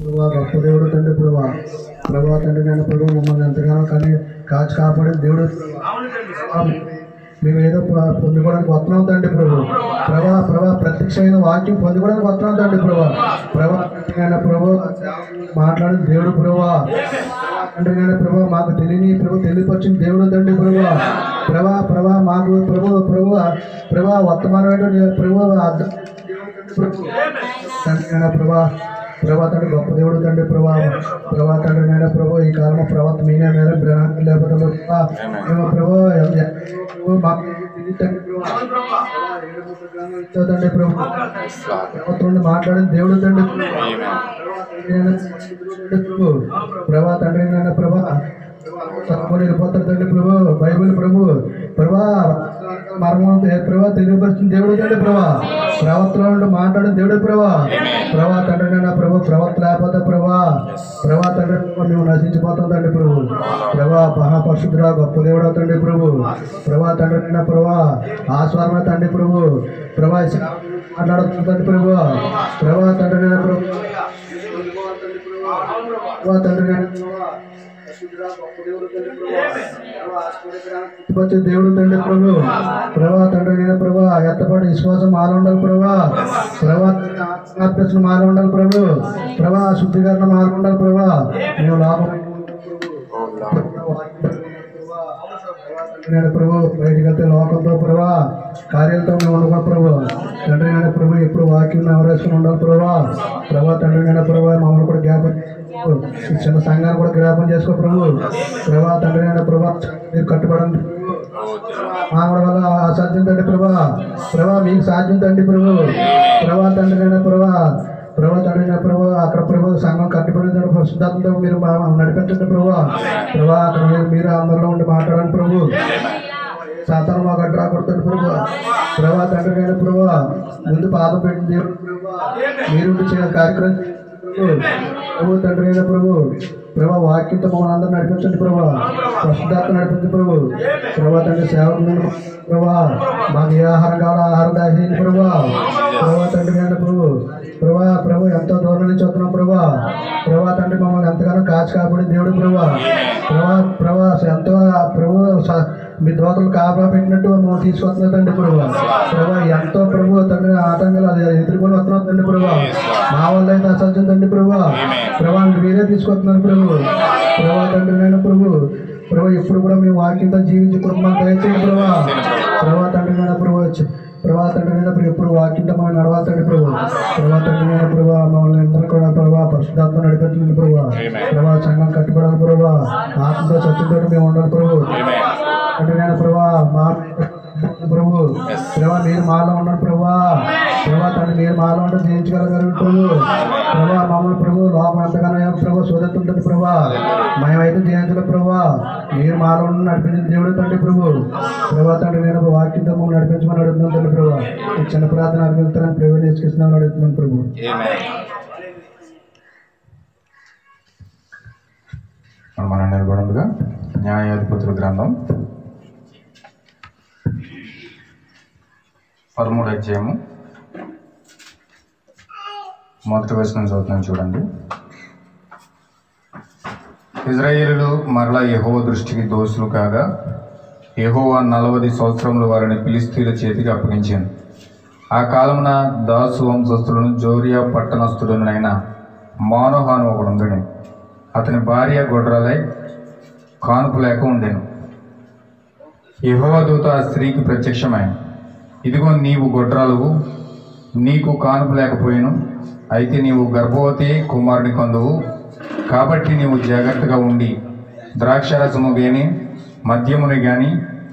ప్రభా గొప్ప దేవుడు తండ్రి ప్రభా ప్రభా తండ్రి నేను ప్రభు మమ్మల్ని ఎంతగానో కానీ కాచి కాపాడే దేవుడు ప్రభా. మేము ఏదో ప- పొందుకోవడానికి వస్తున్నాం తండ్రి ప్రభు ప్రభా ప్రభా ప్రత్యక్షమైన వాక్యం పొందుకోవడానికి వస్తున్నాం తండ్రి ప్రభా ప్రభా తండ్రి నాయన ప్రభు మాట్లాడిన దేవుడు ప్రభా తండ్రి నాయన ప్రభు మాకు తెలియని ప్రభు తెలియపరిచిన దేవుడు తండ్రి ప్రభా ప్రభా ప్రభా మాకు ప్రభు ప్రభు ప్రభా వర్తమానమైన ప్రభు అర్థం ప్రభు తండ్రి నాయన ప్రభా ప్రభా తండ్రి గొప్ప దేవుడు తండ్రి ప్రభా ప్రభా తండ్రి నాయన ప్రభు ఈ కాలంలో ప్రవర్త మీనే మేర బ్రహ్మ లేకపోతే ప్రభా మేము ప్రభు ఎం- ఎం- ప్రభు మాకు తెలియదు తండ్రి ప్రభా. ఇచ్చా తండ్రి ప్రభు ప్రభుత్వం మాట్లాడిన దేవుడు తండ్రి ప్రభు ప్రభా తండ్రి నాయన ప్రభా తక్కువ వెళ్ళిపోతారు తండ్రి ప్రభు బైబిల్ ప్రభు ప్రభా మర్మం ప్రభా తెలియపరిచిన దేవుడు తండ్రి ప్రభా ప్రవర్తన మాట్లాడిన దేవుడు ప్రభా ప్రభా తండ్రి నాయన ప్రభు ప్రవర్త లేకపోతే ప్రభా ప్రభా తండ్రి ప్రభు మేము నశించిపోతాం తండ్రి ప్రభు ప్రభా మహాపరిశుద్ధుడా గొప్ప దేవుడు తండ్రి ప్రభు ప్రభా తండ్రి నాయన ప్రభా ఆస్వాదన తండ్రి ప్రభు ప్రభా ఈ సేవ మాట్లాడుతున్న తండ్రి ప్రభు ప్రభా తండ్రి నాయన ప్రభు ప్రభా తండ్రి నాయన ప్రభా వచ్చే దేవుడు తండ్రి ప్రభు ప్రభా తండ్రి నేను ప్రభా ఎత్తపడి విశ్వాసం మాల ఉండాలి ప్రభా ప్రభా ఆత్మహత్య మాల ఉండాలి ప్రభు ప్రభా శుద్ధీకరణ మాల ఉండాలి ప్రభా మేము లాభం నేను ప్రభు బయటికి వెళ్తే లోకంతో ప్రభా కార్యాలతో మేము ఉండకూడదు ప్రభు తండ్రి నేను ప్రభు ఎప్పుడు వాక్యం ఎవరేసుకుని ఉండాలి ప్రభా ప్రభా తండ్రి నేను ప్రభు మమ్మల్ని కూడా జ్ఞాపకం చేసుకో. ఈ చిన్న సంఘాన్ని కూడా జ్ఞాపకం చేసుకో ప్రభు ప్రభా తండ్రి నేను ప్రభా మీరు కట్టుబడండి మా వల్ల అసాధ్యం తండ్రి ప్రభా ప్రభా మీకు సాధ్యం తండ్రి ప్రభు ప్రభా తండ్రి నేను ప్రభా ప్రభా తండ్రి నా ప్రభు అక్కడ ప్రభు సంఘం కట్టుబడింది పరిశుద్ధాత్మతో మీరు మా- నడిపించండి ప్రభు ప్రభా అక్కడ మీరు మీరు అందరిలో ఉండి మాట్లాడండి ప్రభు సాతాను మాకు అడ్డు రాకూడదు ప్రభు ప్రభా తండ్రి నేను ప్రభు ముందు పాదం పెట్టిన దేవుడు ప్రభు మీరు ఉండి చేయాలి కార్యక్రమం ప్రభు. ప్రభు తండ్రి అయిన ప్రభు ప్రభా వాక్యంతో మమ్మల్ని అందరూ నడిపించండి ప్రభా ప్రస్తుతాత్మ నడిపించండి ప్రభు ప్రభా తండ్రి సేవకులను ప్రభా మాకు ఏ ఆహారం కావాలో ఆహారం దాచేయండి ప్రభా ప్రభా తండ్రి అయిన ప్రభు ప్రభా ప్రభు ఎంతో దూరం నుంచి వస్తున్నాం ప్రభా ప్రభా తండ్రి మమ్మల్ని ఎంతగానో కాచి కాపాడి దేవుడు ప్రభా ప్రభా ప్రభా ఎంతో ప్రభు స- మీ దోతలు కాపలా పెట్టినట్టు మమ్మల్ని తీసుకొస్తున్నా తండ్రి ప్రభు ప్రభా ఎంతో ప్రభు తండ్రి ఆటంకాలు అది ఎదుర్కొని వస్తున్నాం తండ్రి ప్రభు మా వల్ల అయితే అసాధ్యం తండ్రి ప్రభు ప్రభా మీరే తీసుకొస్తున్నారు ప్రభు ప్రభా తండ్రి నేను ప్రభు ప్రభు ఎప్పుడు కూడా మేము వాక్యంతో జీవించి కుటుంబం దయచేయండి ప్రభా ప్రభా తండ్రి నేను ప్రభు వచ్చి ప్రభా తండ్రి మీద ఎప్పుడు వాక్యంతో మమ్మల్ని నడవాలండి ప్రభు ప్రభా తండ్రి మీద ప్రభా మమ్మల్ని అందరూ కూడా ప్రభా పరిశుద్ధాత్మ నడిపించండి ప్రభు ప్రభా సంఘం కట్టుబడాలి ప్రభా ఆత్మతో సత్యంతో మేము ఉండాలి ప్రభు అంటే నేను ప్రభా మా ప్రభు ప్రభా మీరు మాలో ఉన్నాడు ప్రభా ప్రభా తండ్రి మీరు మాలో ఉంటే జయించగలగారు ప్రభు ప్రభా మమ్మల్ని ప్రభు లోపం ఎంతగానో ప్రభు శోధిస్తుంటుంది ప్రభా మేమైతే జయించలేదు ప్రభా మీరు మాలో ఉండి నడిపించిన దేవుడు తండ్రి ప్రభు ప్రభా తండ్రి నేను వాక్యంతో మమ్మల్ని నడిపించమని అడుగుతున్నాను తండ్రి ప్రభా ఈ చిన్న ప్రార్థన అడుగుతానని ప్రేమ చేసుకొస్తున్నాను అడుగుతున్నాను ప్రభు మనం మనం నిలబడంగా న్యాయాధిపతుల గ్రంథం పదమూడు అధ్యాయము మొదటి వచనం చదువుతున్నాను చూడండి ఇజ్రాయేలులు మరలా యెహోవా దృష్టికి దోషులు కాగా యెహోవా నలవది సంవత్సరములు వారిని ఫిలిస్తీన్ల చేతికి అప్పగించాను ఆ కాలమున దాసు వంశస్థులను జోరియా పట్టణస్థుడునైన మానోహాను ఒకడుండని అతని భార్య గొడ్రాలై కానుపు లేక ఉండెను యెహోవా దూత ఆ స్త్రీకి ప్రత్యక్షమైన ఇదిగో నీవు గొడ్రాలువు నీకు కానుపు లేకపోయిను అయితే నీవు గర్భవతి కుమారుని కొందువు కాబట్టి నీవు జాగ్రత్తగా ఉండి ద్రాక్షరసము గాని మద్యముని గాని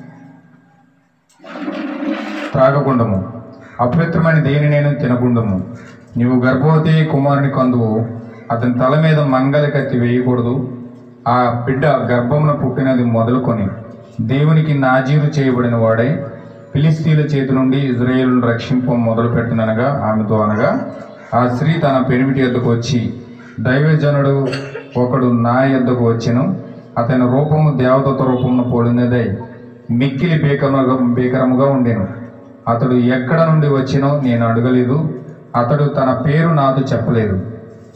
త్రాగకుండము అపవిత్రమైన దేని నేను తినకుండము నీవు గర్భవతి కుమారుని కందువు అతని తల మీద మంగళ కత్తి వేయకూడదు ఆ బిడ్డ గర్భమున పుట్టినది మొదలుకొని దేవునికి నాజీరు చేయబడిన వాడై ఫిలిస్తీన్ల చేతి నుండి ఇజ్రాయేలును రక్షింప మొదలు పెట్టిననగా ఆమెతో అనగా ఆ స్త్రీ తన పెనిమిటి యొద్దకు వచ్చి దైవజనుడు ఒకడు నా యొద్దకు వచ్చెను అతని రూపము దేవదత్త రూపమును పోలినదై మిక్కిలి భీకరముగా భీకరముగా ఉండెను అతడు ఎక్కడ నుండి వచ్చినో నేను అడగలేదు అతడు తన పేరు నాతో చెప్పలేదు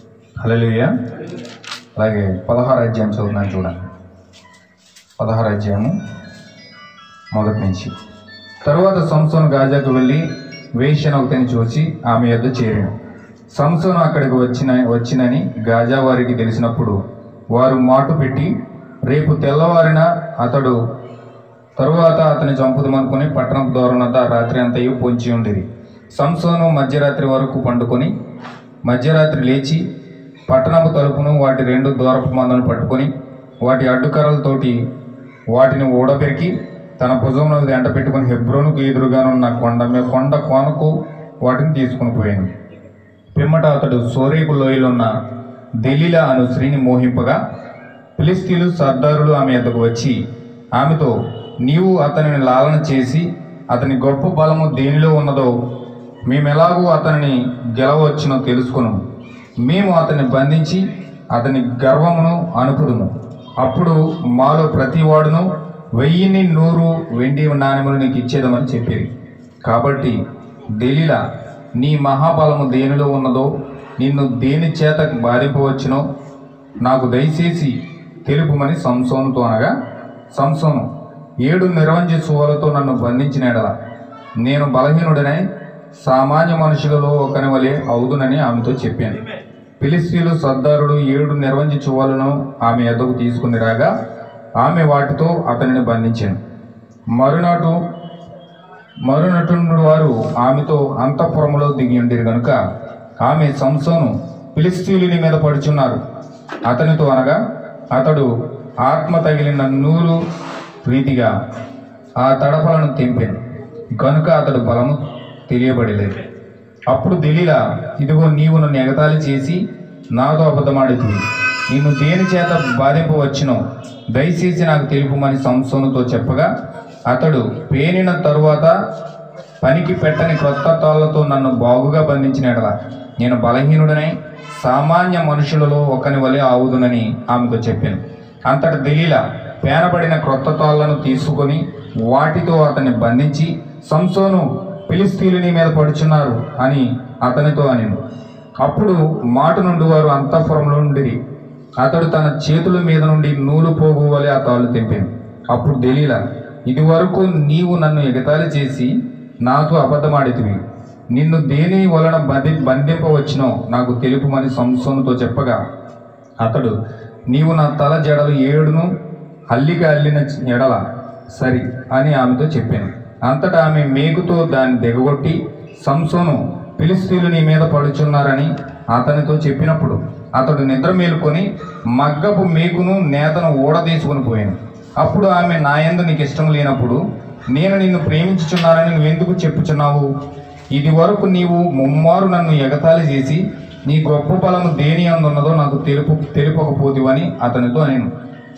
హల్లెలూయా అలాగే పదహారు అధ్యాయం చదువుతున్నాను చూడండి పదహారు అధ్యాయము మొదటి నుంచి తరువాత సంసోను గాజాకు వెళ్ళి వేశ్యను ఒకటిని చూసి ఆమె యొద్ద చేరాను సంసోను అక్కడికి వచ్చిన వచ్చినని గాజా వారికి తెలిసినప్పుడు వారు మాటు పెట్టి రేపు తెల్లవారిన అతడు తరువాత అతని చంపుదమనుకుని పట్టణం దూరనంతా రాత్రి అంతయు పొంచి ఉండేది సంసోను మధ్యరాత్రి వరకు పండుకొని మధ్యరాత్రి లేచి పట్టణపు తలుపును వాటి రెండు దూరపు మందను పట్టుకొని వాటి అడ్డుకర్రలతోటి వాటిని ఊడబెరికి తన భుజంలో ఎంట పెట్టుకుని హెబ్రోనుకు ఎదురుగానున్న కొండ మీద కొండ కోనకు వాటిని తీసుకుని పోయాను పిమ్మట అతడు సోరేకు లోయలున్న దెలీలా అను స్త్రీని మోహింపగా ఫిలిస్తీన్లు సర్దారులు ఆమె ఎద్దకు వచ్చి ఆమెతో నీవు అతనిని లాలన చేసి అతని గొప్ప బలము దేనిలో ఉన్నదో మేమెలాగూ అతనిని గెలవచ్చునో తెలుసుకును మేము అతన్ని బంధించి అతని గర్వమును అనుపుదుము అప్పుడు మాలో ప్రతివాడును వెయ్యిని నూరు వెండి నాణ్యములు నీకు ఇచ్చేదమని చెప్పేది కాబట్టి దెలీలా నీ మహాబలము దేనిలో ఉన్నదో నిన్ను దేని చేత బాధింపవచ్చునో నాకు దయచేసి తెలుపుమని సంసోనుతో అనగా సంసోను ఏడు నిర్వంజ సువలతో నన్ను బంధించిన ఎడల నేను బలహీనుడనై సామాన్య మనుషులలో ఒకని వలె అవుదునని ఆమెతో చెప్పాను ఫిలిస్తీన్లు సర్దారుడు ఏడు నిర్వంజ చువ్వలను ఆమె ఎద్దకు తీసుకుని రాగా ఆమె వాటితో అతనిని బంధించాను మరునాటు మరునటుడు వారు ఆమెతో అంతఃపురములో దిగి ఉండేది గనుక ఆమె సంసోను ఫిలిస్తీనుని మీద పడుచున్నారు అతనితో అనగా అతడు ఆత్మ తగిలిన నూలు రీతిగా ఆ తడపలను తెంపాను గనుక అతడు బలము తెలియబడలేదు అప్పుడు దెలీలా ఇదిగో నీవు నన్ను ఎగతాళి చేసి నాతో అబద్ధమాడుతుంది నిన్ను దేని చేత బాధింపవచ్చునో దయచేసి నాకు తెలుపుమని సంసోనుతో చెప్పగా అతడు పేనిన తరువాత పనికి పెట్టని క్రొత్త తాళ్లతో నన్ను బాగుగా బంధించిన ఎడల నేను బలహీనుడనై సామాన్య మనుషులలో ఒకని వలె ఆవుదునని ఆమెతో చెప్పాను అంతటి దెలీలా పేనబడిన క్రొత్త తాళ్లను తీసుకొని వాటితో అతన్ని బంధించి సంసోను ఫిలిస్తీన్లు నీ మీద పడుచున్నారు అని అతనితో అనిను అప్పుడు మాట నుండి వారు అంతఃపురంలో నుండి అతడు తన చేతుల మీద నుండి నూలు పోగు వలె ఆ తాళ్ళు తెంపాను అప్పుడు దెలీలా ఇది వరకు నీవు నన్ను ఎగతాళి చేసి నాతో అబద్ధమాడితివి నిన్ను దేని వలన బంధి బంధింపవచ్చునో నాకు తెలుపుమని సంసోనుతో చెప్పగా అతడు నీవు నా తల జడలు ఏడును అల్లిక అల్లిన ఎడల సరి అని ఆమెతో చెప్పాను అంతటా ఆమె మేకుతో దాన్ని దిగగొట్టి సంసోను ఫిలిస్తీన్లు నీ మీద పడుచున్నారని అతనితో చెప్పినప్పుడు అతడు నిద్ర మేలుకొని మగ్గపు మేకును నేతను ఊడదీసుకుని పోయాను అప్పుడు ఆమె నా యందు నీకు ఇష్టం లేనప్పుడు నేను నిన్ను ప్రేమించుచున్నానని నువ్వెందుకు చెప్పుచున్నావు ఇది వరకు నీవు ముమ్మారు నన్ను ఎగతాళి చేసి నీ గొప్ప బలము దేని అందున్నదో నాకు తెలుపు తెలుపకపోతివని అతనితో నేను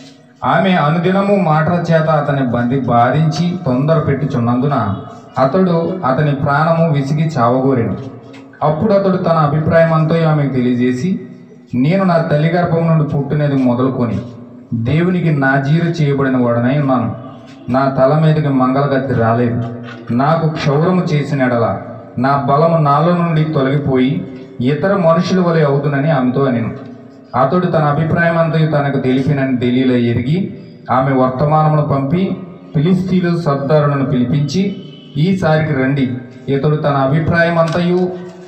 ఆమె అనుదినము మాటల చేత అతని బంది బాధించి తొందర పెట్టుచున్నందున అతడు అతని ప్రాణము విసిగి చావగోరెను అప్పుడు అతడు తన అభిప్రాయం అంతా ఆమెకు తెలియజేసి నేను నా తల్లి గర్భం నుండి పుట్టినది మొదలుకొని దేవునికి నాజీరు చేయబడిన వాడనై ఉన్నాను నా తల మీదకి మంగళగత్తి రాలేదు నాకు క్షౌరము చేసిన ఎడల నా బలము నాలో నుండి తొలగిపోయి ఇతర మనుషుల వలె అవుతునని ఆమెతో నేను అతడు తన అభిప్రాయం అంతయు తనకు తెలిపినని తెలియల ఎరిగి ఆమె వర్తమానమును పంపి ఫిలిస్తీన్లు సర్దారులను పిలిపించి ఈసారికి రండి ఇతడు తన అభిప్రాయం అంతయు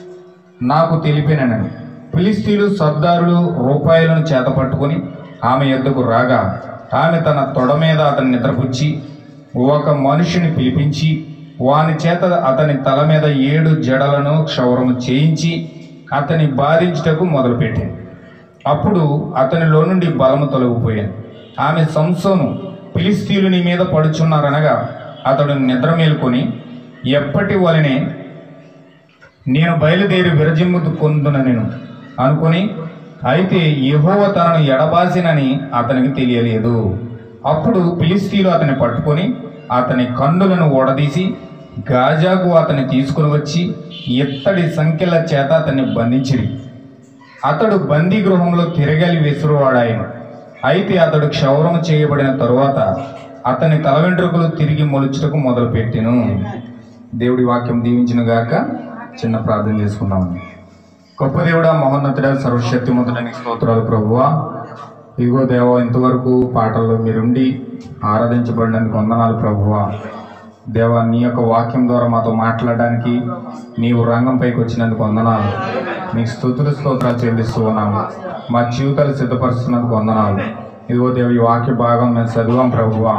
నాకు తెలిపినని ఫిలిస్తీన్లు సర్దారులు రూపాయలను చేతపట్టుకొని ఆమె ఎద్దుకు రాగా ఆమె తన తొడ మీద అతన్ని నిద్రపుచ్చి ఒక మనుషుని పిలిపించి వాని చేత అతని తల మీద ఏడు జడలను క్షౌరము చేయించి అతని బాధించుటకు మొదలుపెట్టింది అప్పుడు అతనిలో నుండి బలము తొలగిపోయాను ఆమె సంసోను ఫిలిస్తీన్లు నీ మీద పడుచున్నారనగా అతడు నిద్ర మేలుకొని ఎప్పటి వలనే నేను బయలుదేరి విరజిమ్ముతు కొందున నేను అనుకొని అయితే యెహోవా తనను ఎడబాసినని అతనికి తెలియలేదు అప్పుడు ఫిలిస్తీన్లు అతని పట్టుకొని అతని కన్నులను ఓడదీసి గాజాకు అతన్ని తీసుకుని వచ్చి ఇత్తడి సంఖ్యల చేత అతన్ని బంధించిరి అతడు బందీ గృహంలో తిరగలి విసురువాడాయను అయితే అతడు క్షౌరం చేయబడిన తరువాత అతని తల వెంట్రుకలు తిరిగి మొలుచుటకు మొదలుపెట్టెను దేవుడి వాక్యం దీవించిన గాక చిన్న ప్రార్థన చేసుకుందాం గొప్ప దేవుడా మహోన్నతుడా సర్వశక్తిమంతుడానికి స్తోత్రాలు ప్రభువా ఇదిగో దేవ ఇంతవరకు పాటల్లో మీరుండి ఆరాధించబడినందుకు వందనాలు ప్రభువా దేవ నీ యొక్క వాక్యం ద్వారా మాతో మాట్లాడడానికి నీవు రంగంపైకి వచ్చినందుకు వందనాలు నీకు స్థుతులు స్తోత్రాలు చెల్లిస్తూ ఉన్నాము మా జీవితాలు సిద్ధపరుస్తున్నందుకు వందనాలు ఇదిగో దేవ ఈ వాక్య భాగం మేము చదివాం ప్రభువా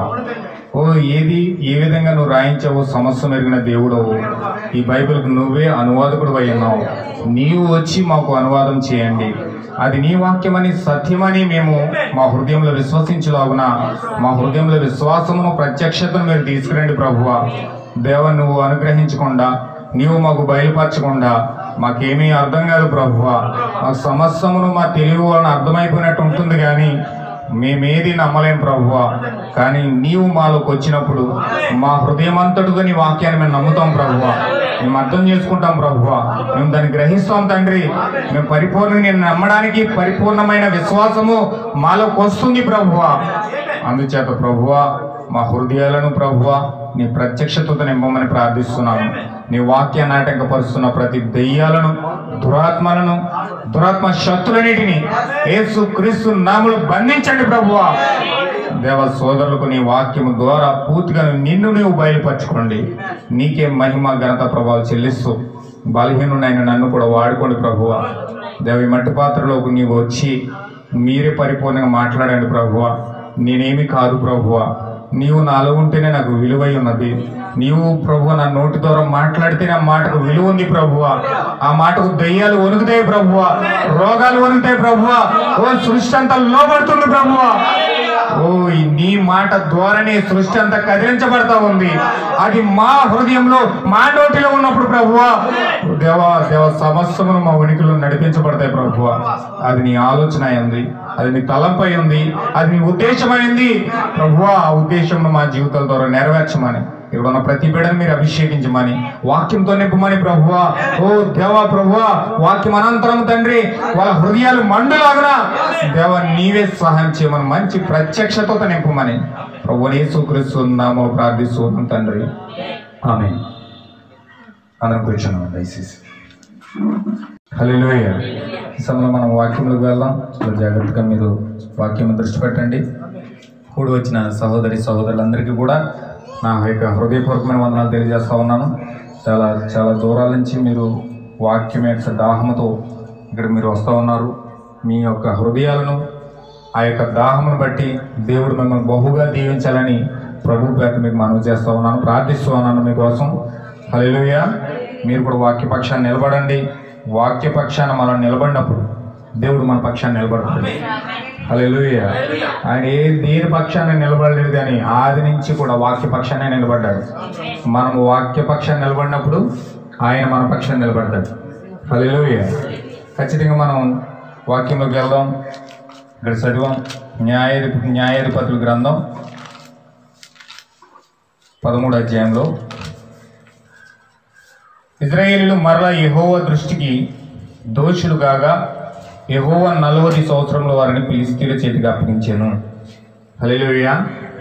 ఓ ఏది ఏ విధంగా నువ్వు రాయించావో సమస్య మెరిగిన దేవుడవు ఈ బైబిల్కి నువ్వే అనువాదకుడు అయి ఉన్నావు నీవు వచ్చి మాకు అనువాదం చేయండి అది నీ వాక్యమని సత్యమని మేము మా హృదయంలో విశ్వసించలాగున మా హృదయంలో విశ్వాసమును ప్రత్యక్షతను మీరు తీసుకురండి ప్రభువా దేవ నువ్వు అనుగ్రహించకుండా నీవు మాకు బయలుపరచకుండా మాకేమీ అర్థం కాదు ప్రభువా మా సమస్యమును మా తెలివి వలన అర్థమైపోయినట్టు ఉంటుంది కానీ మేమేది నమ్మలేం ప్రభువా కానీ నీవు మాలోకి వచ్చినప్పుడు మా హృదయమంతటితో నీ వాక్యాన్ని మేము నమ్ముతాం ప్రభువా మేము అర్థం చేసుకుంటాం ప్రభువా మేము దాన్ని గ్రహిస్తాం తండ్రి మేము పరిపూర్ణ నేను నమ్మడానికి పరిపూర్ణమైన విశ్వాసము మాలోకి వస్తుంది ప్రభువా అందుచేత ప్రభువా మా హృదయాలను ప్రభువా నీ ప్రత్యక్షతతో నింపమని ప్రార్థిస్తున్నాను నీ వాక్య నాటకపరుస్తున్న ప్రతి దెయ్యాలను దురాత్మలను దురాత్మ శక్తులన్నిటిని యేసు క్రీస్తు నాములు బంధించండి ప్రభువా దేవ సోదరులకు నీ వాక్యము ద్వారా పూర్తిగా నిన్ను నీవు బయలుపరచుకోండి నీకే మహిమ ఘనత ప్రభావాలు చెల్లిస్తూ బలహీనుడైన నన్ను కూడా వాడుకోండి ప్రభువా దేవ ఈ మట్టి పాత్రలోకి నీవు వచ్చి మీరే పరిపూర్ణంగా మాట్లాడండి ప్రభువా నేనేమి కాదు ప్రభువా నీవు నాలో ఉంటేనే నాకు విలువై ఉన్నది నీవు ప్రభు నా నోటి ద్వారా మాట్లాడితే నా మాటకు విలువ ఉంది ప్రభువా ఆ మాటకు దయ్యాలు వణుకుతాయి ప్రభువా రోగాలు వణుకుతాయి ప్రభువా ఓ సృష్టి అంతా లోబడుతుంది ప్రభువా ఓ ఈ నీ మాట ద్వారానే సృష్టి అంతా కదిలించబడతా ఉంది అది మా హృదయంలో మా నోటిలో ఉన్నప్పుడు ప్రభువా దేవా దేవ సమస్తమును మా ఉనికిలో నడిపించబడతాయి ప్రభువా అది నీ ఆలోచన అయింది అది నీ తలంపై ఉంది అది నీ ఉద్దేశమైంది ప్రభువా ఆ ఉద్దేశం మా జీవితాల ద్వారా నెరవేర్చమని ఇక్కడ ఉన్న ప్రతి బిడ్డను మీరు అభిషేకించమని వాక్యంతో నింపమని ప్రభువా ఓ దేవా ప్రభువా వాక్యం అనంతరం తండ్రి వాళ్ళ హృదయాలు మండులాగునా దేవ నీవే సహాయం చేయమని మంచి ప్రత్యక్షతతో నింపమని ప్రభు యేసుక్రీస్తు నామములో ప్రార్థిస్తూ ఉన్నాం తండ్రి ఆమె అందరం కూర్చున్నాం దయచేసి హల్లెలూయా ఈ సమయంలో మనం వాక్యంలోకి వెళ్దాం చాలా జాగ్రత్తగా మీరు వాక్యం దృష్టి పెట్టండి కూడి వచ్చిన సహోదరి సహోదరులందరికీ కూడా నా యొక్క హృదయపూర్వకమైన వందనాలు తెలియజేస్తా ఉన్నాను చాలా చాలా దూరాల నుంచి మీరు వాక్యం యొక్క దాహముతో ఇక్కడ మీరు వస్తూ ఉన్నారు మీ యొక్క హృదయాలను ఆ యొక్క దాహమును బట్టి దేవుడు మిమ్మల్ని బహుగా దీవించాలని ప్రభు పేట మీకు మనవి చేస్తూ ఉన్నాను ప్రార్థిస్తూ ఉన్నాను మీకోసం హల్లెలూయా మీరు కూడా వాక్యపక్షాన్ని నిలబడండి వాక్యపక్షాన్ని మనం నిలబడినప్పుడు దేవుడు మన పక్షాన్ని నిలబడతాడు హల్లెలూయా ఆయన ఏ దేని పక్షాన్ని నిలబడలేదు కానీ ఆది నుంచి కూడా వాక్య పక్షాన్ని నిలబడ్డాడు మనం వాక్య పక్షాన్ని నిలబడినప్పుడు ఆయన మన పక్షాన్ని నిలబడ్డాడు హల్లెలూయా ఖచ్చితంగా మనం వాక్యంలోకి వెళ్దాం ఇక్కడ చదివాం న్యాయాధిప న్యాయాధిపతుల గ్రంథం పదమూడు అధ్యాయంలో ఇజ్రాయేలీలు మరలా యెహోవా దృష్టికి దోషులు కాగా యెహోవా నలవది సంవత్సరంలో వారిని ఫిలిస్తీన్ల చేతికి అప్పగించాను హల్లెలూయా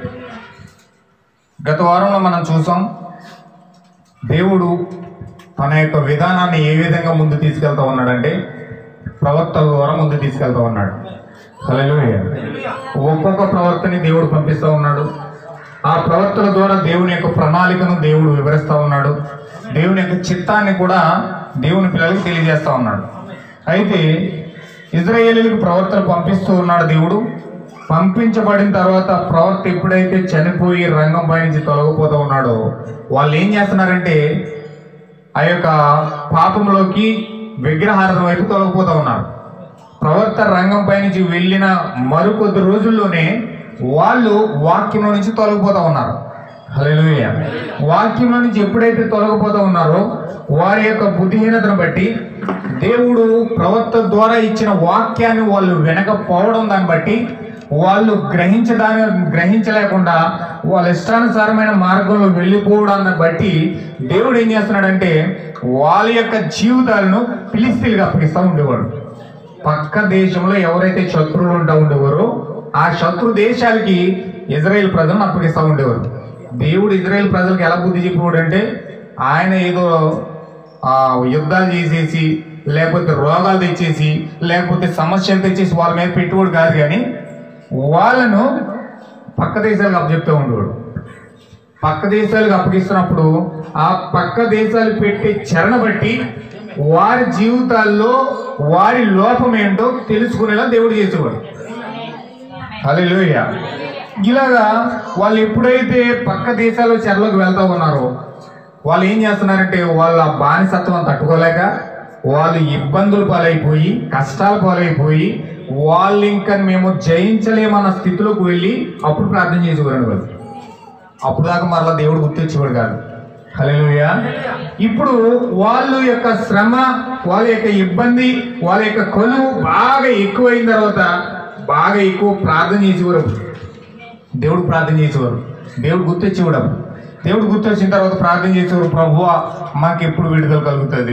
గత వారంలో మనం చూసాం దేవుడు తన యొక్క విధానాన్ని ఏ విధంగా ముందు తీసుకెళ్తా ఉన్నాడంటే ప్రవక్తల ద్వారా ముందు తీసుకెళ్తా ఉన్నాడు హల్లెలూయా ఒక్కొక్క ప్రవక్తని దేవుడు పంపిస్తూ ఉన్నాడు ఆ ప్రవక్తల ద్వారా దేవుని యొక్క ప్రణాళికను దేవుడు వివరిస్తూ ఉన్నాడు దేవుని యొక్క చిత్తాన్ని కూడా దేవుని పిల్లలకు తెలియజేస్తా ఉన్నాడు అయితే ఇజ్రాయేలీలకు ప్రవక్తలు పంపిస్తూ ఉన్నాడు దేవుడు పంపించబడిన తర్వాత ప్రవక్త ఎప్పుడైతే చనిపోయి రంగం పై నుంచి తొలగిపోతూ ఉన్నాడో వాళ్ళు ఏం చేస్తున్నారంటే ఆ యొక్క పాపంలోకి విగ్రహారాధన వైపు తొలగిపోతూ ఉన్నారు ప్రవర్త రంగంపై నుంచి వెళ్ళిన మరికొద్ది రోజుల్లోనే వాళ్ళు వాక్యంలో నుంచి తొలగిపోతూ ఉన్నారు హల్లెలూయా వాక్యంలో నుంచి ఎప్పుడైతే తొలగిపోతూ ఉన్నారో వారి యొక్క బుద్ధిహీనతను బట్టి దేవుడు ప్రవక్త ద్వారా ఇచ్చిన వాక్యాన్ని వాళ్ళు వినకపోవడం దాన్ని బట్టి వాళ్ళు గ్రహించడాన్ని గ్రహించలేకుండా వాళ్ళ ఇష్టానుసారమైన మార్గంలో వెళ్ళిపోవడాన్ని బట్టి దేవుడు ఏం చేస్తున్నాడంటే వాళ్ళ యొక్క జీవితాలను పిలిస్తీలుగా అప్పగిస్తూ ఉండేవాడు పక్క దేశంలో ఎవరైతే శత్రువులు ఉంటా ఉండేవారో ఆ శత్రు దేశాలకి ఇజ్రాయెల్ ప్రజలను అప్పగిస్తూ ఉండేవారు దేవుడు ఇజ్రాయెల్ ప్రజలకు ఎలా బుద్ధి చెప్పేవాడు అంటే ఆయన ఏదో ఆ యుద్ధాలు చేసేసి లేకపోతే రోగాలు తెచ్చేసి లేకపోతే సమస్యలు తెచ్చేసి వాళ్ళ మీద పెట్టుకోడు కాదు కానీ వాళ్ళను పక్క దేశాలకు అప్పచెప్తూ ఉండేవాడు పక్క దేశాలకు అప్పగిస్తున్నప్పుడు ఆ పక్క దేశాలు పెట్టే చరణ బట్టి వారి జీవితాల్లో వారి లోపం ఏంటో తెలుసుకునేలా దేవుడు చేసేవాడు హల్లెలూయ ఇలాగా వాళ్ళు ఎప్పుడైతే పక్క దేశాల్లో చెరలోకి వెళ్తా ఉన్నారో వాళ్ళు ఏం చేస్తున్నారంటే వాళ్ళ బానిసత్వం తట్టుకోలేక వాళ్ళు ఇబ్బందులు పాలైపోయి కష్టాలు పాలైపోయి వాళ్ళు ఇంకా మేము జయించలేమన్న స్థితిలోకి వెళ్ళి అప్పుడు ప్రార్థన చేసేవారండి వాళ్ళు అప్పుడు దాకా మరలా దేవుడు గుర్తించేవాడు కాదు హల్లెలూయా ఇప్పుడు వాళ్ళ యొక్క శ్రమ వాళ్ళ యొక్క ఇబ్బంది వాళ్ళ యొక్క కొలువు బాగా ఎక్కువైన తర్వాత బాగా ఎక్కువ ప్రార్థన చేసేవారు దేవుడు ప్రార్థన చేసేవారు దేవుడు గుర్తొచ్చేవాడు అప్పుడు. దేవుడు గుర్తొచ్చిన తర్వాత ప్రార్థన చేసేవారు ప్రభువా మాకు ఎప్పుడు విడుదల కలుగుతుంది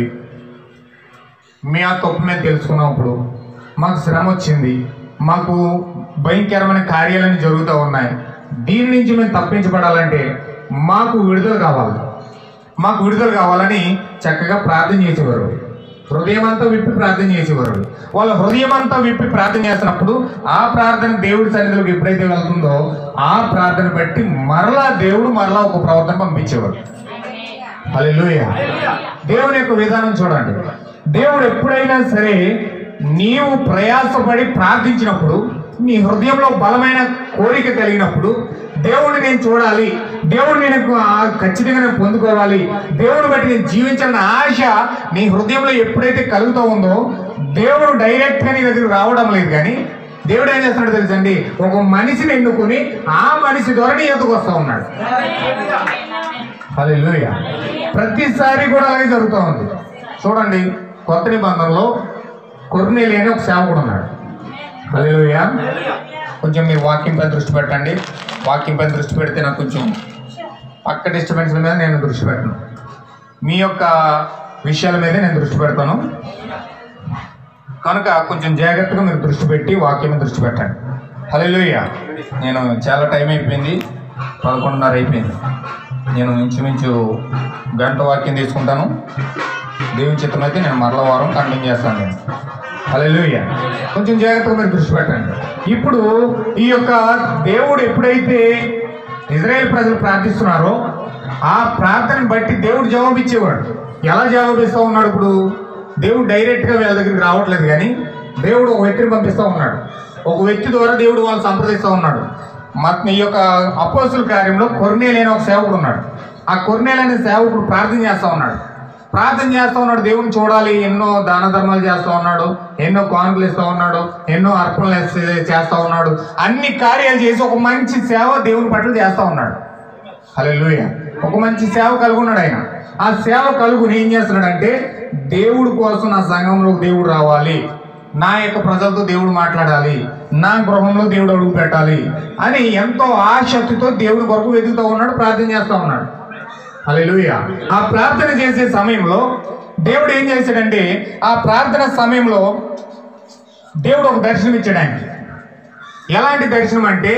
మీ ఆ తప్పు మీద తెలుసుకున్నాం ఇప్పుడు మాకు శ్రమ వచ్చింది మాకు భయంకరమైన కార్యాలన్నీ జరుగుతూ ఉన్నాయి దీని నుంచి మేము తప్పించబడాలంటే మాకు విడుదల కావాలి మాకు విడుదల కావాలని చక్కగా ప్రార్థన చేసేవారు హృదయం అంతా విప్పి ప్రార్థన చేసేవారు వాళ్ళ హృదయం అంతా విప్పి ప్రార్థన చేస్తున్నప్పుడు ఆ ప్రార్థన దేవుడి సన్నిధిలోకి ఎప్పుడైతే వెళ్తుందో ఆ ప్రార్థన బట్టి మరలా దేవుడు మరలా ఒక ప్రవర్తన పంపించేవారు హల్లెలూయా దేవుని యొక్క విధానం చూడండి దేవుడు ఎప్పుడైనా సరే నీవు ప్రయాసపడి ప్రార్థించినప్పుడు నీ హృదయంలో బలమైన కోరిక కలిగినప్పుడు దేవుడిని నేను చూడాలి దేవుడు నేను ఆ ఖచ్చితంగా నేను పొందుకోవాలి దేవుడు బట్టి నేను జీవించాలన్న ఆశ నీ హృదయంలో ఎప్పుడైతే కలుగుతూ ఉందో దేవుడు డైరెక్ట్ గా నీ దగ్గరికి రావడం లేదు కానీ దేవుడు ఏం చేస్తున్నాడు తెలుసండి ఒక మనిషిని ఎన్నుకుని ఆ మనిషి ద్వారా నీ ఎదుకు వస్తూ ఉన్నాడు హల్లెలూయా ప్రతిసారి కూడా అలాగే జరుగుతూ ఉంది చూడండి కొత్త నిబంధనలో కొర్నేలి అని ఒక సేవకుడు ఉన్నాడు హల్లెలూయా కొంచెం మీరు వాకింగ్ పైన దృష్టి పెట్టండి వాకింగ్ పైన దృష్టి పెడితే నాకు కొంచెం పక్క డిస్టర్బెన్స్ మీద నేను దృష్టి పెట్టను మీ యొక్క విషయాల మీదే నేను దృష్టి పెడతాను కనుక కొంచెం జాగ్రత్తగా మీరు దృష్టి పెట్టి వాక్యం మీద దృష్టి పెట్టండి హల్లెలూయా నేను చాలా టైం అయిపోయింది పదకొండున్నర అయిపోయింది నేను ఇంచుమించు గంట వాక్యం తీసుకుంటాను దేవుని చిత్తం అయితే నేను మరల వారం కంటిన్యూ చేస్తాను నేను హల్లెలూయా కొంచెం జాగ్రత్తగా మీరు దృష్టి పెట్టండి ఇప్పుడు ఈ యొక్క దేవుడు ఎప్పుడైతే ఇజ్రాయెల్ ప్రజలు ప్రార్థిస్తున్నారో ఆ ప్రార్థనని బట్టి దేవుడు జవాబు ఇచ్చేవాడు ఎలా జవాబిస్తూ ఉన్నాడు ఇప్పుడు దేవుడు డైరెక్ట్ గా వీళ్ళ దగ్గరికి రావట్లేదు కానీ దేవుడు ఒక వ్యక్తిని పంపిస్తూ ఉన్నాడు ఒక వ్యక్తి ద్వారా దేవుడు వాళ్ళు సంప్రదిస్తూ ఉన్నాడు మన ఈ యొక్క అపోసుల కార్యంలో కొర్నేలు అనే ఒక సేవకుడు ఉన్నాడు ఆ కొర్నేలు అనే సేవకుడు ప్రార్థన చేస్తూ ఉన్నాడు ప్రార్థన చేస్తూ ఉన్నాడు దేవుని చూడాలి ఎన్నో దాన ధర్మాలు చేస్తూ ఉన్నాడు ఎన్నో కానుకలు ఇస్తూ ఉన్నాడు ఎన్నో అర్పణలు ఇస్తే- చేస్తూ ఉన్నాడు అన్ని కార్యాలు చేసి ఒక మంచి సేవ దేవుని పట్ల చేస్తూ ఉన్నాడు హల్లెలూయ ఒక మంచి సేవ కలుగున్నాడు ఆయన ఆ సేవ కలుగుని ఏం చేస్తున్నాడంటే దేవుడు కోసం నా సంఘంలో దేవుడు రావాలి నా యొక్క ప్రజలతో దేవుడు మాట్లాడాలి నా గృహంలో దేవుడు అడుగు పెట్టాలి అని ఎంతో ఆసక్తితో దేవుడి కొరకు వెతుకుతూ ఉన్నాడు ప్రార్థన చేస్తూ ఉన్నాడు హల్లెలూయ ఆ ప్రార్థన చేసే సమయంలో దేవుడు ఏం చేశాడంటే ఆ ప్రార్థన సమయంలో దేవుడు ఒక దర్శనం ఇచ్చాడు ఆయనకి ఎలాంటి దర్శనం అంటే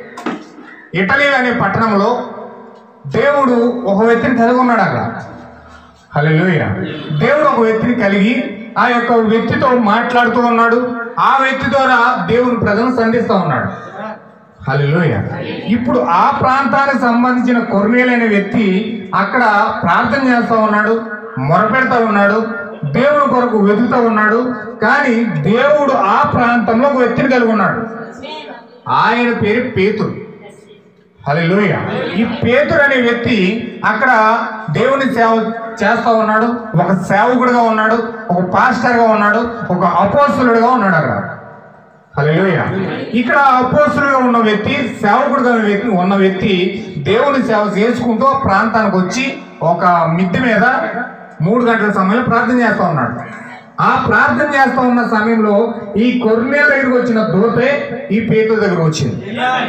ఇటలీ అనే పట్టణంలో దేవుడు ఒక వ్యక్తిని కలిగి ఉన్నాడు అక్కడ హల్లెలూయ దేవుడు ఒక వ్యక్తిని కలిగి ఆ యొక్క వ్యక్తితో మాట్లాడుతూ ఉన్నాడు ఆ వ్యక్తి ద్వారా దేవుని ప్రజలను సంధిస్తూ ఉన్నాడు హల్లెలూయ ఇప్పుడు ఆ ప్రాంతానికి సంబంధించిన కొర్నేలైన వ్యక్తి అక్కడ ప్రార్థన చేస్తూ ఉన్నాడు మొరపెడతా ఉన్నాడు దేవుడు కొరకు వెతుకుతూ ఉన్నాడు కానీ దేవుడు ఆ ప్రాంతంలో ఒక వ్యక్తిని కలిగి ఉన్నాడు ఆయన పేరు పేతురు హల్లెలూయ ఈ పేతురు అనే వ్యక్తి అక్కడ దేవుని సేవ చేస్తా ఉన్నాడు ఒక సేవకుడుగా ఉన్నాడు ఒక పాస్టర్ గా ఉన్నాడు ఒక అపోస్తులుగా ఉన్నాడు అక్కడ హల్లెలూయ ఇక్కడ అపోస్తులుగా ఉన్న వ్యక్తి సేవకుడుగా ఉన్న వ్యక్తి ఉన్న వ్యక్తి దేవుని సేవ చేసుకుంటూ ఆ ప్రాంతానికి వచ్చి ఒక మిద్దె మీద మూడు గంటల సమయంలో ప్రార్థన చేస్తా ఉన్నాడు ఆ ప్రార్థన చేస్తా ఉన్న సమయంలో ఈ కొర్నేల దగ్గరికి వచ్చిన దూతే ఈ పేతురు దగ్గర వచ్చింది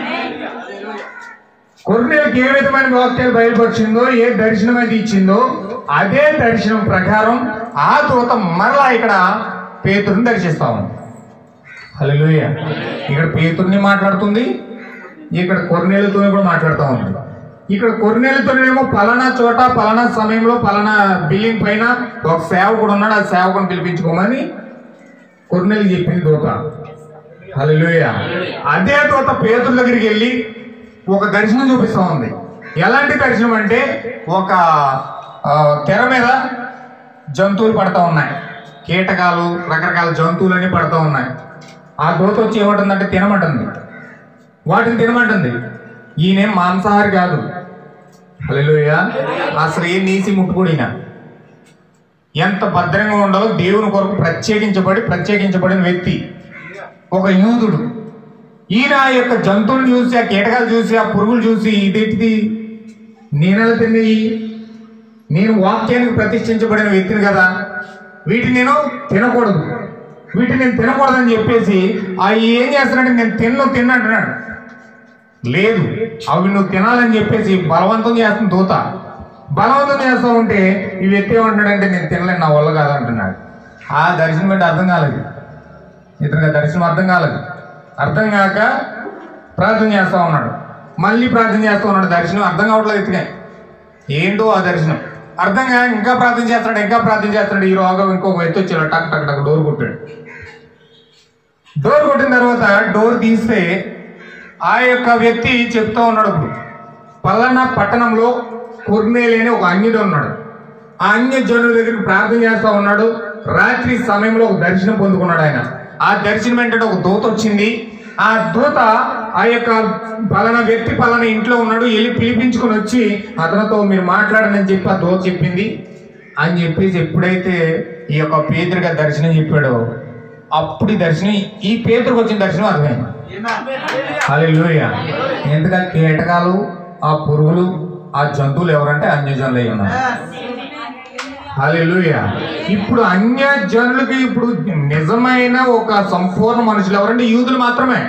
కొర్నేలకి ఏ విధమైన వాక్యాలు బయలుపరిచిందో ఏ దర్శనం అయితే ఇచ్చిందో అదే దర్శనం ప్రకారం ఆ దూత మరలా ఇక్కడ పేతురుని దర్శిస్తా ఉంది హల్లెలూయ ఇక్కడ పేతుర్ని మాట్లాడుతుంది ఇక్కడ కొర్నేలతో కూడా మాట్లాడుతూ ఉంది ఇక్కడ కొన్నేళ్ళతోనేమో పలానా చోట పలానా సమయంలో పలానా బిల్డింగ్ పైన ఒక సేవకుడు ఉన్నాడు ఆ సేవకుని పిలిపించుకోమని కొన్నేళ్ళు చెప్పింది దూత హల్లెలూయ అదే దూత పేతుల దగ్గరికి వెళ్ళి ఒక దర్శనం చూపిస్తా ఉంది ఎలాంటి దర్శనం అంటే ఒక ఆ, తెర మీద జంతువులు పడతా ఉన్నాయి కీటకాలు రకరకాల జంతువులన్నీ పడతా ఉన్నాయి ఆ దూత వచ్చి ఏమంటుందంటే తినమంటుంది వాటిని తినమంటుంది ఈయనేం మాంసాహారి కాదు హల్లెలూయ అసలు ఏ నీసి ముట్టుకోడిన ఎంత భద్రంగా ఉండాలో దేవుని కొరకు ప్రత్యేకించబడి ప్రత్యేకించబడిన వ్యక్తి ఒక యూదుడు ఈయన ఆ యొక్క జంతువులు చూసి ఆ కీటకాలు చూసి ఆ పురుగులు చూసి ఇదేంటిది నేనెలా తిన్నది నేను వాక్యానికి ప్రతిష్ఠించబడిన వ్యక్తిని కదా వీటిని నేను తినకూడదు వీటిని నేను తినకూడదని చెప్పేసి అవి ఏం చేస్తానంటే నేను తిన్ను తిన్నంటున్నాడు లేదు అవి నువ్వు తినాలని చెప్పేసి బలవంతం చేస్తుంది దూత బలవంతం చేస్తూ ఉంటే ఈ వ్యక్తి ఏమంటున్నాడంటే నేను తినలేను నా వల్ల కాదంటున్నాడు ఆ దర్శనం అంటే అర్థం కాలేదు ఇతనికి ఆ దర్శనం అర్థం కాలేదు అర్థం కాక ప్రార్థన చేస్తా ఉన్నాడు మళ్ళీ ప్రార్థన చేస్తూ ఉన్నాడు దర్శనం అర్థం కావట్లేదు ఇతనే ఏంటో ఆ దర్శనం అర్థం కాక ఇంకా ప్రార్థన చేస్తున్నాడు ఇంకా ప్రార్థన చేస్తున్నాడు ఈ రోగం ఇంకొక వ్యక్తి వచ్చాడు టక్ టక్ టక్ డోర్ కొట్టాడు డోర్ కొట్టిన తర్వాత డోర్ తీస్తే ఆ యొక్క వ్యక్తి చెప్తా ఉన్నాడు ఇప్పుడు పలానా పట్టణంలో కొర్నేలేని ఒక అన్యుడు ఉన్నాడు ఆ అన్య జనుల దగ్గరికి ప్రార్థన చేస్తా ఉన్నాడు రాత్రి సమయంలో ఒక దర్శనం పొందుకున్నాడు ఆయన ఆ దర్శనం ఏంటంటే ఒక దూత వచ్చింది ఆ దూత ఆ యొక్క పలానా వ్యక్తి పలానా ఇంట్లో ఉన్నాడు వెళ్ళి పిలిపించుకొని వచ్చి అతనితో మీరు మాట్లాడనని చెప్పి ఆ దూత చెప్పింది అని చెప్పేసి ఎప్పుడైతే ఈ యొక్క పేదరిక దర్శనం చెప్పాడో అప్పుడు ఈ దర్శనం ఈ పేదరికి వచ్చిన దర్శనం అర్థమైంది హల్లెలూయ ఎందుకంటే కీటకాలు ఆ పురుగులు ఆ జంతువులు ఎవరంటే అన్యజనులు అయి ఉన్నారు హల్లెలూయ ఇప్పుడు అన్య జనులకి ఇప్పుడు నిజమైన ఒక సంపూర్ణ మనుషులు ఎవరంటే యూదులు మాత్రమే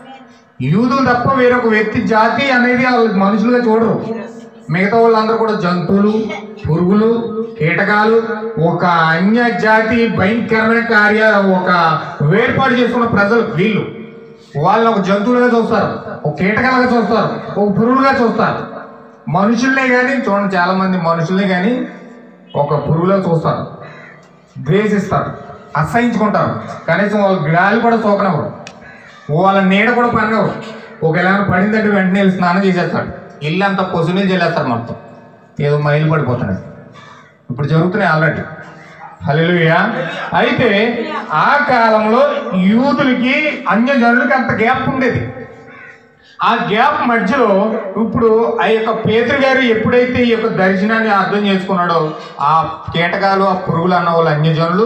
యూదులు తప్ప వేరొక వ్యక్తి జాతి అనేది వాళ్ళు మనుషులుగా చూడరు మిగతా వాళ్ళందరూ కూడా జంతువులు పురుగులు కీటకాలు ఒక అన్య జాతి భయంకరమైన కార్య ఒక వేర్పాటు చేసుకున్న ప్రజలు వీళ్ళు వాళ్ళు ఒక జంతువులుగా చూస్తారు ఒక కీటకాలుగా చూస్తారు ఒక పురుగులుగా చూస్తారు మనుషుల్నే కానీ చూడండి చాలా మంది మనుషుల్ని కానీ ఒక పురుగులో చూస్తారు ద్వేషిస్తారు అసహించుకుంటారు కనీసం వాళ్ళ గాలి కూడా సోకనవరు వాళ్ళ నీడ కూడా పనగవు ఒకవేళ పడిందంటే వెంటనే వెళ్ళి స్నానం చేసేస్తాడు ఇల్లు అంతా పొసుని చేలేస్తారు మొత్తం ఏదో మైలు పడిపోతున్నాయి ఇప్పుడు జరుగుతున్నాయి ఆల్రెడీ హల్లెలూయా అయితే ఆ కాలంలో యూదులకి అన్య జనులకి అంత గ్యాప్ ఉండేది ఆ గ్యాప్ మధ్యలో ఇప్పుడు ఆ యొక్క పేదరు గారు ఎప్పుడైతే ఈ యొక్క దర్శనాన్ని అర్థం చేసుకున్నాడో ఆ కీటకాలు ఆ పురుగులు అన్న వాళ్ళు అన్యజనులు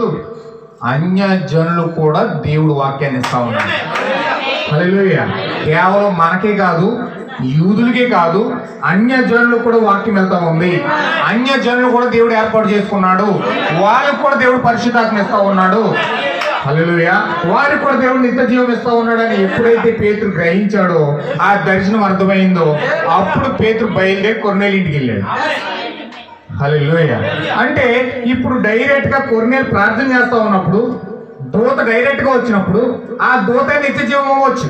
అన్యజనులు కూడా దేవుడు వాక్యాన్ని ఇస్తా ఉన్నాడు హల్లెలూయా కేవలం మనకే కాదు యూదులకే కాదు అన్య జనులు కూడా వాక్యం వెళ్తా ఉంది అన్య జనులు కూడా దేవుడు ఏర్పాటు చేసుకున్నాడు వాళ్ళకు కూడా దేవుడు పరిశుద్ధాత్మ ఇస్తా ఉన్నాడు హల్లెలూయా వారికి కూడా దేవుడు నిత్య జీవం ఇస్తా ఉన్నాడని ఎప్పుడైతే పేతురు గ్రహించాడో ఆ దర్శనం అర్థమైందో అప్పుడు పేతురు బయలుదేరి కొన్నేళ్ళ ఇంటికి వెళ్ళాడు హల్లెలూయ అంటే ఇప్పుడు డైరెక్ట్ గా కొన్నేళ్ళు ప్రార్థన చేస్తా ఉన్నప్పుడు దూత డైరెక్ట్ గా వచ్చినప్పుడు ఆ దూత నిత్య జీవం ఇవ్వచ్చు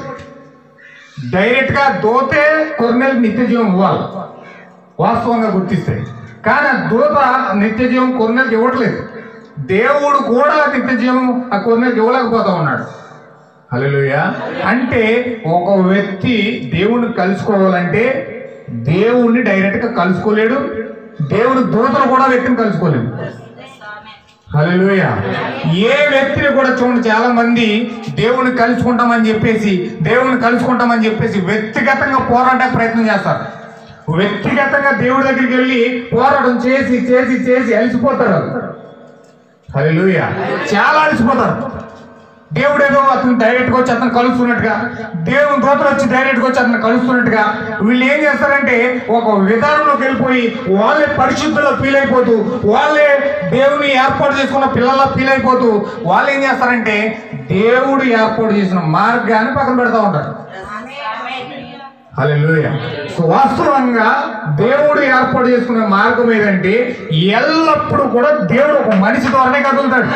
డైరెక్ట్ గా దూతే కొన్నేళ్ళు నిత్య జీవం ఇవ్వాలి వాస్తవంగా గుర్తిస్తే కానీ ఆ దూత నిత్య జీవం కొన్నేళ్ళకి ఇవ్వట్లేదు దేవుడు కూడా నిత్య జీవం ఆ కొన్నేళ్ళకి ఇవ్వలేకపోతా ఉన్నాడు హల్లెలూయా అంటే ఒక వ్యక్తి దేవుణ్ణి కలుసుకోవాలంటే దేవుణ్ణి డైరెక్ట్ గా కలుసుకోలేడు దేవుని దూతలు కూడా వ్యక్తిని కలుసుకోలేడు హల్లెలూయా ఏ వ్యక్తిని కూడా చూడండి చాలా మంది దేవుని కలుసుకుంటామని చెప్పేసి దేవుని కలుసుకుంటామని చెప్పేసి వ్యక్తిగతంగా పోరాడే ప్రయత్నం చేస్తారు వ్యక్తిగతంగా దేవుడి దగ్గరికి వెళ్ళి పోరాటం చేసి చేసి చేసి అలసిపోతారు హల్లెలూయా చాలా అలసిపోతారు దేవుడు ఏదో అతను డైరెక్ట్ గా వచ్చి అతను కలుస్తున్నట్టుగా దేవుని దూతలు వచ్చి డైరెక్ట్ గా వచ్చి అతను కలుస్తున్నట్టుగా వీళ్ళు ఏం చేస్తారంటే ఒక విధానంలోకి వెళ్ళిపోయి వాళ్ళే పరిశుద్ధులో ఫీల్ అయిపోతూ వాళ్ళే దేవుని ఏర్పాటు చేసుకున్న పిల్లల్లా ఫీల్ అయిపోతూ వాళ్ళు ఏం చేస్తారంటే దేవుడు ఏర్పాటు చేసిన మార్గాన్ని పక్కన పెడతా ఉంటారు హల్లెలూయా సో వాస్తవంగా దేవుడు ఏర్పాటు చేసుకునే మార్గం ఏదంటే ఎల్లప్పుడూ కూడా దేవుడు ఒక మనిషి ద్వారానే కదులుతాడు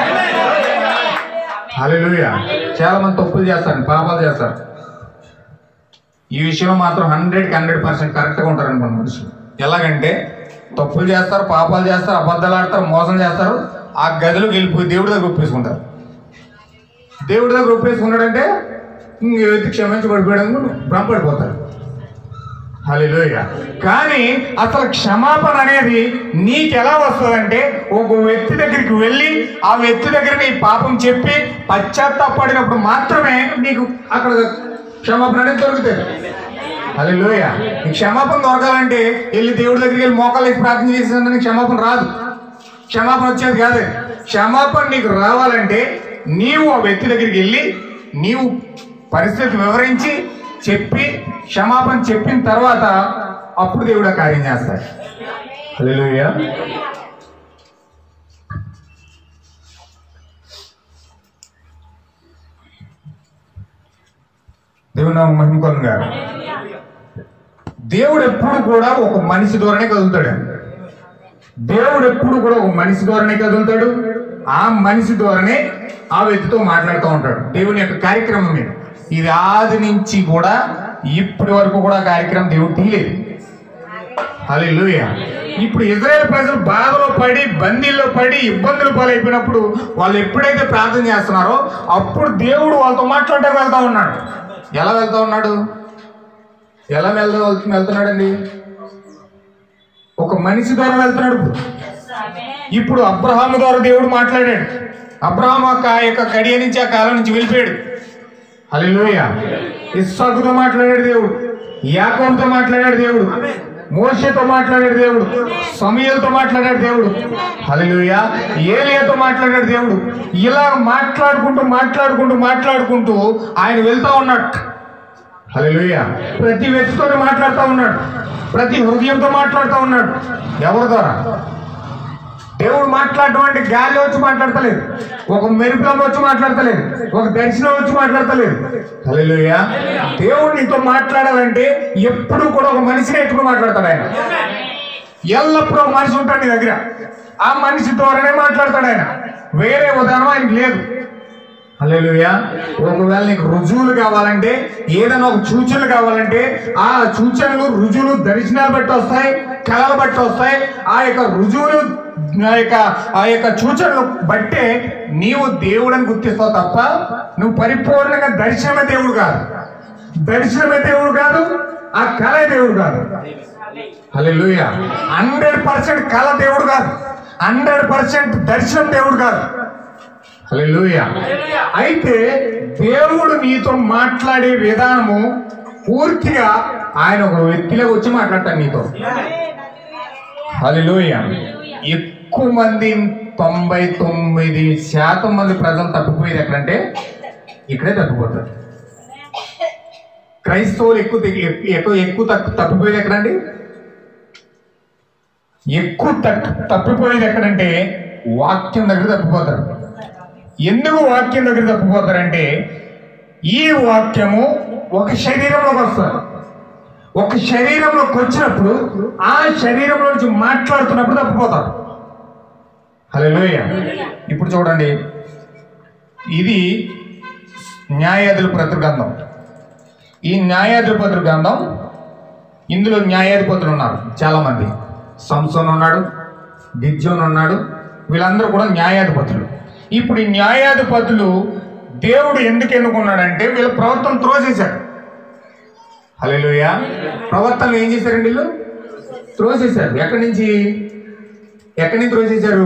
హల్లెలూయా చాలా మంది తప్పులు చేస్తారు పాపాలు చేస్తారు ఈ విషయంలో మాత్రం హండ్రెడ్కి హండ్రెడ్ పర్సెంట్ కరెక్ట్గా ఉంటారనుకోండి మనుషులు ఎలాగంటే తప్పులు చేస్తారు పాపాలు చేస్తారు అబద్ధాలు ఆడతారు మోసం చేస్తారు ఆ గదిలోకి వెళ్ళిపోయి దేవుడి దగ్గర ఒప్పేసుకుంటారు దేవుడి దగ్గర ఒప్పేసుకున్నాడంటే ఇంక వ్యక్తి క్షమించబడిపోయాడు భ్రమపడిపోతారు హల్లెలూయా కానీ అసలు క్షమాపణ అనేది నీకు ఎలా వస్తుందంటే ఒక వ్యక్తి దగ్గరికి వెళ్ళి ఆ వ్యక్తి దగ్గర నీ పాపం చెప్పి పశ్చాత్తాపడినప్పుడు మాత్రమే నీకు అక్కడ క్షమాపణ అనేది దొరుకుతుంది హల్లెలూయ నీ క్షమాపణ దొరకాలంటే వెళ్ళి దేవుడి దగ్గరికి వెళ్ళి మోకాలు వేసి ప్రార్థన చేసిన నీకు క్షమాపణ రాదు క్షమాపణ వచ్చేది కాదు క్షమాపణ నీకు రావాలంటే నీవు ఆ వ్యక్తి దగ్గరికి వెళ్ళి నీవు పరిస్థితి వివరించి చెప్పి క్షమాపణ చెప్పిన తర్వాత అప్పుడు దేవుడు ఆ కార్యం చేస్తాడు హల్లెలూయా దేవుడు నా మహిమ కలుగుగా దేవుడు ఎప్పుడు కూడా ఒక మనిషి ద్వారానే కదులుతాడు దేవుడు ఎప్పుడు కూడా ఒక మనిషి ద్వారానే కదులుతాడు ఆ మనిషి ద్వారానే ఆ వ్యక్తితో మాట్లాడుతూ ఉంటాడు దేవుని యొక్క కార్యక్రమం మీద ఇది ఆది నుంచి కూడా ఇప్పటి వరకు కూడా కార్యక్రమం దేవుడు తీయలేదు హల్లెలూయా ఇప్పుడు ఇజ్రాయెల్ ప్రజలు బాధలో పడి బందీల్లో పడి ఇబ్బందులు పాలైపోయినప్పుడు వాళ్ళు ఎప్పుడైతే ప్రార్థన చేస్తున్నారో అప్పుడు దేవుడు వాళ్ళతో మాట్లాడడానికి వెళ్తా ఉన్నాడు ఎలా వెళ్తా ఉన్నాడు ఎలా వెళ్తా వెళ్తున్నాడండి ఒక మనిషి ద్వారా వెళ్తున్నాడు ఇప్పుడు. ఇప్పుడు అబ్రహాము ద్వారా దేవుడు మాట్లాడాడు అబ్రహాం ఆ యొక్క గడియ నుంచి ఆ కాలం నుంచి వెళ్ళిపోయాడు హల్లెలూయా ఇస్సాకుతో మాట్లాడాడు దేవుడు యాకోబుతో మాట్లాడాడు దేవుడు మోషతో మాట్లాడాడు దేవుడు సమయలతో మాట్లాడాడు దేవుడు హల్లెలూయా ఏలియాతో మాట్లాడాడు దేవుడు ఇలా మాట్లాడుకుంటూ మాట్లాడుకుంటూ మాట్లాడుకుంటూ ఆయన వెళ్తా ఉన్నాడు హల్లెలూయా ప్రతి వ్యక్తితో మాట్లాడుతూ ఉన్నాడు ప్రతి హృదయంతో మాట్లాడుతూ ఉన్నాడు ఎవరి ద్వారా దేవుడు మాట్లాడటం అంటే గాలి వచ్చి మాట్లాడతలేదు ఒక మెరుపులో వచ్చి మాట్లాడతలేదు ఒక దర్శనం వచ్చి మాట్లాడతలేదు హల్లెలూయా దేవుడు నీతో మాట్లాడాలంటే ఎప్పుడు కూడా ఒక మనిషిని ఎట్టుకుని మాట్లాడతాడు ఆయన ఎల్లప్పుడూ ఒక మనిషి ఉంటాడు నీ దగ్గర ఆ మనిషి ద్వారానే మాట్లాడతాడు ఆయన వేరే ఉదాహరణ ఆయనకి లేదు హల్లెలూయా ఒకవేళ నీకు రుజువులు కావాలంటే ఏదైనా ఒక సూచనలు కావాలంటే ఆ సూచనలు రుజువులు దర్శనాలు బట్టి వస్తాయి కళలు బట్టి వస్తాయి ఆ యొక్క రుజువులు ఆ యొక్క ఆ యొక్క సూచనలు బట్టే నీవు దేవుడని గుర్తిస్తావు తప్ప నువ్వు పరిపూర్ణంగా దర్శనమే దేవుడు కాదు దర్శనమే దేవుడు కాదు ఆ కళే దేవుడు కాదు హల్లెలూయా హండ్రెడ్ పర్సెంట్ కళ దేవుడు కాదు హండ్రెడ్ పర్సెంట్ దర్శనం దేవుడు కాదు హల్లెలూయా అయితే దేవుడు నీతో మాట్లాడే విధానము పూర్తిగా ఆయన ఒక వ్యక్తిలో వచ్చి మాట్లాడతాడు నీతో హల్లెలూయా ఎక్కువ మంది తొంభై తొమ్మిది శాతం మంది ప్రజలు తప్పిపోయేది ఎక్కడంటే ఇక్కడే తప్పిపోతారు క్రైస్తవులు ఎక్కువ తెగి- ఎక్కువ ఎక్కువ తప్పు- తప్పిపోయేది ఎక్కడండి ఎక్కువ తప్పు- తప్పిపోయేది ఎక్కడంటే వాక్యం దగ్గర తప్పిపోతారు ఎందుకు వాక్యం దగ్గర తప్పిపోతారంటే ఈ వాక్యము ఒక శరీరంలోకి వస్తుంది ఒక శరీరంలోకి వచ్చినప్పుడు ఆ శరీరంలో నుంచి మాట్లాడుతున్నప్పుడు తప్పిపోతారు హల్లెలూయా ఇప్పుడు చూడండి ఇది న్యాయాధిపతి గ్రంథం ఈ న్యాయాధిపతుల గ్రంథం ఇందులో న్యాయాధిపతులు ఉన్నారు చాలా మంది సంసోన్ ఉన్నాడు గిజ్జోన్ ఉన్నాడు వీళ్ళందరూ కూడా న్యాయాధిపతులు ఇప్పుడు ఈ న్యాయాధిపతులు దేవుడు ఎందుకు ఎన్నుకున్నాడంటే వీళ్ళ ప్రవర్తన త్రోసేశారు హలోయ ప్రవర్తనలు ఏం చేశారండి వీళ్ళు త్రోసేశారు ఎక్కడి నుంచి ఎక్కడి నుంచి త్రోసేశారు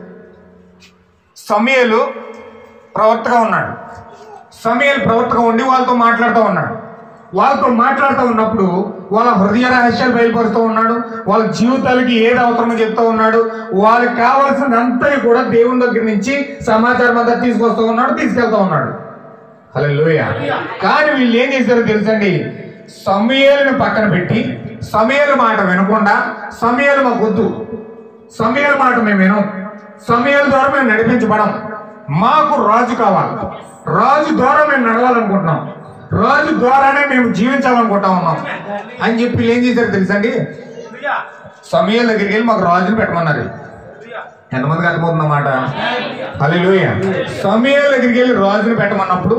సమయలు ప్రవర్తగా ఉన్నాడు సమయలు ప్రవర్తగా ఉండి వాళ్ళతో మాట్లాడుతూ ఉన్నాడు వాళ్ళతో మాట్లాడుతూ ఉన్నప్పుడు వాళ్ళ హృదయ రహస్యాలు బయలుపరుస్తూ ఉన్నాడు వాళ్ళ జీవితాలకి ఏది అవసరమో చెప్తూ ఉన్నాడు వాళ్ళకి కావాల్సినంతా కూడా దేవుని దగ్గర నుంచి సమాచారం అంతా తీసుకొస్తూ ఉన్నాడు తీసుకెళ్తా ఉన్నాడు హలో కానీ వీళ్ళు ఏం చేశారో తెలుసండి సమయాలను పక్కన పెట్టి సమయాల మాట వినకుండా సమయాలు మాకు వద్దు సమయాల మాట మేము వినం సమయాల ద్వారా మేము నడిపించబడం మాకు రాజు కావాలి రాజు ద్వారా మేము నడవాలనుకుంటున్నాం రాజు ద్వారానే మేము జీవించాలనుకుంటా ఉన్నాం అని చెప్పి వీళ్ళు ఏం చేశారు తెలుసండి సమయాల దగ్గరికి వెళ్ళి మాకు రాజుని పెట్టమన్నారు ఎంతమందికి అర్థమవుతుందన్నమాట హల్లెలూయా సమయాల దగ్గరికి వెళ్ళి రాజుని పెట్టమన్నప్పుడు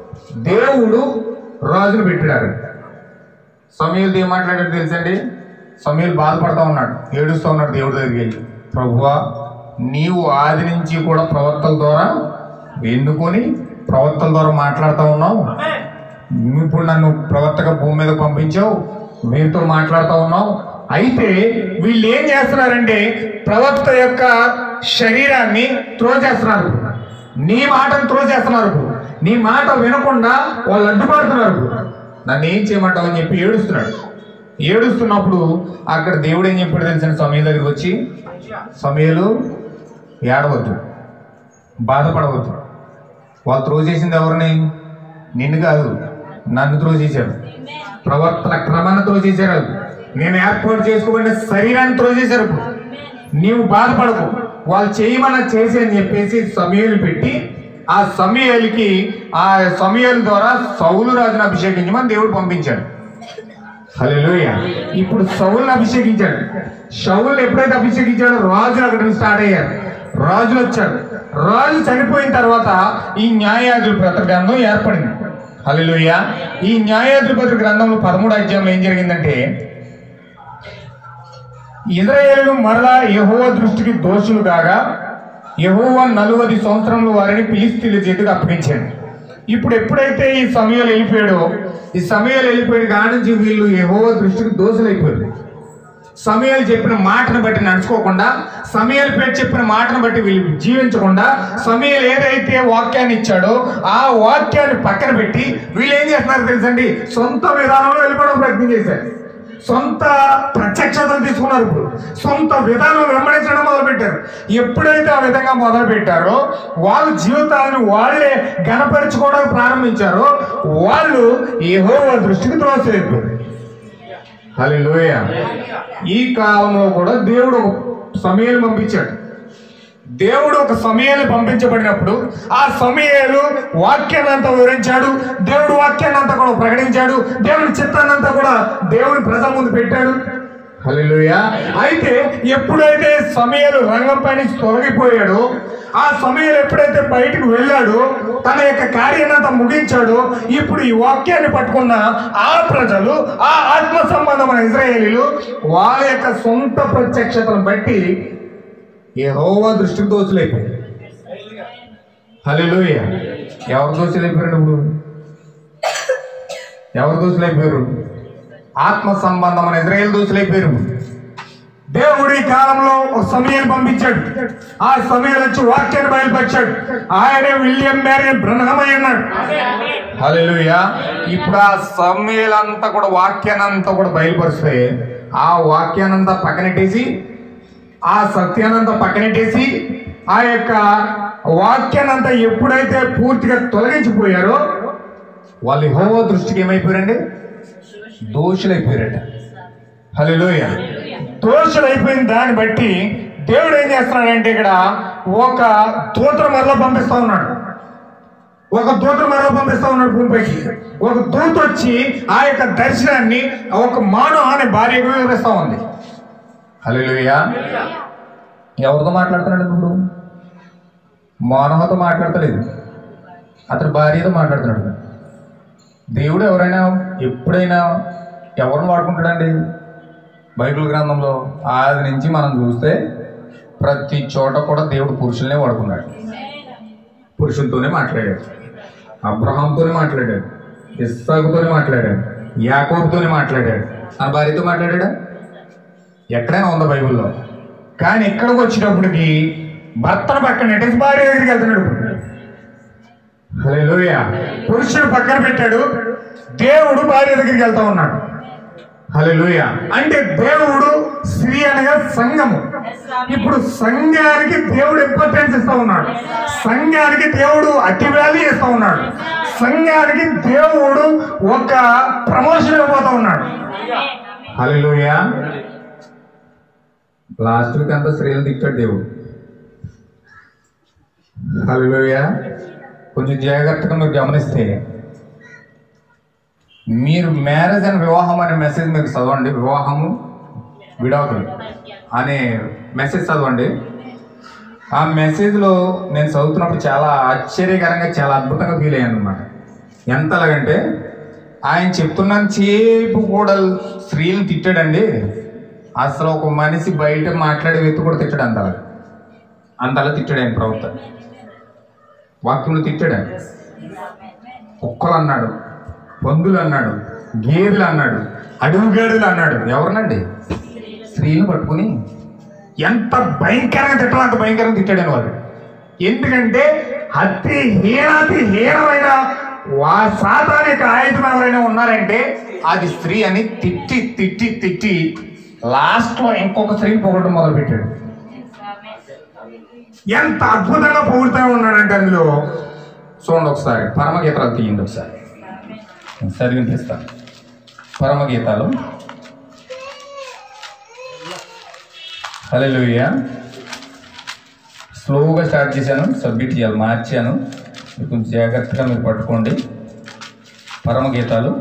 దేవుడు రాజును పెట్టాడు సమయాలు ఏం మాట్లాడాడు తెలుసండి సమీలు బాధపడతా ఉన్నాడు ఏడుస్తూ ఉన్నాడు దేవుడి దగ్గరికి వెళ్ళి ప్రభువా నీవు ఆది నుంచి కూడా ప్రవక్తల ద్వారా ఎన్నుకొని ప్రవక్తల ద్వారా మాట్లాడుతూ ఉన్నావు నువ్వు ఇప్పుడు నన్ను ప్రవర్తక భూమి మీద పంపించావు మీరుతో మాట్లాడుతూ ఉన్నావు అయితే వీళ్ళు ఏం చేస్తున్నారంటే ప్రవక్త యొక్క శరీరాన్ని త్రోచేస్తున్నారు నీ మాటను త్రోచేస్తున్నారు ఇప్పుడు. నీ మాట వినకుండా వాళ్ళు అడ్డుపడుతున్నారు ఇప్పుడు. నన్ను ఏం చేయమంటావు అని చెప్పి ఏడుస్తున్నాడు ఏడుస్తున్నప్పుడు అక్కడ దేవుడు ఏం చెప్పాడు తెలిసిన సమయం దగ్గరికి వచ్చి సమయలు ఏడవద్దు బాధపడవద్దు వాళ్ళు త్రో చేసింది ఎవరిని నిన్ను కాదు నన్ను త్రో చేశారు ప్రవర్తన క్రమాన్ని త్రో చేశారు నేను ఏర్పాటు చేసుకోబడిన శరీరాన్ని త్రో చేశారు ఇప్పుడు. నీవు బాధపడకు వాళ్ళు చేయమని చేసి అని చెప్పేసి సమయాలు పెట్టి ఆ సమయాలకి ఆ సమయాల ద్వారా సౌలు రాజును అభిషేకించమని దేవుడు పంపించాడు హల్లెలూయా ఇప్పుడు సౌల్ని అభిషేకించాడు సౌల్ని ఎప్పుడైతే అభిషేకించాడో రాజులు అక్కడి నుంచి స్టార్ట్ అయ్యారు రాజులు వచ్చాడు రాజు చనిపోయిన తర్వాత ఈ న్యాయాధిపతి గ్రంథం ఏర్పడింది హల్లెలూయా ఈ న్యాయాధిపతి గ్రంథంలో పదమూడు అధ్యాయంలో ఏం జరిగిందంటే ఇజ్రాయేలు మరలా యెహోవా దృష్టికి దోషులు కాగా యెహోవా నలువది సంవత్సరంలో వారిని ఫిలిస్తీన్ల చేతికి అప్పగించాడు ఇప్పుడు ఎప్పుడైతే ఈ సమయాలు వెళ్ళిపోయాడో ఈ సమయాలు వెళ్ళిపోయిన కాడి నుంచి వీళ్ళు యెహోవా దృష్టికి దోషులు అయిపోయారు సమయాలు చెప్పిన మాటను బట్టి నడుచుకోకుండా సమయాలు పేరు చెప్పిన మాటను బట్టి వీళ్ళు జీవించకుండా సమయాలు ఏదైతే వాక్యాన్ని ఇచ్చాడో ఆ వాక్యాన్ని పక్కన పెట్టి వీళ్ళు ఏం చేస్తున్నారు తెలుసండి సొంత విధానంలో వెళ్ళిపోవడం ప్రయత్నం చేశారు సొంత ప్రత్యక్షతలు తీసుకున్నారు ఇప్పుడు సొంత విధానం వెంబడించడం మొదలు పెట్టారు ఎప్పుడైతే ఆ విధంగా మొదలు పెట్టారో వాళ్ళ జీవితాలను వాళ్ళే గణపరుచుకోవడానికి ప్రారంభించారో వాళ్ళు ఏహో దృష్టికి త్రోసలేదు హల్లెలూయా ఈ కాలంలో కూడా దేవుడు ఒక సమయాన్ని పంపించాడు దేవుడు ఒక సమయాన్ని పంపించబడినప్పుడు ఆ సమయాలు వాక్యాన్ని అంతా వివరించాడు దేవుడు వాక్యాన్ని అంతా కూడా ప్రకటించాడు దేవుడి చిత్తాన్ని అంతా కూడా దేవుడి ప్రజల ముందు పెట్టాడు హల్లెలూయా అయితే ఎప్పుడైతే సమయాలు రంగంపై నుంచి తొలగిపోయాడో ఆ సమయాలు ఎప్పుడైతే బయటకు వెళ్ళాడో తన యొక్క కార్యాన్ని అంతా ముగించాడో ఇప్పుడు ఈ వాక్యాన్ని పట్టుకున్న ఆ ప్రజలు ఆ ఆత్మ సంబంధమైన ఇజ్రాయేలీలు వాళ్ళ యొక్క సొంత ప్రత్యక్షతను బట్టి యెహోవా దృష్టికి దోచులైపోయారు హల్లెలూయ ఎవరు దోచులైపోయారు నువ్వు ఎవరు దోచులైపోయారు ఆత్మ సంబంధమైన ఇజ్రాయేల్ దోచులైపోయారు దేవుడు ఈ కాలంలో ఒక సమయం పంపించాడు ఆ సమయం వచ్చి వాక్యాన్ని బయలుపరిచాడు ఆయనే విలియం మేరీ బ్రహ్మమై ఉన్నాడు హల్లెలూయా ఇప్పుడు ఆ సమయాలంతా కూడా వాక్యాన్ని అంతా కూడా బయలుపరిస్తే ఆ వాక్యానంతా పక్కనెట్టేసి ఆ సత్యానంతా పక్కనెట్టేసి ఆ యొక్క వాక్యానంతా ఎప్పుడైతే పూర్తిగా తొలగించిపోయారో వాళ్ళు హోవో దృష్టికి ఏమైపోయారండి దోషులైపోయారట హలోయ దోషులైపోయిన దాన్ని బట్టి దేవుడు ఏం చేస్తున్నాడంటే ఇక్కడ ఒక దూతను మరలా పంపిస్తా ఉన్నాడు ఒక దూత మరలా పంపిస్తా ఉన్నాడు భూమిపైకి ఒక దూత వచ్చి ఆ యొక్క దర్శనాన్ని ఒక మానవ అనే భార్యకు వివరిస్తా ఉంది హలోయ ఎవరితో మాట్లాడుతున్నాడు ఇప్పుడు మానవతో మాట్లాడతలేదు అతని భార్యతో మాట్లాడుతున్నాడు దేవుడు ఎవరైనా ఎప్పుడైనా ఎవరిని వాడుకుంటాడండి బైబిల్ గ్రంథంలో ఆది నుంచి మనం చూస్తే ప్రతి చోట కూడా దేవుడు పురుషులనే వాడుకున్నాడు పురుషులతోనే మాట్లాడాడు అబ్రహాంతోనే మాట్లాడాడు ఇస్సాకుతోనే మాట్లాడాడు యాకోబుతోనే మాట్లాడాడు ఆ భార్యతో మాట్లాడాడా ఎక్కడైనా ఉందా బైబిల్లో కానీ ఇక్కడికి వచ్చేటప్పటికి భర్తను పక్కన నెట్టేసి భార్య దగ్గరికి వెళ్తున్నాడు ఇప్పుడు. హల్లెలూయా పురుషుడు పక్కన పెట్టాడు దేవుడు భార్య దగ్గరికి వెళ్తా ఉన్నాడు హల్లెలూయా అంటే దేవుడు స్త్రీ అనగా సంఘము ఇప్పుడు సంఘానికి దేవుడు ఇంపార్టెన్స్ ఇస్తా ఉన్నాడు సంఘానికి దేవుడు అతి వాల్యూ ఇస్తా ఉన్నాడు సంఘానికి దేవుడు ఒక ప్రమోషన్ ఇవ్వబోతా ఉన్నాడు హల్లెలూయా లాస్ట్ వీక్ అంతా స్త్రీలు తిట్టాడు దేవుడు హల్లెలూయా కొంచెం జాగ్రత్తగా మీరు గమనిస్తే మీరు మ్యారేజ్ అండ్ వివాహం అనే మెసేజ్ మీరు చదవండి వివాహము విడాకులు అనే మెసేజ్ చదవండి ఆ మెసేజ్లో నేను చదువుతున్నప్పుడు చాలా ఆశ్చర్యకరంగా చాలా అద్భుతంగా ఫీల్ అయ్యాను అనమాట ఎంతలాగంటే ఆయన చెప్తున్నాను చేపు కూడా స్త్రీలను తిట్టాడండి అసలు ఒక మనిషి బయట మాట్లాడే వ్యక్తి కూడా తిట్టాడు అంతలా అంతలా తిట్టాడు ఆయన ప్రవక్త వాక్యంలో తిట్టాడు ఆయన కుక్కలు అన్నాడు పందులు అన్నాడు గేదెలు అన్నాడు అడుగుగేడులు అన్నాడు ఎవరినండి స్త్రీని పట్టుకుని ఎంత భయంకరంగా తిట్టాలో అంత భయంకరంగా తిట్టాడని వాళ్ళు ఎందుకంటే అతి హీనాతి హీనమైన వా సాతానిక ఆయుధం ఎవరైనా ఉన్నారంటే అది స్త్రీ అని తిట్టి తిట్టి తిట్టి లాస్ట్ లో ఇంకొక స్త్రీని పొగడం మొదలు పెట్టాడు ఎంత అద్భుతంగా పొగుడుతూ ఉన్నాడంటే అందులో చూడండి ఒకసారి పరమగీతాలు తీయండి ఒకసారి ఒకసారి వినిపిస్తాను పరమగీతాలు హలో స్లోగా స్టార్ట్ చేశాను సబ్మిట్ చేయాలి మార్చాను మీరు కొంచెం జాగ్రత్తగా మీరు పట్టుకోండి పరమగీతాలు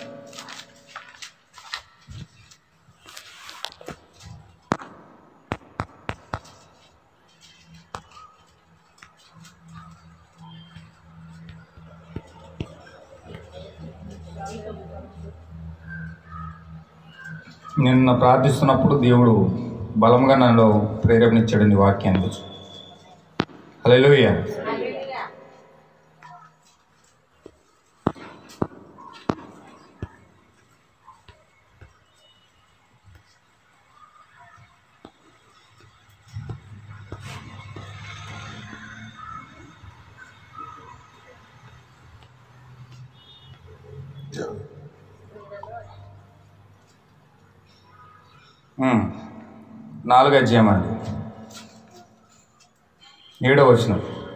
నిన్న ప్రార్థిస్తున్నప్పుడు దేవుడు బలంగా నన్ను ప్రేరేపణించాడు ఈ వాక్యాన్ని హల్లెలూయ ఉమ్. నాలుగు అధ్యాయం అండి ఏడో వచ్చిన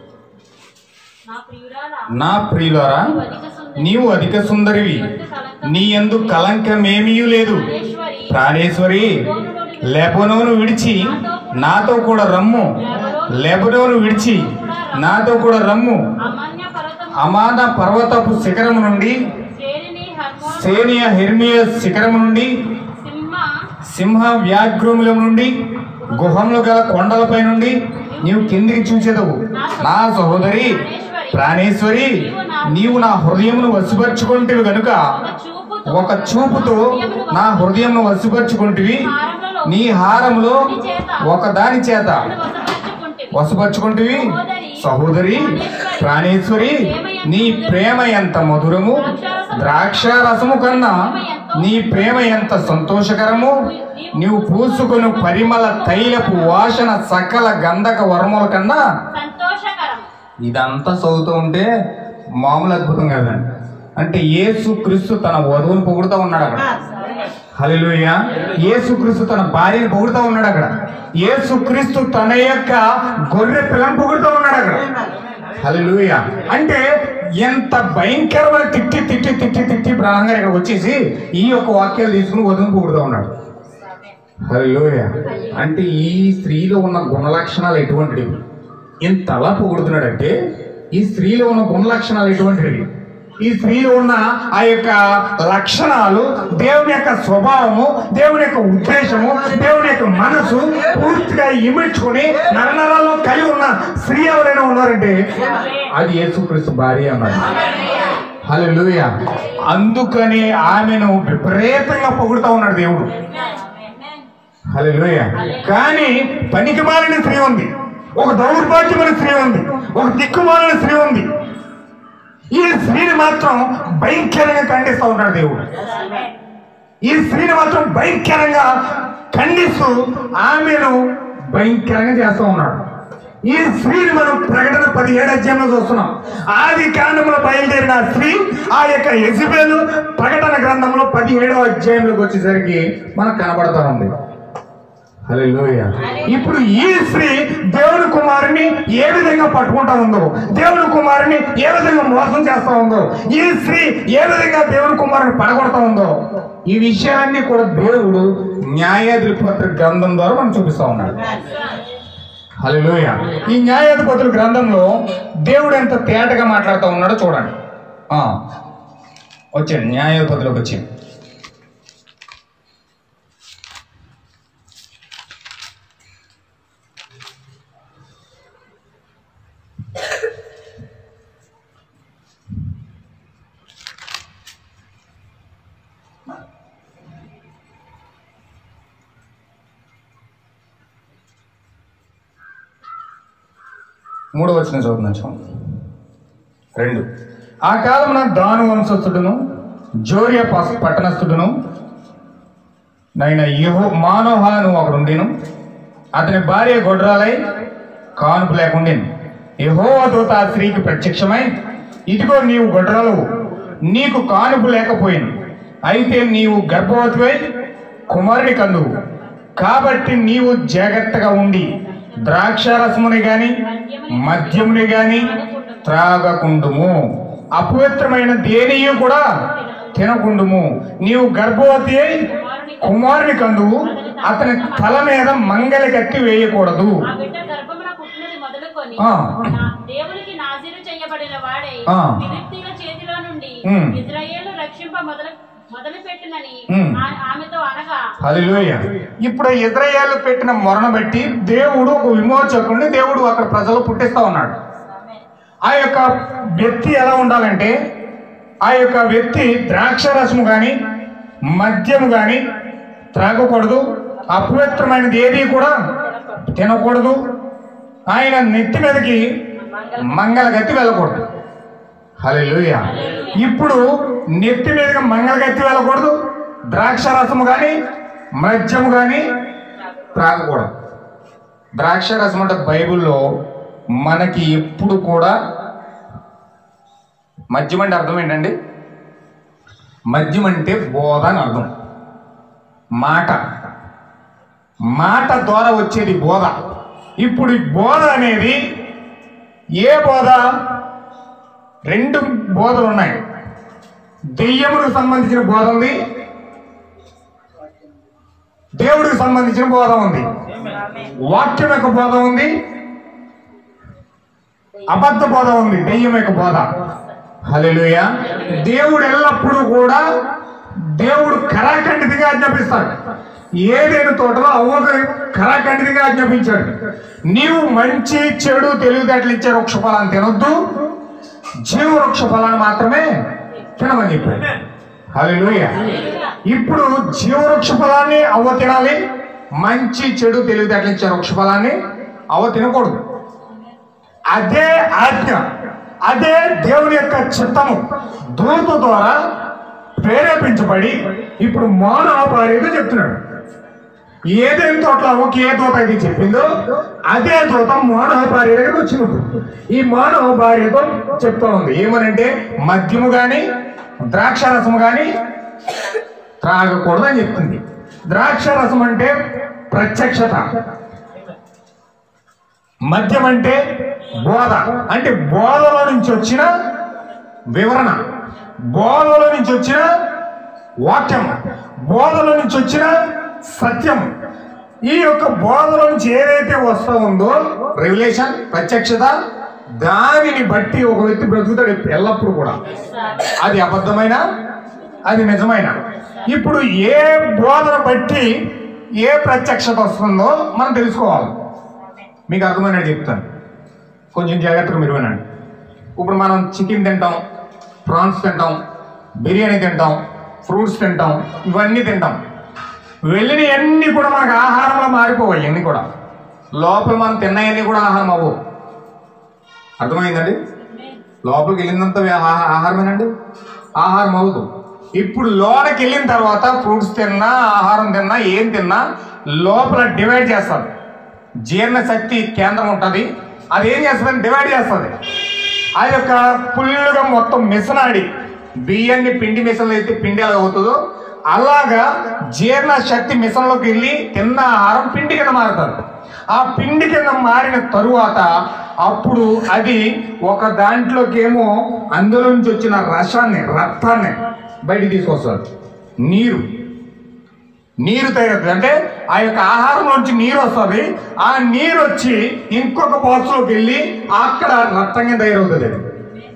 నా ప్రియురాలా నా ప్రియులారా నీవు అధిక సుందరివి నీ ఎందు కలంకమేమీ లేదు ప్రాణేశ్వరి లెబనోను విడిచి నాతో కూడా రమ్ము లెబనోను విడిచి నాతో కూడా రమ్ము అమాన్య పర్వతం అమాన పర్వతపు శిఖరము నుండి శ్రేణిని హర్మోన్ సేనియ హెర్మియ శిఖరము నుండి సింహ సింహ వ్యాఘ్రముల నుండి గుహములు గల కొండలపై నుండి నీవు కిందికి చూచెదవు నా సహోదరి ప్రాణేశ్వరి నీవు నా హృదయమును వసిపరుచుకుంటేవి గనుక ఒక చూపుతో ఒక చూపుతో నా హృదయమును వసిపరుచుకుంటివి నీ హారములో ఒక దాని చేత వసపరుచుకుంటివి. వసపరుచుకుంటివి సహోదరి ప్రాణేశ్వరి నీ ప్రేమ ఎంత మధురము ద్రాక్ష రసము కన్నా నీ ప్రేమ ఎంత సంతోషకరము నీవు పూసుకొని పరిమళ తైలపు వాసన సకల గంధక వర్మల కన్నా సంతోషకరం ఇదంతా చదువుతూ ఉంటే మామూలు అద్భుతం కాదండి అంటే యేసు క్రీస్తు తన వధువుని పొగుడుతూ ఉన్నాడు అక్కడ హల్లెలూయ యేసు క్రీస్తు తన భార్యని పొగుడుతూ ఉన్నాడు అక్కడ యేసు క్రీస్తు తన యొక్క గొర్రె పిల్లని పొగుడుతూ ఉన్నాడు అక్కడ హల్లెలూయ అంటే ఎంత భయంకరమైన తిట్టి తిట్టి తిట్టి తిట్టి ప్రాణంగా ఇక్కడ వచ్చేసి ఈ యొక్క వాక్యాలు తీసుకుని వధువుని పొగుడుతూ ఉన్నాడు హల్లెలూయ అంటే ఈ స్త్రీలో ఉన్న గుణ లక్షణాలు ఎటువంటివి ఇంతలా పొగుడుతున్నాడంటే ఈ స్త్రీలో ఉన్న గుణ లక్షణాలు ఎటువంటివి ఈ స్త్రీలో ఉన్న ఆ యొక్క లక్షణాలు దేవుని యొక్క స్వభావము దేవుని యొక్క ఉద్దేశము దేవుని యొక్క మనసు పూర్తిగా ఇమిడ్చుకొని నరనరాల్లో కలిగి ఉన్న స్త్రీ ఎవరైనా ఉన్నారంటే అది యేసుక్రీస్తు భార్య అన్నారు హల్లెలూయ అందుకని ఆమెను విపరీతంగా పొగుడుతా ఉన్నాడు దేవుడు హల్లెలూయ కానీ పనికి మాలిన స్త్రీ ఉంది ఒక దౌర్భాగ్యమైన స్త్రీ ఉంది ఒక దిక్కుమాలిన స్త్రీ ఉంది ఈ స్త్రీని మాత్రం భయంకరంగా ఖండిస్తూ ఉన్నాడు దేవుడు ఈ స్త్రీని మాత్రం భయంకరంగా ఖండిస్తూ ఆమెను భయంకరంగా చేస్తూ ఉన్నాడు ఈ స్త్రీని మనం ప్రకటన పదిహేడు అధ్యాయంలో చూస్తున్నాం ఆది కాండంలో బయలుదేరిన ఆ స్త్రీ ఆ యొక్క యజబేలు ప్రకటన గ్రంథంలో పదిహేడవ అధ్యాయంలోకి వచ్చేసరికి మనకు కనబడతా ఉంది హల్లెలూయ ఇప్పుడు ఈ స్త్రీ దేవుని కుమారుని ఏ విధంగా పట్టుకుంటా ఉందో దేవుని కుమారుని ఏ విధంగా మోసం చేస్తా ఉందో ఈ స్త్రీ ఏ విధంగా దేవుని కుమారుని పడగొడతా ఉందో ఈ విషయాన్ని కూడా దేవుడు న్యాయాధిపత్ర గ్రంథం ద్వారా మనం చూపిస్తా ఉన్నాడు హల్లెలూయ ఈ న్యాయాధిపతుల గ్రంథంలో దేవుడు ఎంత తేటగా మాట్లాడుతూ ఉన్నాడో చూడండి ఆ, వచ్చాడు న్యాయాధిపతులకు వచ్చింది మూడో వచ్చిన చదువుతున్నాం రెండు ఆ కాలమున దాను వంశస్థుడును జోర్య పస్- పట్టణస్థుడును నైన యహో మానోహాను ఒకడుండిను అతని భార్య గొడ్రాలై కానుపు లేకుండేను యహో దూత ఆ స్త్రీకి ప్రత్యక్షమై ఇదిగో నీవు గొడ్రాలవు నీకు కానుపు లేకపోయిను అయితే నీవు గర్భవతివై కుమారుని కందువు కాబట్టి నీవు జాగ్రత్తగా ఉండి ద్రాక్షారసముని గాని మద్యముని గాని త్రాగకుండుము అపవిత్రమైన దేనియు కూడా తినకుండుము నీవు గర్భవతి అయి కుమారుని కందువు అతని తల మీద మంగలి కత్తి వేయకూడదు ఆ బిడ్డ గర్భమున పుట్టినది మొదలుకొని ఆ. నా- దేవునికి నాజీరు చేయబడిన వాడై ఆ. ఫిలిస్తీన్ల చేతిలో నుండి ఉమ్. ఇజ్రాయేలు రక్షింప మొదలు మొదలు పెట్టినని ఉమ్. ఆమెతో అనగా హల్లెలూయ ఇప్పుడు ఇజ్రాయేలు పెట్టిన మొరను బట్టి దేవుడు ఒక విమోచకుడిని దేవుడు అక్కడ ప్రజలు పుట్టిస్తా ఉన్నాడు ఆ యొక్క వ్యక్తి ఎలా ఉండాలంటే ఆ యొక్క వ్యక్తి ద్రాక్షరసము కానీ మద్యము కానీ త్రాగకూడదు అపవిత్రమైనది ఏది కూడా తినకూడదు ఆయన నెత్తి మీదకి మంగళగత్తి వెళ్ళకూడదు హల్లెలూయా ఇప్పుడు నెత్తి మీదకి మంగళగత్తి వెళ్ళకూడదు ద్రాక్ష రసము కానీ మద్యము కానీ త్రాగకూడదు ద్రాక్ష రసం అంటే బైబిల్లో మనకి ఎప్పుడు కూడా మద్యం అంటే అర్థం ఏంటండి మద్యం అంటే బోధ అని అర్థం మాట మాట ద్వారా వచ్చేది బోధ ఇప్పుడు ఈ బోధ అనేది ఏ బోధ రెండు బోధలు ఉన్నాయి దెయ్యములకు సంబంధించిన బోధ ఉంది దేవుడికి సంబంధించిన బోధ ఉంది వాక్యం యొక్క బోధ ఉంది అబద్ధ బోధ ఉంది దెయ్యం యొక్క బోధ హల్లెలూయ దేవుడు ఎల్లప్పుడూ కూడా దేవుడు కరాఖండితిగా ఆజ్ఞాపిస్తాడు ఏదైనా తోటలో అవ్వకు కరాఖండితిగా ఆజ్ఞాపించాడు నీవు మంచి చెడు తెలివితేటలు ఇచ్చే వృక్ష ఫలాన్ని తినొద్దు జీవవృక్ష ఫలాన్ని మాత్రమే తినమని చెప్పాడు హల్లెలూయ ఇప్పుడు జీవవృక్ష ఫలాన్ని అవ్వ తినాలి మంచి చెడు తెలివితేటలు ఇచ్చే వృక్ష ఫలాన్ని అవ్వ తినకూడదు అదే ఆజ్ఞ అదే దేవుని యొక్క చిత్తము దూత ద్వారా ప్రేరేపించబడి ఇప్పుడు మౌన భార్యతో చెప్తున్నాడు ఏదేం తోటలో ఒక ఏ తోట అయితే చెప్పిందో అదే తోట మోనవ భార్య దగ్గరకు వచ్చినప్పుడు ఈ మోనవ భార్యతో చెప్తా ఉంది ఏమనంటే మద్యము గాని ద్రాక్షారసము గాని త్రాగకూడదు అని చెప్తుంది ద్రాక్షారసం అంటే ప్రత్యక్షత మద్యం అంటే బోధ అంటే బోధలో నుంచి వచ్చిన వివరణ బోధలో నుంచి వచ్చిన వాక్యం బోధలో నుంచి వచ్చిన సత్యం ఈ యొక్క బోధలో నుంచి ఏదైతే వస్తా ఉందో రెగ్యులేషన్ ప్రత్యక్షత దానిని బట్టి ఒక వ్యక్తి బ్రతుకుతాడు ఎల్లప్పుడూ కూడా అది అబద్ధమైన అది నిజమైన ఇప్పుడు ఏ బోధన బట్టి ఏ ప్రత్యక్షత వస్తుందో మనం తెలుసుకోవాలి మీకు అర్థమైనట్టు చెప్తాను కొంచెం జాగ్రత్తగా మీరు వినండి ఇప్పుడు మనం చికెన్ తింటాం ప్రాన్స్ తింటాం బిర్యానీ తింటాం ఫ్రూట్స్ తింటాం ఇవన్నీ తింటాం వెళ్ళిన అన్ని కూడా మనకు ఆహారంలో మారిపోవాలి ఇవన్నీ కూడా లోపల మనం తిన్నవన్నీ కూడా ఆహారం అవ్వవు అర్థమైందండి లోపలికి వెళ్ళినంత ఆహా- ఆహారమేనండి ఆహారం అవ్వదు ఇప్పుడు లోనకి వెళ్ళిన తర్వాత ఫ్రూట్స్ తిన్నా ఆహారం తిన్నా ఏం తిన్నా లోపల డివైడ్ చేస్తారు జీర్ణశక్తి కేంద్రం ఉంటుంది అది ఏం చేస్తుంది డివైడ్ చేస్తుంది ఆ యొక్క పుల్లుగా మొత్తం మిసనాడి బియ్యాన్ని పిండి మిషన్లో అయితే పిండి ఎలా అవుతుందో అలాగా జీర్ణ శక్తి మిషన్లోకి వెళ్ళి తిన్న ఆహారం పిండి కింద మారుతుంది ఆ పిండి కింద మారిన తరువాత అప్పుడు అది ఒక దాంట్లోకి ఏమో అందులో నుంచి వచ్చిన రసాన్ని రక్తాన్ని బయటికి తీసుకొస్తారు నీరు నీరు తయారవుతుంది అంటే ఆ యొక్క ఆహారం నుంచి నీరు వస్తుంది ఆ నీరు వచ్చి ఇంకొక బాక్స్లోకి వెళ్ళి అక్కడ రక్తంగా తయారవుతుంది అది.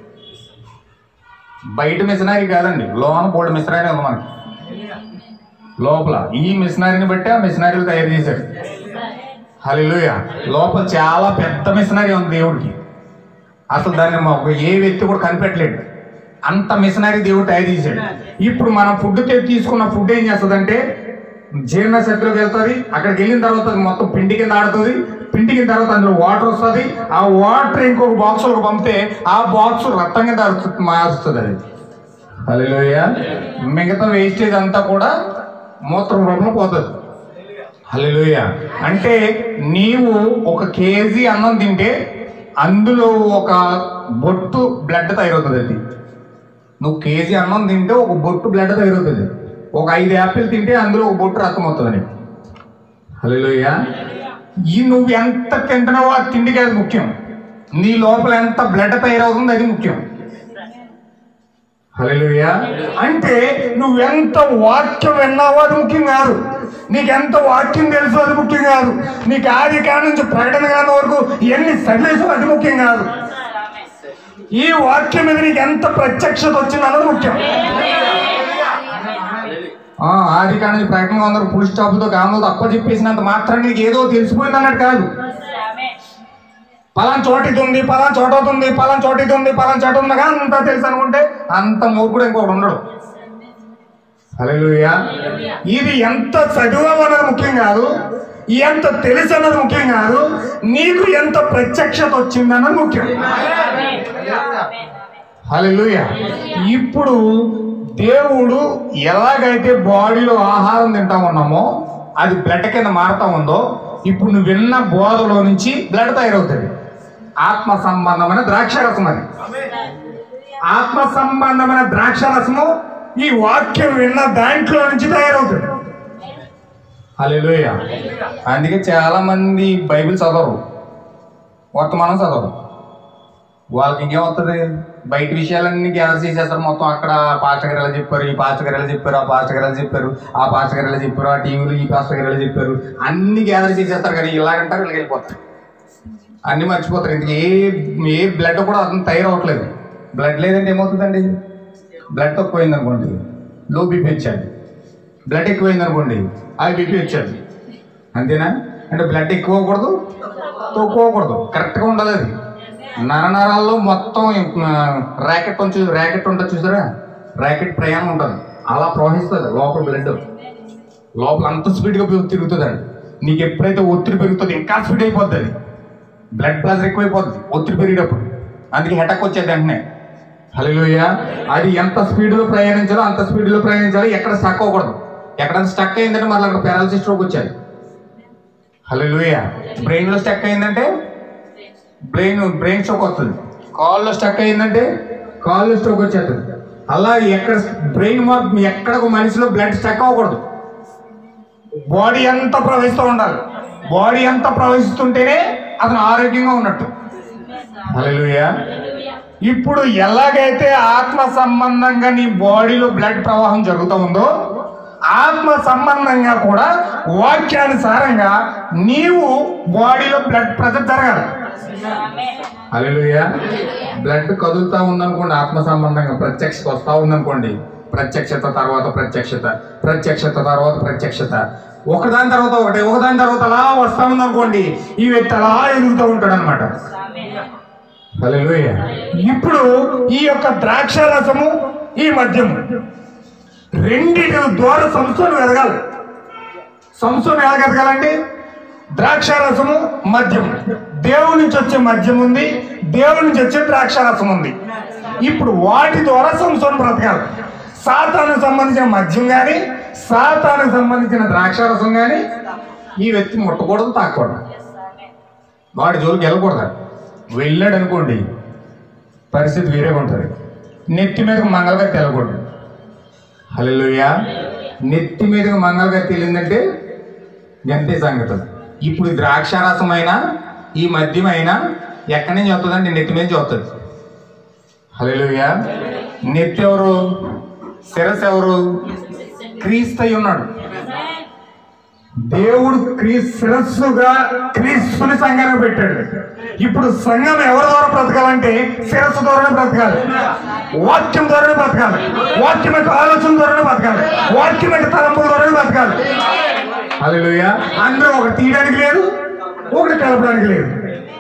బయట మిషనరీ కాదండి లోన బోర్డు మిషనరీ ఉంది మనకి లోపల ఈ మిషనరీని బట్టి ఆ మిషనరీలు తయారు చేశాడు హల్లెలూయా లోపల చాలా పెద్ద మిషనరీ ఉంది దేవుడికి అసలు దాన్ని మా ఒక ఏ వ్యక్తి కూడా కనిపెట్టలేడు అంత మిషనరీ దేవుడు తయారు చేశాడు ఇప్పుడు మనం ఫుడ్ తీసుకున్న ఫుడ్ ఏం చేస్తుందంటే జీర్ణశక్తిలోకి వెళ్తుంది అక్కడికి వెళ్ళిన తర్వాత అది మొత్తం పిండి కింద ఆడుతుంది పిండికిన తర్వాత అందులో వాటర్ వస్తుంది ఆ వాటర్ ఇంకొక బాక్స్లోకి పంపితే ఆ బాక్స్ రక్తం కింద అరుస్తుంది మారుస్తుంది అది హలోయ మిగతా వేస్టేజ్ అంతా కూడా మూత్రం రూపంలో పోతుంది హలోయ అంటే నీవు ఒక కేజీ అన్నం తింటే అందులో ఒక బొట్టు బ్లడ్ తయారవుతుంది అది నువ్వు కేజీ అన్నం తింటే ఒక బొట్టు బ్లడ్ తయారవుతుంది ఒక ఐదు యాపిల్ తింటే అందులో ఒక బొట్టు రక్తం అవుతుంది నీకు హలోయ ఈ నువ్వు ఎంత తింటున్నావో ఆ తిండికి అది ముఖ్యం నీ లోపల ఎంత బ్లడ్ తయారవుతుంది అది ముఖ్యం హలోయ అంటే నువ్వెంత వాక్యం విన్నావో అది ముఖ్యం కాదు నీకెంత వాక్యం తెలుసో అది ముఖ్యం కాదు నీకు ఆది కాడ నుంచి ప్రకటన కాని వరకు ఎన్ని చదివేసో అది ముఖ్యం కాదు ఈ వాక్యం మీద నీకు ఎంత ప్రత్యక్షత వచ్చింది అన్నది ముఖ్యం ఆ, ఆది కాడ నుంచి ప్రకటన అందరూ పులి స్టాప్తో కామతో అప్ప చెప్పేసినంత మాత్రం నీకు ఏదో తెలిసిపోయింది అన్నట్టు కాదు పలాన్ చోట ఇది ఉంది పలాన్ చోట అది ఉంది పలాన్ చోట ఇది ఉంది పలాన్ చోట ఉందిగా అంతా తెలుసు అనుకుంటే అంత మూర్ఖుడు ఇంకొకడు ఉండడు హల్లెలూయా ఇది ఎంత చదివావు అన్నది ముఖ్యం కాదు ఎంత తెలుసు అన్నది ముఖ్యం కాదు నీకు ఎంత ప్రత్యక్షత వచ్చింది అన్నది ముఖ్యం హల్లెలూయా ఇప్పుడు దేవుడు ఎలాగైతే బాడీలో ఆహారం తింటా ఉన్నామో అది బ్లడ్ కింద మారుతా ఉందో ఇప్పుడు నువ్వు విన్న బోధలో నుంచి బ్లడ్ తయారవుతుంది ఆత్మ సంబంధమైన ద్రాక్షరసం అది ఆత్మ సంబంధమైన ద్రాక్షరసము ఈ వాక్యం విన్న దాంట్లో నుంచి తయారవుతుంది హల్లెలూయా అందుకే చాలా మంది బైబిల్ చదవరు వర్తమానం చదవరు వాళ్ళకి ఇంకేమవుతుంది బయట విషయాలన్నీ గ్యాదర్ చేసేస్తారు మొత్తం అక్కడ పాస్టర్ గారు ఎలా చెప్పారు ఈ పాస్టర్ గారు ఎలా చెప్పారు ఆ పాస్టర్ గారు ఎలా చెప్పారు ఆ పాస్టర్ గారు ఎలా చెప్పారు ఆ టీవీలో ఈ పాస్టర్ గారు ఎలా చెప్పారు అన్ని గ్యాదర్ చేసేస్తారు కానీ ఇలాగంటారు వీళ్ళకి వెళ్ళిపోతారు అన్ని మర్చిపోతారు ఇంక ఏ ఏ బ్లడ్ కూడా అతను తయారవట్లేదు బ్లడ్ లేదంటే ఏమవుతుందండి బ్లడ్ తక్కువైంది అనుకోండి లో బీపీ వచ్చాడు బ్లడ్ ఎక్కువైంది అనుకోండి అది బీపీ వచ్చాడు అంతేనా అంటే బ్లడ్ ఎక్కువ అవ్వకూడదు తక్కువకూడదు కరెక్ట్గా ఉండాలి అది నరనరాల్లో మొత్తం ర్యాకెట్ ఉంచు ర్యాకెట్ ఉంటుంది చూసారా ర్యాకెట్ ప్రయాణం ఉంటుంది అలా ప్రవహిస్తుంది లోపల బ్లడ్ లోపల అంత స్పీడ్గా తిరుగుతుందండి నీకు ఎప్పుడైతే ఒత్తిడి పెరుగుతుంది ఇంకా స్పీడ్ అయిపోద్ది అది బ్లడ్ ప్రెషర్ ఎక్కువైపోద్ది ఒత్తిడి పెరిగేటప్పుడు అందుకే హెటక్ వచ్చేది వెంటనే హలోయ అది ఎంత స్పీడ్లో ప్రయాణించాలో అంత స్పీడ్లో ప్రయాణించాలి ఎక్కడ స్టక్ అవ్వకూడదు ఎక్కడైనా స్టక్ అయిందంటే మళ్ళీ అక్కడ పారాలసిస్ స్ట్రోక్ వచ్చాయి హలోయ బ్రెయిన్లో స్టక్ అయిందంటే బ్రెయిన్ బ్రెయిన్ స్ట్రోక్ వస్తుంది కాల్లో స్టక్ అయిందంటే కాల్లో స్ట్రోక్ వచ్చేస్తుంది అలా ఎక్కడ బ్రెయిన్ ఎక్కడ ఒక మనిషిలో బ్లడ్ స్టక్ అవ్వకూడదు బాడీ అంతా ప్రవహిస్తూ ఉండాలి బాడీ అంతా ప్రవహిస్తుంటేనే అతను ఆరోగ్యంగా ఉన్నట్టు హల్లెలూయా ఇప్పుడు ఎలాగైతే ఆత్మ సంబంధంగా నీ బాడీలో బ్లడ్ ప్రవాహం జరుగుతూ ఉందో ఆత్మ సంబంధంగా కూడా వాక్యానుసారంగా నీవు బాడీలో బ్లడ్ ప్రెషర్ జరగాలి హల్లెలూయా బ్లడ్ కదులుతా ఉందనుకోండి ఆత్మ సంబంధంగా ప్రత్యక్షత వస్తా ఉందనుకోండి ప్రత్యక్షత తర్వాత ప్రత్యక్షత ప్రత్యక్షత తర్వాత ప్రత్యక్షత ఒకదాని తర్వాత ఒకటి ఒకదాని తర్వాత అలా వస్తా ఉందనుకోండి ఈ వ్యక్తి అలా ఎదుగుతూ ఉంటాడు అనమాట ఇప్పుడు ఈ యొక్క ద్రాక్ష రసము ఈ మద్యము రెండింటి ద్వారా సంస్థను ఎదగాలి సంస్థను ఎలా ఎదగాలండి ద్రాక్ష రసము మద్యం దేవుడి నుంచి వచ్చే మద్యం ఉంది దేవుడి నుంచి వచ్చే ద్రాక్ష రసం ఉంది ఇప్పుడు వాటి ద్వారా సంస్థను బ్రతకాలి సాతానికి సంబంధించిన మద్యం కానీ సాతానికి సంబంధించిన ద్రాక్ష రసం కానీ ఈ వ్యక్తి ముట్టకూడదు తాకూడదు వాడి జోలికి వెళ్ళకూడదు వెళ్ళాడు అనుకోండి పరిస్థితి వేరేగా ఉంటుంది నెత్తి మీదకి మంగళగా తెలకూడదు హలోయా నెత్తి మీదకి మంగళగా తేలిందంటే గంతే సంగతి ఇప్పుడు ఈ ద్రాక్షారసమైనా ఈ మద్యమైనా ఎక్కడి నుంచి వస్తుందంటే నెత్తి మీద వస్తుంది హలోయా నెత్తి ఎవరు శిరస్ ఎవరు క్రీస్తు అయి ఉన్నాడు దేవుడు క్రీ శిరస్సుగా క్రీస్తుని సంఘాన్ని పెట్టాడు ఇప్పుడు సంఘం ఎవరి ద్వారా బ్రతకాలంటే శిరస్సు ద్వారానే బ్రతకాలి వాక్యం ద్వారానే బ్రతకాలి వాక్యం యొక్క ఆలోచన ద్వారానే బ్రతకాలి వాక్యం యొక్క తలంపుల ద్వారానే బ్రతకాలి హల్లెలూయా అందరూ ఒకటి తీయడానికి లేదు ఒకటి కలపడానికి లేదు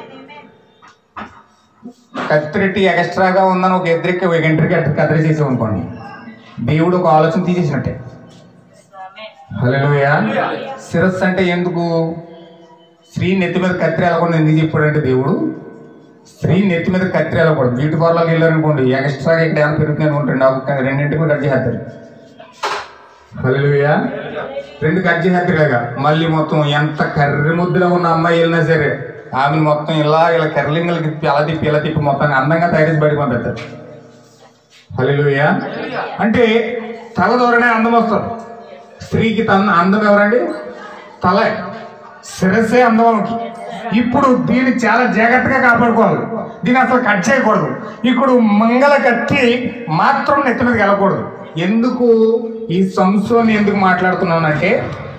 కత్తిరెట్టి ఎక్స్ట్రాగా ఉందని ఒక ఎదురికి ఒక ఎంట్రీకి కత్తిరి చేసాం అనుకోండి దేవుడు ఒక ఆలోచన తీసేసినట్టే హలోయ శిరస్సు అంటే ఎందుకు స్త్రీ నెత్తి మీద కత్తి వెళ్ళకూడదు ఎందుకు చెప్పాడంటే దేవుడు స్త్రీ నెత్తి మీద కత్తి వెళ్ళకూడదు బ్యూటీ పార్లర్కి వెళ్ళారనుకోండి ఎక్స్ట్రాగా ఇక్కడ ఏమైనా పెరుగుతుంది అనుకుంటారు నాకు రెండింటికి కట్ చేస్తారు హల్లెలూయా రెండు కట్ చేసేద్దరుగా మళ్ళీ మొత్తం ఎంత కర్రి ముద్దులో ఉన్న అమ్మాయి వెళ్ళినా సరే ఆమెను మొత్తం ఇలా ఇలా కర్లింగలు తిప్పి అలా తిప్పి ఇలా తిప్పి మొత్తం అందంగా తయారు చేసి బయటకు పంపిస్తారు హల్లెలూయా అంటే తల దూరనే అందం వస్తుంది స్త్రీకి తన అందం ఎవరండి తలే శిరస్సే అందం ఆమెకి. ఇప్పుడు దీన్ని చాలా జాగ్రత్తగా కాపాడుకోవాలి దీన్ని అసలు కట్ చేయకూడదు ఇప్పుడు మంగళ కత్తి మాత్రం నెత్తి మీదకి వెళ్ళకూడదు ఎందుకు ఈ సంసోని ఎందుకు మాట్లాడుతున్నానంటే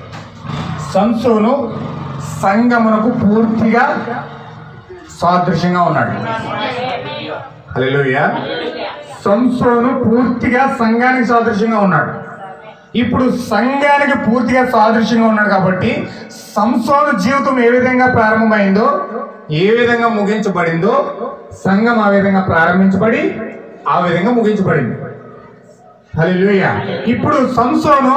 సంసోను సంగమునకు పూర్తిగా సాదృశ్యంగా ఉన్నాడు హల్లెలూయా సంసోను పూర్తిగా సంఘానికి సాదృశ్యంగా ఉన్నాడు ఇప్పుడు సంఘానికి పూర్తిగా సాదృశ్యంగా ఉన్నాడు కాబట్టి సంసోను జీవితం ఏ విధంగా ప్రారంభమైందో ఏ విధంగా ముగించబడిందో సంఘం ఆ విధంగా ప్రారంభించబడి ఆ విధంగా ముగించబడింది హల్లెలూయా ఇప్పుడు సంసోను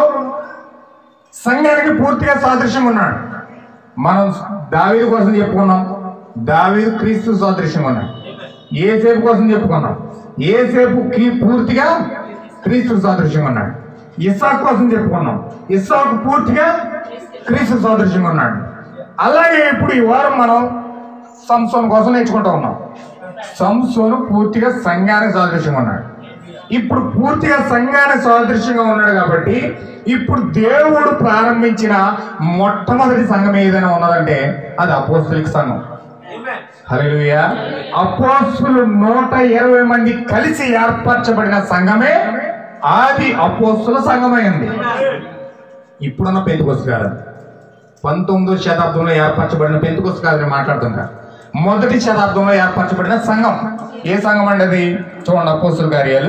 సంఘానికి పూర్తిగా సాదృశ్యంగా ఉన్నాడు మనం దావీదు కోసం చెప్పుకున్నాం దావీదు క్రీస్తు సాదృశ్యంగా ఉన్నాడు ఏ సేపు కోసం చెప్పుకున్నాం ఏ సేపుకి పూర్తిగా క్రీస్తు సాదృశ్యంగా ఉన్నాడు ఇస్సాకు కోసం చెప్పుకున్నాం ఇస్సాకు పూర్తిగా క్రీస్తు సాదృశ్యంగా ఉన్నాడు అలాగే ఇప్పుడు ఈ వారం మనం సంసోన్ కోసం నేర్చుకుంటూ ఉన్నాం సంసోను పూర్తిగా సంఘానికి సాదృశ్యంగా ఉన్నాడు ఇప్పుడు పూర్తిగా సంఘానికి సాదృశ్యంగా ఉన్నాడు కాబట్టి ఇప్పుడు దేవుడు ప్రారంభించిన మొట్టమొదటి సంఘం ఏదైనా ఉన్నదంటే అది అపోస్తులిక సంఘం హల్లెలూయా అపోస్తులు నూట ఇరవై మంది కలిసి ఏర్పరచబడిన సంఘమే ఆది అపోస్తుల సంఘమైంది ఇప్పుడున్న పెంతుకొస్తు కాదు పంతొమ్మిదో శతాబ్దంలో ఏర్పరచబడిన పెంతుకొస్తు కాదు నేను మాట్లాడుతున్నా మొదటి శతాబ్దంలో ఏర్పరచబడిన సంఘం ఏ సంఘం అండి అది చూడండి అపోస్తుల కార్యాలు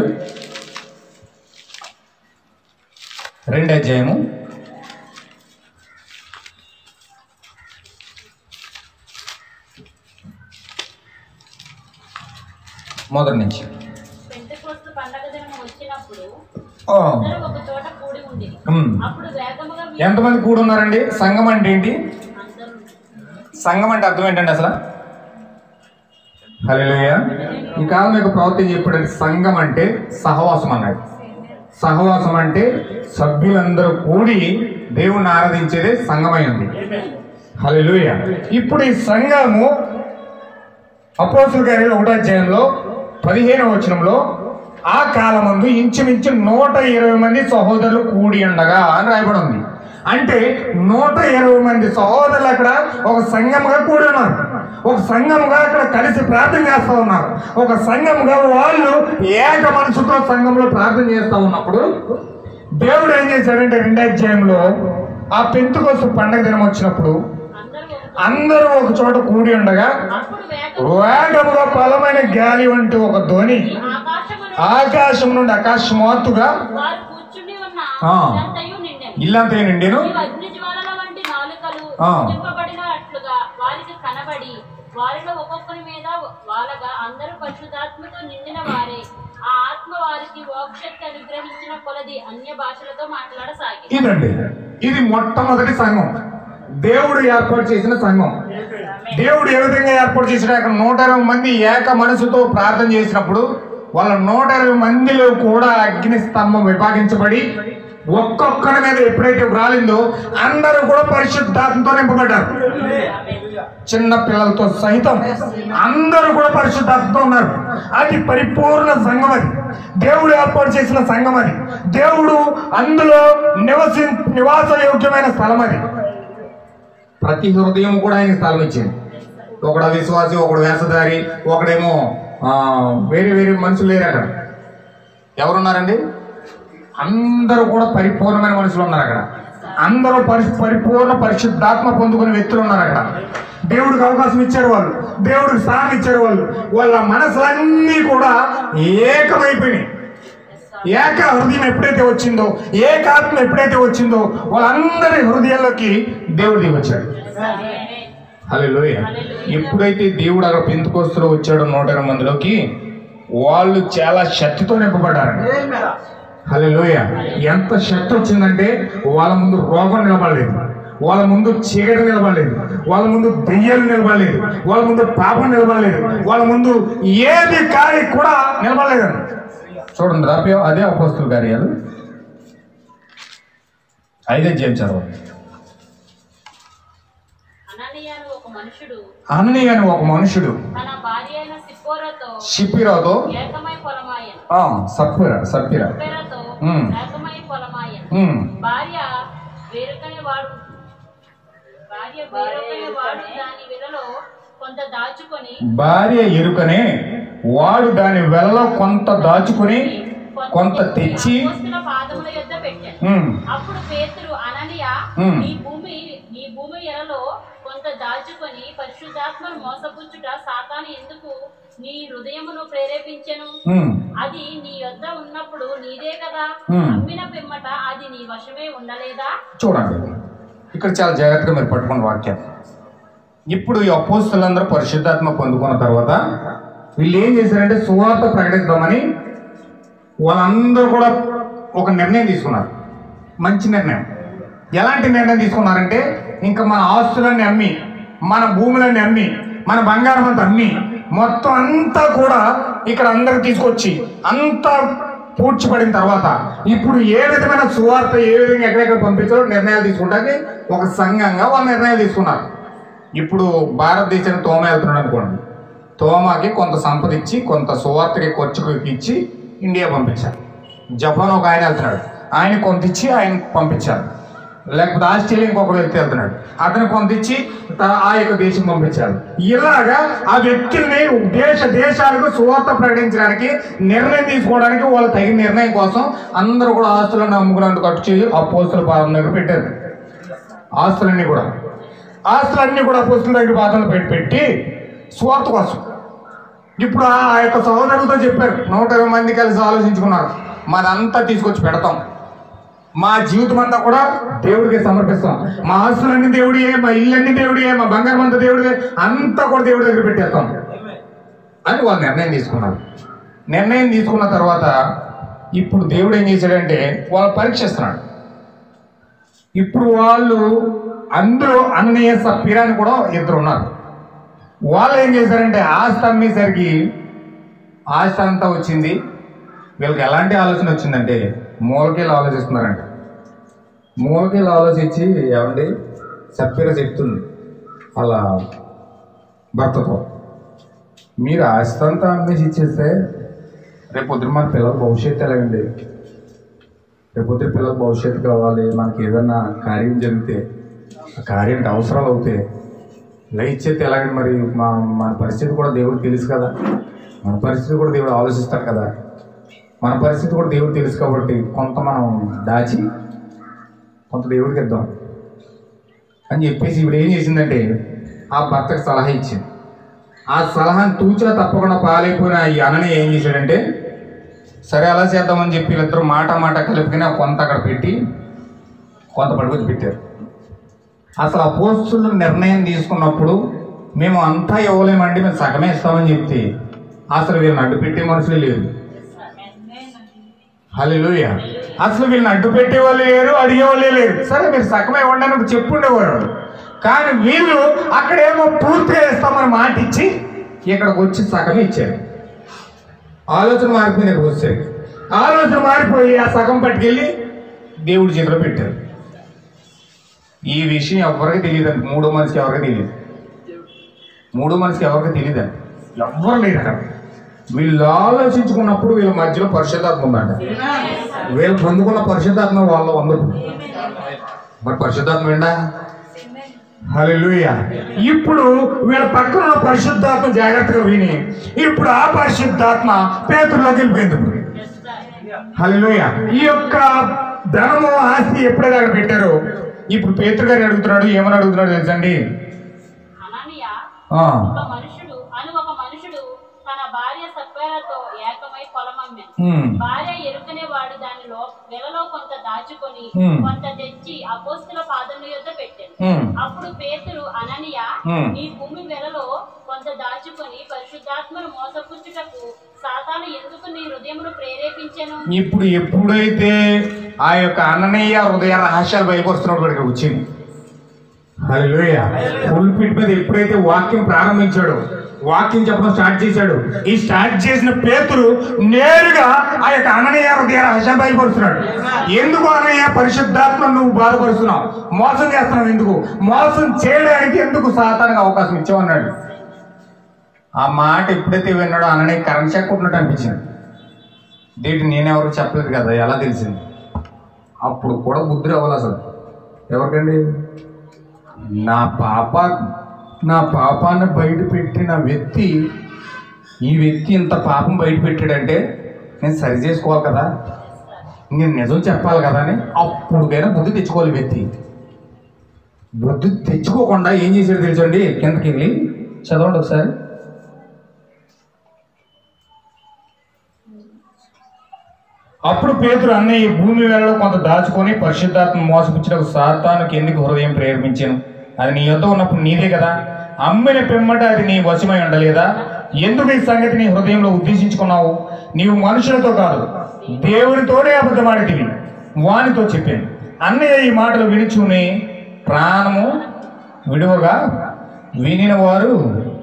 రెండు అధ్యాయము మొదటి నుంచి పెంటెకోస్తు పండగ దినం వచ్చినప్పుడు ఆ, అందరూ ఒక చోట కూడి ఉంది ఉమ్. అప్పుడు వేగముగా వీ- ఎంతమంది కూడి ఉన్నారండి సంఘం అంటే ఏంటి అందరూ సంఘం అంటే అర్థం ఏంటండి అసలు హల్లెలూయా ఈ కాలం యొక్క ప్రవృత్తి చెప్పాడు సంఘం అంటే సహవాసం అన్నాడు సహవాసం అంటే సభ్యులందరూ కూడి దేవుణ్ణి ఆరాధించేదే సంఘమై ఉంది హల్లెలూయా ఇప్పుడు ఈ సంఘము అపోస్తుల కార్యాలు ఒకటో అధ్యాయంలో పదిహేనవ వచనంలో ఆ కాలమందు ఇంచుమించు నూట ఇరవై మంది సహోదరులు కూడి ఉండగా అని రాయబడి ఉంది అంటే నూట ఇరవై మంది సహోదరులు అక్కడ ఒక సంఘముగా కూడి ఉన్నారు ఒక సంఘముగా అక్కడ కలిసి ప్రార్థన చేస్తూ ఉన్నారు ఒక సంఘముగా వాళ్ళు ఏక మనసుతో సంఘంలో ప్రార్థన చేస్తూ ఉన్నప్పుడు దేవుడు ఏం చేశాడంటే రెండో అధ్యాయంలో ఆ పెంతుకోసం పండగ దినం వచ్చినప్పుడు అందరూ ఒక అందరూ ఒక చోట కూడి ఉండగా అప్పుడు వేగం వేగముగా బలమైన గాలి వంటి ఒక ధ్వని ఆకాశమును ఆకాశం నుండి అకస్మాత్తుగా వారు కూర్చుని ఉన్న ఆ. ఇల్లంతయు నిండెను ఇల్లంతా నిండేను ఈ అగ్ని జ్వాలల వంటి నాలుకలు ఆ. నింపబడినట్లుగా వారికి కనబడి వారిలో ఒక్కొక్కరి మీద వాళ్ళగా అందరూ పరిశుద్ధాత్మతో నిండిన వారే ఆ ఆత్మ వారికి వాక్శక్తి అనుగ్రహించిన కొలది అన్య భాషలతో మాట్లాడసాగి ఇదండి ఇది మొట్టమొదటి సంఘం దేవుడు ఏర్పాటు చేసిన సంఘం దేవుడు ఏ విధంగా ఏర్పాటు చేసిన అక్కడ నూట ఇరవై మంది ఏక మనసుతో ప్రార్థన చేసినప్పుడు వాళ్ళ నూట ఇరవై మందిలో కూడా అగ్ని స్తంభం విభాగించబడి ఒక్కొక్కరి మీద ఎప్పుడైతే రాలిందో అందరూ కూడా పరిశుద్ధాత్మతో నింపబడ్డారు చిన్న పిల్లలతో సహితం అందరూ కూడా పరిశుద్ధాత్మతో ఉన్నారు అది పరిపూర్ణ సంఘం అది దేవుడు ఏర్పాటు చేసిన సంఘం అది దేవుడు అందులో నివసి నివాస యోగ్యమైన స్థలం అది ప్రతి హృదయం కూడా ఆయన స్థలం ఇచ్చింది ఒకడు అవిశ్వాసి ఒకడు వేషధారి ఒకడేమో ఆ, వేరే వేరే మనుషులు లేరు అక్కడ ఎవరున్నారండి అందరూ కూడా పరిపూర్ణమైన మనుషులు ఉన్నారు అక్కడ అందరూ పరి పరిపూర్ణ పరిశుద్ధాత్మ పొందుకునే వ్యక్తులు ఉన్నారు అక్కడ దేవుడికి అవకాశం ఇచ్చారు వాళ్ళు దేవుడికి స్థానం ఇచ్చారు వాళ్ళు వాళ్ళ మనసులన్నీ కూడా ఏకమైపోయినాయి ఏక హృదయం ఎప్పుడైతే వచ్చిందో ఏకాత్మ ఎప్పుడైతే వచ్చిందో వాళ్ళందరి హృదయాల్లోకి దేవుడు దిగి వచ్చాడు హల్లెలూయా ఎప్పుడైతే దేవుడు అక్కడ పెంతుకోస్తులో వచ్చాడో నూట ఇరవై మందిలోకి వాళ్ళు చాలా శక్తితో నింపబడ్డారండి హల్లెలూయా ఎంత శక్తి వచ్చిందంటే వాళ్ళ ముందు రోగం నిలబడలేదు వాళ్ళ ముందు చీకటి నిలబడలేదు వాళ్ళ ముందు దెయ్యాలు నిలబడలేదు వాళ్ళ ముందు పాపం నిలబడలేదు వాళ్ళ ముందు ఏది కానీ కూడా నిలబడలేదు చూడండి రాపే అదే అపోస్తుల కార్యాలు ఐదే జయం చదవండి అననీయ అను ఒక మనుషుడు అనని అని ఒక మనుషుడు తన భార్య అయిన సిప్పోరతో షిపిరాతో ఏకమై పొలమాయను ఆ, సప్పిర సప్పిర సిప్పెరతో ఉమ్. ఏకమై పొలమాయను ఉమ్, భార్య వేరొకని వాడు భార్య వేరొకని వాడు దాని విలలో కొంత దాచుకొని భార్య ఎరుకనే వాడు దాని వెలలో కొంత దాచుకుని కొంత తెచ్చి అపోస్తల పాదముల యొద్ద పెట్టాను ఉమ్, అప్పుడు పేతురు అననీయ ఉమ్. నీ భూమి నీ భూమి ఎలలో కొంత దాచుకొని పరిశుద్ధాత్మను మోసపుచ్చుట సాతాను ఎందుకు నీ హృదయమును ప్రేరేపించెను ఉమ్. అది నీ యొద్ద ఉన్నప్పుడు నీదే కదా ఉమ్. అమ్మిన పిమ్మట అది నీ వశమే ఉండలేదా చూడండి ఇక్కడ చాలా జాగ్రత్తగా మీరు పట్టుకున్న వాక్యం ఇప్పుడు ఈ అపోస్తులందరూ పరిశుద్ధాత్మ పొందుకున్న తర్వాత వీళ్ళు ఏం చేశారంటే సువార్త ప్రకటిద్దామని వాళ్ళందరూ కూడా ఒక నిర్ణయం తీసుకున్నారు మంచి నిర్ణయం ఎలాంటి నిర్ణయం తీసుకున్నారంటే ఇంకా మన ఆస్తులన్నీ అమ్మి మన భూములన్నీ అమ్మి మన బంగారం అంతా అమ్మి మొత్తం అంతా కూడా ఇక్కడ అందరికి తీసుకొచ్చి అంతా పూడ్చిపడిన తర్వాత ఇప్పుడు ఏ విధమైన సువార్త ఏ విధంగా ఎక్కడెక్కడ పంపించాలో నిర్ణయాలు తీసుకుంటానికి ఒక సంఘంగా వాళ్ళు నిర్ణయాలు తీసుకున్నారు ఇప్పుడు భారతదేశానికి తోమ వెళ్తున్నాడు అనుకోండి తోమాకి కొంత సంపద ఇచ్చి కొంత సువార్తకి ఖర్చుకు ఇచ్చి ఇండియా పంపించారు జపాన్ ఒక ఆయన వెళ్తున్నాడు ఆయన కొంత ఇచ్చి ఆయన పంపించారు లేకపోతే ఆస్ట్రేలియా ఇంకొక వ్యక్తి వెళ్తున్నాడు అతను కొంత ఇచ్చి త- ఆ యొక్క దేశం పంపించారు ఇలాగా ఆ వ్యక్తుల్ని దేశ దేశాలకు సువార్త ప్రకటించడానికి నిర్ణయం తీసుకోవడానికి వాళ్ళు తగిన నిర్ణయం కోసం అందరూ కూడా ఆస్తులను అమ్ముకున్నందుకు ఖర్చు చేసి ఆ పోస్టుల పాదం దగ్గర పెట్టారు ఆస్తులన్నీ కూడా ఆస్తులన్నీ కూడా పుస్తకం దగ్గర పాత్రలు పెట్టి పెట్టి స్వార్థ కోసం ఇప్పుడు ఆ ఆ యొక్క సహోదరులతో చెప్పారు నూట ఇరవై మంది కలిసి ఆలోచించుకున్నారు మాదంతా తీసుకొచ్చి పెడతాం మా జీవితం అంతా కూడా దేవుడికి సమర్పిస్తాం మా ఆస్తులన్నీ దేవుడియే మా ఇల్లన్నీ దేవుడియే మా బంగారం అంతా దేవుడియే అంతా కూడా దేవుడి దగ్గర పెట్టేస్తాం అని వాళ్ళు నిర్ణయం తీసుకున్నారు నిర్ణయం తీసుకున్న తర్వాత ఇప్పుడు దేవుడు ఏం చేశాడంటే వాళ్ళు పరీక్షిస్తున్నాడు ఇప్పుడు వాళ్ళు అందరూ అన్నయ్య సప్పీరా అని కూడా ఇద్దరు ఉన్నారు వాళ్ళు ఏం చేశారంటే ఆస్తి అమ్మేసరికి ఆస్తి అంతా వచ్చింది వీళ్ళకి ఎలాంటి ఆలోచన వచ్చిందంటే మూలకీలు ఆలోచిస్తున్నారంట మూలకీలు ఆలోచించి ఏమండి సప్పీర చెప్తుంది అలా భర్తతో మీరు ఆస్తి అంతా అమ్మేసి ఇచ్చేస్తే రేపు పొద్దున మన పిల్లల భవిష్యత్తు ఎలాగండి రేపు పొద్దున పిల్లల భవిష్యత్తు కావాలి మనకి ఏదైనా కార్యం జరిగితే ఆ కార్యానికి అవసరాలు అవుతాయి ఇలా ఇచ్చేస్తే ఎలాగండి మరి మా మన పరిస్థితి కూడా దేవుడు తెలుసు కదా మన పరిస్థితి కూడా దేవుడు ఆలోచిస్తాడు కదా మన పరిస్థితి కూడా దేవుడు తెలుసు కాబట్టి కొంత మనం దాచి కొంత దేవుడికి ఇద్దాం అని చెప్పేసి ఇప్పుడు ఏం చేసిందంటే ఆ భర్తకు సలహా ఇచ్చింది ఆ సలహాని తూచా తప్పకుండా పాలైపోయిన ఈ అనని ఏం చేశాడంటే సరే అలా చేద్దామని చెప్పి వీళ్ళిద్దరూ మాట మాట కలిపిన కొంత అక్కడ పెట్టి కొంత పడుకొని పెట్టారు అసలు ఆ పోస్టులు నిర్ణయం తీసుకున్నప్పుడు మేము అంతా ఇవ్వలేమండి మేము సగమే ఇస్తామని చెప్తే అసలు వీళ్ళని అడ్డు పెట్టే మనుషులే లేరు హల్లెలూయా అసలు వీళ్ళని అడ్డు పెట్టే వాళ్ళు లేరు అడిగే వాళ్ళే లేరు సరే మీరు సగమే ఇవ్వండి అని చెప్పుండేవారు కానీ వీళ్ళు అక్కడేమో పూర్తిగా ఇస్తామని మాట ఇచ్చి ఇక్కడికి వచ్చి సగమే ఇచ్చారు ఆలోచన మారిపోయింది ఇక్కడికి వచ్చారు ఆలోచన మారిపోయి ఆ సగం పట్టుకెళ్ళి దేవుడి చేతిలో పెట్టారు ఈ విషయం ఎవరికి తెలియదు మూడో మనిషికి ఎవరికి తెలియదు మూడో మనిషికి ఎవరికి తెలియదు ఎవ్వరు లేరు అక్కడ వీళ్ళు ఆలోచించుకున్నప్పుడు వీళ్ళ మధ్యలో పరిశుద్ధాత్మ ఉందంట వీళ్ళు పొందుకున్న పరిశుద్ధాత్మ వాళ్ళ ఉండదు మరి పరిశుద్ధాత్మ ఏంటా హల్లెలూయా ఇప్పుడు వీళ్ళ పక్కన ఉన్న పరిశుద్ధాత్మ జాగ్రత్తగా విని ఇప్పుడు ఆ పరిశుద్ధాత్మ పేతుల్లోకి వెళ్ళిపోయింది హల్లెలూయా ఈ యొక్క ధనము ఆస్తి ఎప్పుడైతే అక్కడ పెట్టారో ఇప్పుడు పేతురు గారు అడుగుతున్నాడు ఏమని అడుగుతున్నాడు తెలుసండి అననీయ ఆ, ఒక మనుషుడు అను ఒక మనుషుడు తన భార్య సప్పేరతో ఏకమై పొలమమ్మెను ఉమ్, భార్య ఎరుకనే వాడు దానిలో వెలలో కొంత దాచుకొని Hmm. కొంత తెచ్చి అపోస్తుల పాదముల యొద్ద పెట్టాను ఉమ్, అప్పుడు పేతురు అననీయ Hmm. నీ భూమి వెలలో కొంత దాచుకొని పరిశుద్ధాత్మను మోసపుచ్చుటకు సాతాను ఎందుకు నీ హృదయమును ప్రేరేపించెను ఇప్పుడు ఎప్పుడైతే ఆ యొక్క అన్ననయ్య హృదయ రహస్యాలు బయలుపరుస్తున్నప్పుడు ఇక్కడ వచ్చింది హల్లెలూయా పుల్పిట్ మీద ఎప్పుడైతే వాక్యం ప్రారంభించాడో వాక్యం చెప్పడం స్టార్ట్ చేశాడు ఈ స్టార్ట్ చేసిన పేతురు నేరుగా ఆ యొక్క అననీయ హృదయ రహస్యం బయలుపరుస్తున్నాడు ఎందుకు అననీయ పరిశుద్ధాత్మ నువ్వు బాధపరుస్తున్నావు మోసం చేస్తున్నావు ఎందుకు మోసం చేయడానికి ఎందుకు సాతానికి అవకాశం ఇచ్చావన్నాడు ఆ మాట ఎప్పుడైతే విన్నాడో అననే కరెంట్ షాక్ కొట్టినట్టు అనిపించింది దీంట్లో నేనెవరు చెప్పలేదు కదా ఎలా తెలిసింది అప్పుడు కూడా బుద్ధి రావాలి అసలు ఎవరికండి నా పాప నా పాపాన్ని బయట పెట్టిన వ్యక్తి ఈ వ్యక్తి ఇంత పాపం బయట పెట్టాడంటే నేను సరి చేసుకోవాలి కదా నేను నిజం చెప్పాలి కదా అని అప్పుడుకైనా బుద్ధి తెచ్చుకోవాలి ఈ వ్యక్తి బుద్ధి తెచ్చుకోకుండా ఏం చేశాడు తెలుసండి కిందకి వెళ్ళి చదవండి ఒకసారి అప్పుడు పేతురు అన్న ఈ భూమి వేళలో కొంత దాచుకొని పరిశుద్ధాత్మ మోసపుచ్చిన సాతానికి ఎందుకు హృదయం ప్రేరేపించాను అది నీ యొద్ద ఉన్నప్పుడు నీదే కదా అమ్మిన పిమ్మట అది నీ వశమై ఉండలేదా ఎందుకు ఈ సంగతి నీ హృదయంలో ఉద్దేశించుకున్నావు నీవు మనుషులతో కాదు దేవునితోనే అబద్ధమాడితివి వానితో చెప్పాను అన్నయ్య ఈ మాటలు వినిచుని ప్రాణము విడువగా వినిన వారు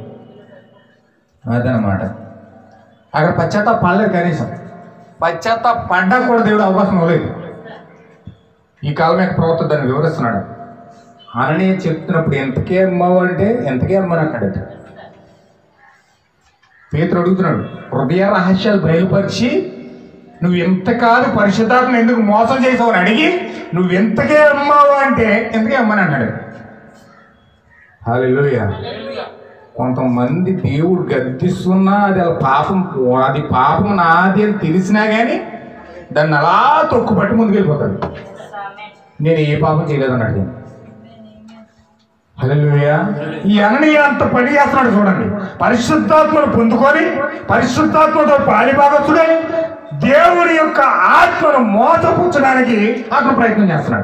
అదనమాట అక్కడ పశ్చాత్తాప పడలేదు కనీసం పశ్చాత్తాప పడ్డా కూడా దేవుడు అవకాశం ఇవ్వలేదు ఈ కాలం యొక్క ప్రవర్తన దాన్ని వివరిస్తున్నాడు అనని చెప్తున్నప్పుడు ఎంతకే అమ్మావు అంటే ఎంతకే అమ్మని అన్నాడట పేతురు అడుగుతున్నాడు హృదయ రహస్యాలు బయలుపరిచి నువ్వు ఎంతకాదు పరిశుద్ధాత్మ ఎందుకు మోసం చేసావు అని అడిగి నువ్వు ఎంతకే అమ్మావు అంటే ఎంతకే అమ్మని అన్నాడు హల్లెలూయా కొంతమంది దేవుడు గద్దిస్తున్నా అది అలా పాపం అది పాపం నాది అని తెలిసినా కానీ దాన్ని అలా తొక్కు పట్టి ముందుకెళ్ళిపోతాడు నేను ఏ పాపం చేయలేదన్నాడు హల్లెలూయా ఈ అననీయ అంత పని చేస్తున్నాడు చూడండి పరిశుద్ధాత్మను పొందుకొని పరిశుద్ధాత్మతో పాలిభాగస్తుడై దేవుని యొక్క ఆత్మను మోసపుచ్చడానికి అతను ప్రయత్నం చేస్తున్నాడు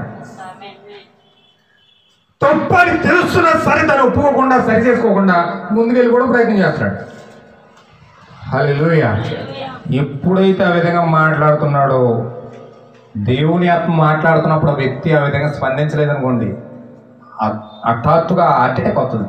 తప్పని తెలుస్తున్న సరే తను ఒప్పుకోకుండా సరి చేసుకోకుండా ముందుకెళ్ళి కూడా ప్రయత్నం చేస్తున్నాడు హల్లెలూయా ఎప్పుడైతే ఆ విధంగా మాట్లాడుతున్నాడో దేవుని ఆత్మ మాట్లాడుతున్నప్పుడు ఆ వ్యక్తి ఆ విధంగా స్పందించలేదనుకోండి హ- హఠాత్తుగా హార్ట్ అటాక్ వస్తుంది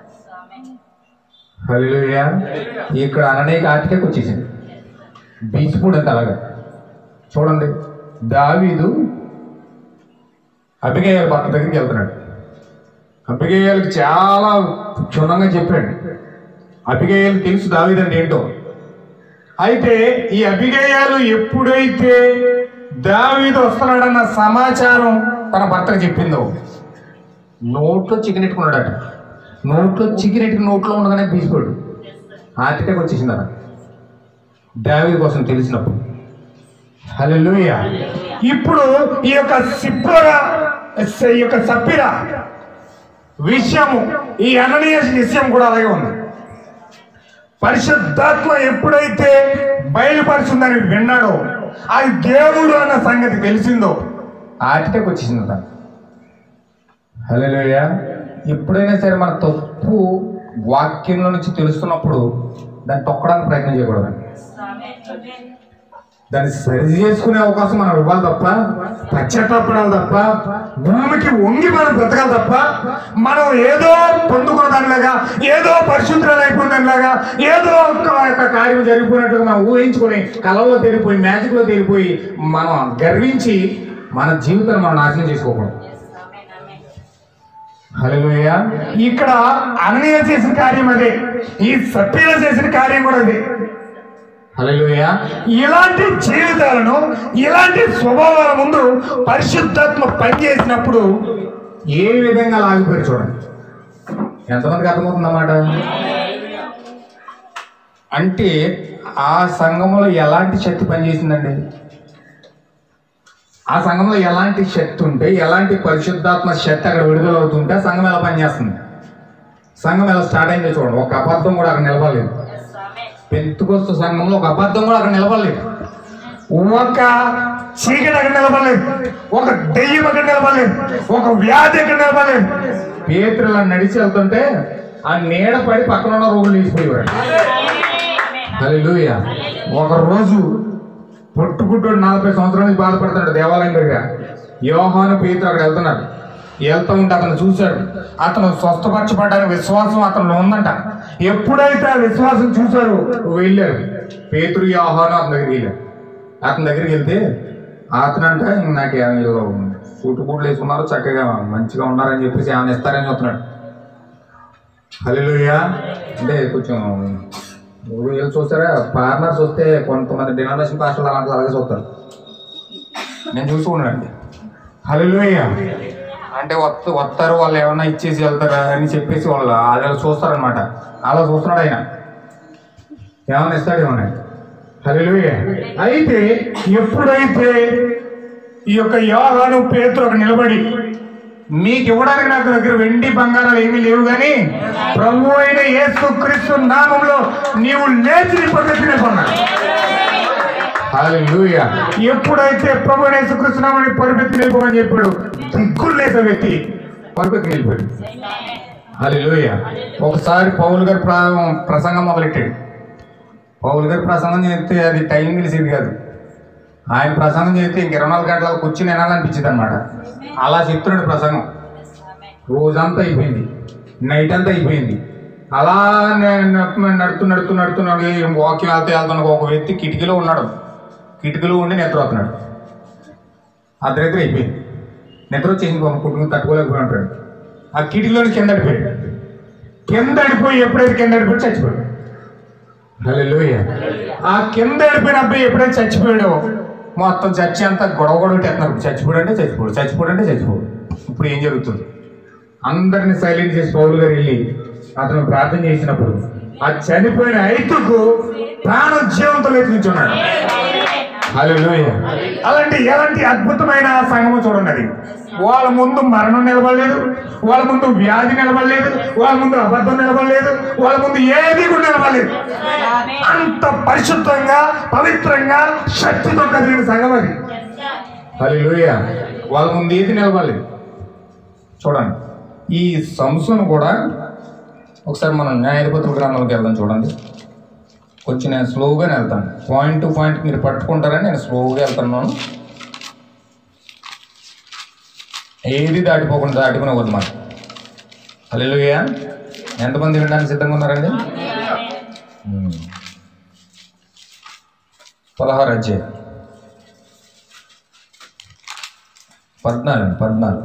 హల్లెలూయా ఇక్కడ అననేక హార్ట్ అటాక్ వచ్చేసింది బీచ్పూడ్ అంత అలాగా చూడండి దావీదు అభిగేయాల భర్త దగ్గరికి వెళ్తున్నాడు అభిగేయాలకు చాలా క్షుణ్ణంగా చెప్పాడు అభిగేయాలు తెలుసు దావీదండి ఏంటో అయితే ఈ అభిగేయాలు ఎప్పుడైతే దావీదు వస్తున్నాడన్న సమాచారం తన భర్తకు చెప్పిందో నోట్లో చికెన్ ఎట్టుకున్నాడట నోట్లో చికెన్ ఎట్టుకుని నోట్లో ఉండగానే తీసిపోయాడు హార్ట్ అటాక్ వచ్చేసింది అన్న దావీదు కోసం తెలిసినప్పుడు హల్లెలూయా ఇప్పుడు ఈ యొక్క సిప్రగా ఈ యొక్క సప్పిర విషయము ఈ అననీయ విషయం కూడా అలాగే ఉంది పరిశుద్ధాత్మ ఎప్పుడైతే బయలుపరుచుందని విన్నాడో అది దేవుడు అన్న సంగతి తెలిసిందో ఆటిటకు వచ్చేసింది తను హలోయ ఎప్పుడైనా సరే మన తప్పు వాక్యంలో నుంచి తెలుస్తున్నప్పుడు దాన్ని తొక్కడానికి ప్రయత్నం చేయకూడదు దాన్ని సరి చేసుకునే అవకాశం మనం ఇవ్వాలి తప్ప పశ్చాత్తాపడాలి తప్ప భూమికి వంగి మనం బ్రతకాలి తప్ప మనం ఏదో పొందుకున్న దానిలాగా ఏదో పరిశుద్ధులు అయిపోయిన దానిలాగా ఏదో ఒక యొక్క కార్యం జరిగిపోయినట్టుగా మనం ఊహించుకొని కలలో తేలిపోయి మ్యాజిక్ లో తేలిపోయి మనం గర్వించి మన జీవితాన్ని మనం నాశనం చేసుకోకూడదు హలోయ ఇక్కడ అన్నయ్య చేసిన కార్యం అదే ఈ సత్యలో చేసిన కార్యం కూడా అదే హల్లెలూయా ఇలాంటి జీవితాలను ఇలాంటి స్వభావాల ముందు పరిశుద్ధాత్మ పనిచేసినప్పుడు ఏ విధంగా లాగిపోయి చూడండి ఎంతమందికి అర్థమవుతుందన్నమాట అంటే ఆ సంఘంలో ఎలాంటి శక్తి పనిచేసిందండి ఆ సంఘంలో ఎలాంటి శక్తి ఉంటే ఎలాంటి పరిశుద్ధాత్మ శక్తి అక్కడ విడుదల అవుతుంటే ఆ సంఘం ఎలా పనిచేస్తుంది సంఘం ఎలా స్టార్ట్ అయిందో చూడండి ఒక అబద్ధం కూడా అక్కడ నిలబడలేదు పెంతుకొస్తు సంఘంలో ఒక అబద్ధం కూడా అక్కడ నిలబడలేదు ఒక చీకటి అక్కడ నిలబడలేదు ఒక దెయ్యం అక్కడ నిలబడలేదు ఒక వ్యాధి అక్కడ నిలబడలేదు పేతులు నడిచి వెళ్తుంటే ఆ నీడ పడి పక్కన ఉన్న రోగులు తీసిపోయేవాడు హల్లెలూయా ఒక రోజు పుట్టుకుంటూ నలభై సంవత్సరాల నుంచి బాధపడుతున్నాడు దేవాలయం దగ్గర యోహాను పేతురు అక్కడ వెళ్తున్నాడు వెళ్తూ ఉంటే అతను చూశాడు అతను స్వస్థపరచబడ్డానికి విశ్వాసం అతను ఉందంట ఎప్పుడైతే ఆ విశ్వాసం చూశారో వెళ్ళారు పేతురు ఆహ్వానం అతని దగ్గరికి వెళ్ళారు అతని దగ్గరికి వెళ్తే అతను అంటే నాకు వీళ్ళు సూటు బూట్లు వేసుకున్నారు చక్కగా మంచిగా ఉన్నారని చెప్పేసి ఏమైనా ఇస్తారని చెప్తున్నాడు హలోయా అంటే కొంచెం వీళ్ళు చూస్తారా పార్లర్స్ వస్తే కొంతమంది డినామినేషన్ పాస్టర్లు అలాంటి అలాగే చూస్తారు నేను చూస్తూ ఉన్నానండి హలోయ అంటే వస్త వస్తారు వాళ్ళు ఏమన్నా ఇచ్చేసి వెళ్తారా అని చెప్పేసి వాళ్ళు అలా చూస్తారనమాట అలా చూస్తున్నాడు ఆయన ఏమన్నా ఇస్తాడు ఏమన్నా హలోయ అయితే ఎప్పుడైతే ఈ యొక్క యోగాను పేతురు ఒక నిలబడి మీకు ఇవ్వడానికి నాకు దగ్గర వెండి బంగారాలు ఏమీ లేవు కానీ ప్రభు అయిన యేసు క్రీస్తు నామంలో నీవు లేచి నీ పద్ధతి నిలబడినాడు హల్లెలూయా ఎప్పుడైతే ప్రభు అయిన యేసు క్రీస్తు నామాన్ని పరిపెత్తి నిలిపోమని చెప్పాడు దిక్కులు లేసే వ్యక్తి పరిపెత్తి నిలిపాడు హల్లెలూయా ఒకసారి పౌలు గారి ప్ర- ప్రసంగం మొదలెట్టాడు పౌలు గారి ప్రసంగం చేస్తే అది టైం తెలిసేది కాదు ఆయన ప్రసంగం చేస్తే ఇంక ఇరవై నాలుగు గంటల కూర్చుని వినాలనిపించింది అనమాట అలా చెప్తున్నాడు ప్రసంగం రోజంతా అయిపోయింది నైట్ అంతా అయిపోయింది అలా నే- న- నడుతూ నడుతూ నడుతూ నడు వాకింగ్ వెళ్తే వెళ్తున్న ఒక వ్యక్తి కిటికీలో ఉన్నాడు కిటికీలో ఉండి నిద్ర అవుతున్నాడు అర్ధరాత్రి అయిపోయింది నిద్ర వచ్చేసింది పాపం కుటుంబం తట్టుకోలేకపోయి ఉంటాడు ఆ కిటికీలో కింద అడిపోయాడు కింద అడిపోయి ఎప్పుడైతే కింద అడిపోయి చచ్చిపోయాడు హల్లెలూయా ఆ కింద అడిపోయిన అబ్బాయి ఎప్పుడైతే చచ్చిపోయాడో మొత్తం చచ్చి అంతా గొడవ గొడవ పెట్టినారు చచ్చిపోడు అంటే చచ్చిపోడు చచ్చిపోడు అంటే చచ్చిపోడు ఇప్పుడు ఏం జరుగుతుంది అందరిని సైలెంట్ చేసి పౌలు గారు వెళ్ళి అతను ప్రార్థన చేసినప్పుడు ఆ చనిపోయిన ఐతుకు ప్రాణం జీవంతో లేచి నిల్చున్నాడు హల్లెలూయా అలాంటి ఎలాంటి అద్భుతమైన సంగమం చూడండి అది వాళ్ళ ముందు మరణం నిలబడలేదు వాళ్ళ ముందు వ్యాధి నిలబడలేదు వాళ్ళ ముందు అబద్ధం నిలబడలేదు వాళ్ళ ముందు ఏది కూడా నిలబడలేదు అంత పరిశుద్ధంగా పవిత్రంగా శక్తితో కలిగిన సంఘం అది హల్లెలూయా వాళ్ళ ముందు ఏది నిలబడలేదు చూడండి ఈ సంస్థను కూడా ఒకసారి మనం న్యాయాధిపతుల గ్రంథంలోకి వెళ్దాం చూడండి కొంచెం నేను స్లోగానే వెళ్తాను పాయింట్ టు పాయింట్ మీరు పట్టుకుంటారని నేను స్లోగా వెళ్తున్నాను ఏది దాటిపోకుండా దాటుకునే వద్దు మాట హల్లెలూయా ఎంతమంది వినడానికి సిద్ధంగా ఉన్నారండి ఉమ్. పదహారు అధ్యాయం పద్నాలుగు పద్నాలుగు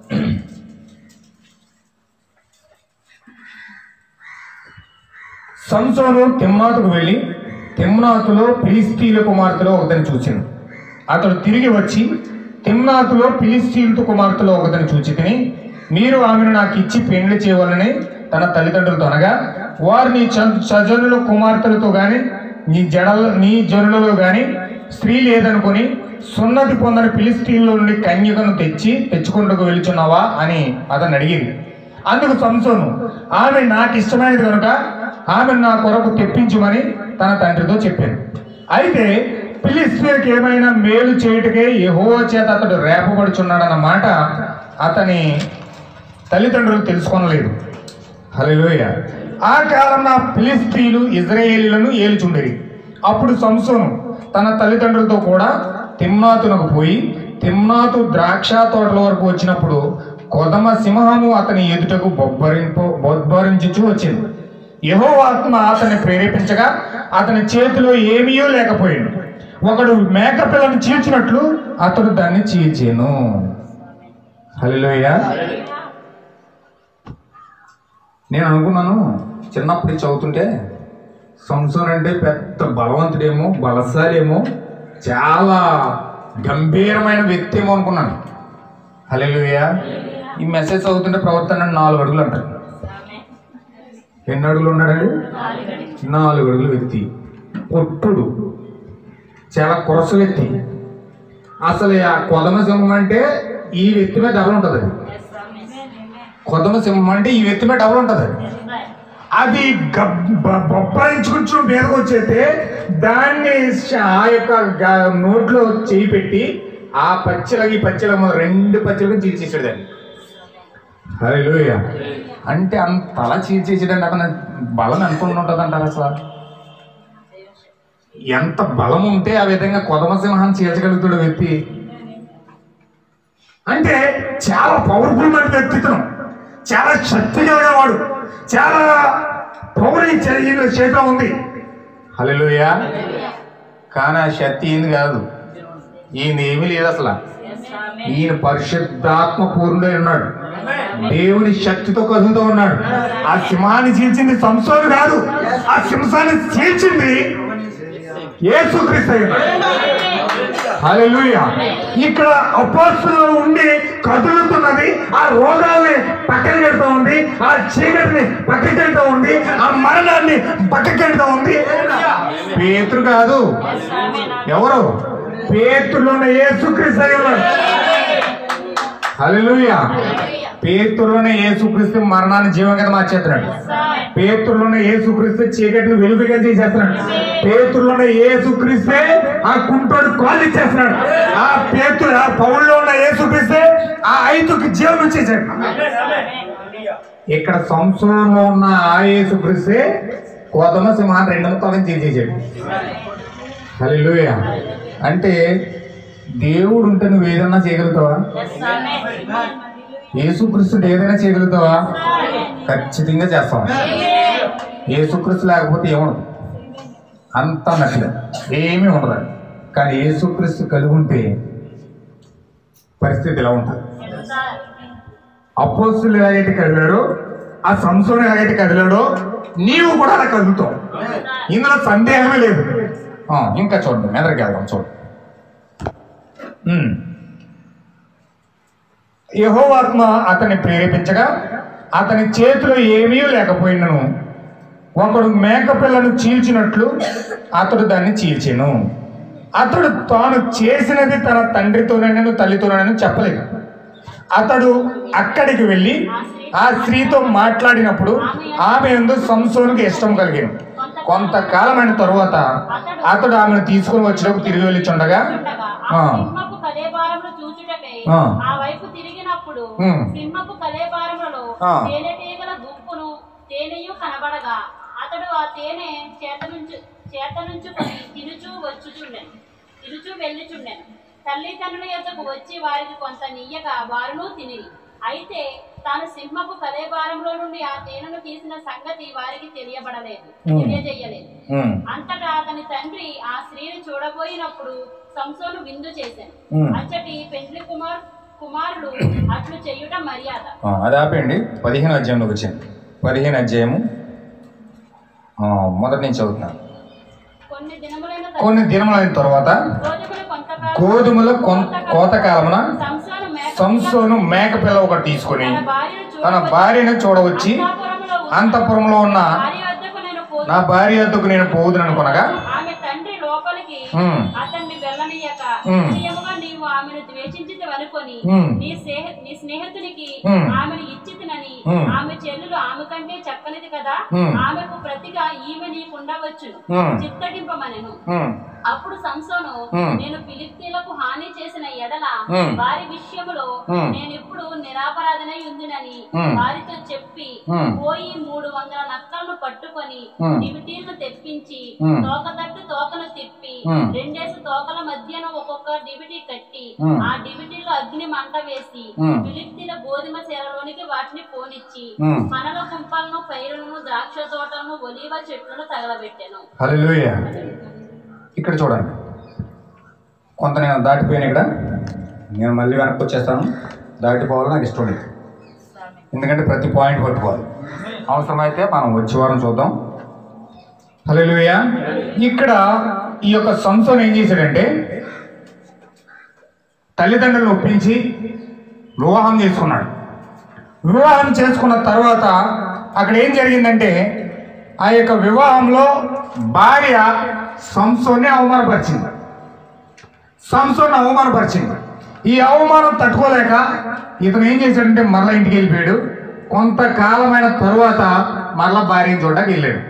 సంసోను తిమ్నాతుకు వెళ్ళి తిమ్నాతులో ఫిలిస్తీన్ల కుమార్తెలో ఒకరిని చూసింది అతడు తిరిగి వచ్చి తిమ్నాతులో ఫిలిస్తీన్ల కుమార్తెలో ఒకరిని చూచి తిని మీరు ఆమెను నాకు ఇచ్చి పెండ్లి చేయవాలని తన తల్లిదండ్రులతో అనగా వారు నీ చ- సజనుల కుమార్తెలతో గాని నీ జడల నీ జనులలో గాని స్త్రీ లేదనుకొని సున్నతి పొందని ఫిలిస్తీన్లో నుండి కన్యకను తెచ్చి తెచ్చుకుంటూ వెళుచున్నావా అని అతను అడిగింది అందుకు సంసోను ఆమె నాకు ఇష్టమైనది కనుక ఆమె నా కొరకు తెప్పించుమని తన తండ్రితో చెప్పాను అయితే ఫిలిస్తీన్కి ఏమైనా మేలు చేయుటకే యెహోవా చేత అతడు రేపబడుచున్నాడన్న మాట అతని తల్లిదండ్రులు తెలుసుకోనలేదు హల్లెలూయ ఆ కాలంలో ఫిలిస్తీన్లు ఇజ్రాయేలీలను ఏలుచుండిరి అప్పుడు సంసోను తన తల్లిదండ్రులతో కూడా తిమ్నాతునకు పోయి తిమ్నాతు ద్రాక్ష తోటల వరకు వచ్చినప్పుడు కొదమ సింహము అతని ఎదుటకు బొబ్బరింపు బొబ్బరించుచూ వచ్చింది యహో ఆత్మ అతన్ని ప్రేరేపించగా అతని చేతిలో ఏమీయో లేకపోయింది ఒకడు మేకపిల్లను చీల్చినట్లు అతడు దాన్ని చీల్చాను హల్లెలూయా నేను అనుకున్నాను చిన్నప్పుడు ఇది చదువుతుంటే సంసోన్ అంటే పెద్ద బలవంతుడేమో బలశాలేమో చాలా గంభీరమైన వ్యక్తి ఏమో అనుకున్నాను హల్లెలూయా ఈ మెసేజ్ చదువుతుంటే ప్రవర్తన నాలుగు అడుగులు అంటారు ఎన్ని అడుగులు ఉన్నాడండి నాలుగు అడుగులు వ్యక్తి పొట్టుడు చాలా కొరస వ్యక్తి అసలు ఆ కొదమ సింహం అంటే ఈ వ్యక్తి మీద డబల్ ఉంటుంది కొదమ సింహం అంటే ఈ వ్యక్తి మీద డబల్ ఉంటుంది అది గబ్- బ- బొప్పాయించుకుంటూ మీదకి వచ్చేస్తే దాన్ని శ- ఆ యొక్క గ- నోట్లో చేయి పెట్టి ఆ పచ్చలకి ఈ పచ్చల రెండు పచ్చలకు చీల్చేసాడు దాన్ని హల్లెలూయా అంటే అంత అలా చీల్చేసాడండి అతను బలం ఎంత ఉంటుంది అంటారు అసలు ఎంత బలం ఉంటే ఆ విధంగా కొదమ సింహాన్ని చీల్చగలుగుతాడు వ్యక్తి అంటే చాలా పవర్ఫుల్ మైన వ్యక్తిత్వం చాలా శక్తి కలిగిన వాడు చాలా పవర్ ఈ చే- ఈయన చేతిలో ఉంది హల్లెలూయా కానీ ఆ శక్తి ఏంది కాదు ఈయన ఏమీ లేదు అసలు ఈయన పరిశుద్ధాత్మ పూర్ణుడై ఉన్నాడు దేవుని శక్తితో కదులుతూ ఉన్నాడు ఆ సింహాన్ని చీల్చింది సంసోను కాదు ఆ సింహాన్ని చీల్చింది యేసుక్రీస్తు అయి ఉన్నాడు. హల్లెలూయా ఇక్కడ అపోస్తులు ఉండి కదులుతున్నది ఆ రోగాల్ని పక్కన పెడుతూ ఉంది ఆ చీకటిని పక్కకి పెడుతూ ఉంది ఆ మరణాన్ని పక్కకి పెడుతూ ఉంది పేతురు కాదు ఎవరు పేతుల్లో ఉన్న యేసుక్రీస్తు అయి ఉన్నాడు హల్లెలూయా పేతురులోనే యేసుక్రీస్తు మరణాన్ని జీవం కింద మార్చేస్తున్నాడు పేతుల్లోనే యేసుక్రీస్తు చీకటిని వెలుగుగా చేసేస్తున్నాడు పేతుల్లోనే యేసుక్రీస్తే ఆ కుంటోడు కాల్ ఇచ్చేస్తున్నాడు ఆ పేతులు ఆ పౌల్లో ఉన్న యేసుక్రీస్తే ఆ ఐదుకి జీవం ఇచ్చేసాడు ఇక్కడ సంవత్సరంలో ఉన్న ఆ యేసుక్రీస్తే కోదమ సింహాన్ని రెండు ముక్కలను చేసేసాడు హల్లెలూయా అంటే దేవుడు ఉంటే నువ్వు ఏదన్నా చేయగలుగుతావా యేసుక్రీస్తుడు ఏదైనా చేయగలుగుతావా ఖచ్చితంగా చేస్తాం యేసుక్రీస్తు లేకపోతే ఏముండదు అంతా నచ్చలే ఏమీ ఉండదు కానీ యేసుక్రీస్తు కలిగి ఉంటే పరిస్థితి ఇలా ఉంటుంది అపోస్తులు ఎలాగైతే కదిలాడో ఆ సంసోను ఎలాగైతే కదిలాడో నీవు కూడా అలా కదులుతావు ఇందులో సందేహమే లేదు ఆ, ఇంకా చూడండి మెదడుకి వెళ్దాం చూడండి ఉమ్. యహోవాత్మ అతన్ని ప్రేరేపించగా అతని చేతిలో ఏమీ లేకపోయినను ఒకడు మేకపిల్లను చీల్చినట్లు అతడు దాన్ని చీల్చెను అతడు తాను చేసినది తన తండ్రితోనైనా తల్లితోనైనా చెప్పలేదు అతడు అక్కడికి వెళ్ళి ఆ స్త్రీతో మాట్లాడినప్పుడు ఆమె ఎందు సంసోనికి ఇష్టం కలిగింది కొంతకాలమైన తరువాత అతడు ఆమెను తీసుకుని వచ్చినప్పుడు తిరిగి వెళ్ళి చుండగా ఉండగా ఆ. ఆ సింహపు కలేబారమును చూచుటకై ఆ. ఆ వైపు తిరిగినప్పుడు ఉమ్. సింహపు కలేబారములలో ఆ. తేనెటీగల గుంపును తేనెయు కనబడగా అతడు ఆ తేనె చేత నుంచి చేత నుంచుకొని తినుచూ వచ్చుచుండెను తినుచూ వెళ్ళుచుండెను తల్లిదండ్రుల యొద్దకు వచ్చి వారికి కొంత నీయగా వారును తిని అయితే తాను సింహపు కలేబారంలో నుండి ఆ తేనెను తీసిన సంగతి వారికి తెలియబడలేదు తెలియజేయలేదు ఉమ్. అంతటా అతని తండ్రి ఆ స్త్రీని చూడబోయినప్పుడు సంసోను విందు చేశాను ఉమ్. అచ్చటి పెండ్లి కుమార్ కుమారుడు అట్లు చెయ్యుట మర్యాద ఆ, అది ఆపేయండి పదిహేను అధ్యాయంలోకి వచ్చింది పదిహేను అధ్యాయము ఆ, మొదటి నుంచి చదువుతున్నాను కొన్ని దినములైన కొన్ని దినములైన తర్వాత గోధుమలు కొంతకాలం గోధుమల కొం- కోతకాలమున సంసోను మేక సంసోను మేకపిల్ల ఒకటి తీసుకొని తన భార్యను తన చూడవచ్చి భార్యను చూడవచ్చి అంతఃపురములో ఉన్న అంతఃపురంలో ఉన్న భార్య వద్దకు నేను పోదు నా భార్య వద్దకు నేను పోదును అనుకొనగా ఆమె తండ్రి లోపలికి ఉమ్. అతన్ని వెళ్ళనీయక ఉమ్. నిశ్చయముగా నీవు ఆమెను ద్వేషించి అనుకొని ఉమ్. నీ స్నేహ నీ స్నేహితునికి ఉమ్. ఆమెను ఇచ్చితినని ఉమ్. ఆమె చెల్లెలు ఆమె కంటే చక్కనిది కదా ఉమ్. ఆమెకు ప్రతిగా ఈమె నీకుండవచ్చును ఉమ్. చిత్తగింపమనెను ఉమ్, అప్పుడు సంసోను ఉమ్. నేను ఫిలిస్తీన్లకు హాని చేసిన ఎడల ఉమ్. వారి విషయములో ఉమ్. నేను ఇప్పుడు నిరాపరాధనై ఉందినని ఉమ్. వారితో చెప్పి ఉమ్. పోయి మూడు వందల నక్కలను పట్టుకొని ఉమ్. డివిటీలను తెప్పించి ఉమ్. తోక తట్టు తోకను తిప్పి ఉమ్. రెండేసి తోకల మధ్యన ఒక్కొక్క డివిటీ కట్టి ఉమ్. ఆ డివిటీలో అగ్ని మంట వేసి ఉమ్. ఫిలిస్తీన్ల గోధుమ శేలలోనికి వాటిని పోనిచ్చి ఉమ్. మనల కుంపలను పైరులను ద్రాక్ష తోటలను ఒలీవ చెట్లను తగలబెట్టాను హల్లెలూయా ఇక్కడ చూడండి కొంత నేను దాటిపోయాను ఇక్కడ నేను మళ్ళీ వెనక్కి వచ్చేస్తాను దాటిపోవాలి నాకు ఇష్టం లేదు ఎందుకంటే ప్రతి పాయింట్ పట్టుకోవాలి అవసరమైతే మనం వచ్చే వారం చూద్దాం హల్లెలూయా ఇక్కడ ఈ యొక్క సంస్థను ఏం చేశాడంటే తల్లిదండ్రులను ఒప్పించి వివాహం చేసుకున్నాడు వివాహం చేసుకున్న తర్వాత అక్కడ ఏం జరిగిందంటే ఆ యొక్క వివాహంలో భార్య సంసోన్ని అవమానపరిచింది సంసోన్ని అవమానపరిచింది ఈ అవమానం తట్టుకోలేక ఇతను ఏం చేశాడంటే మరలా ఇంటికి వెళ్ళిపోయాడు కొంతకాలమైన తరువాత మరలా భార్యను చూడడానికి వెళ్ళాడు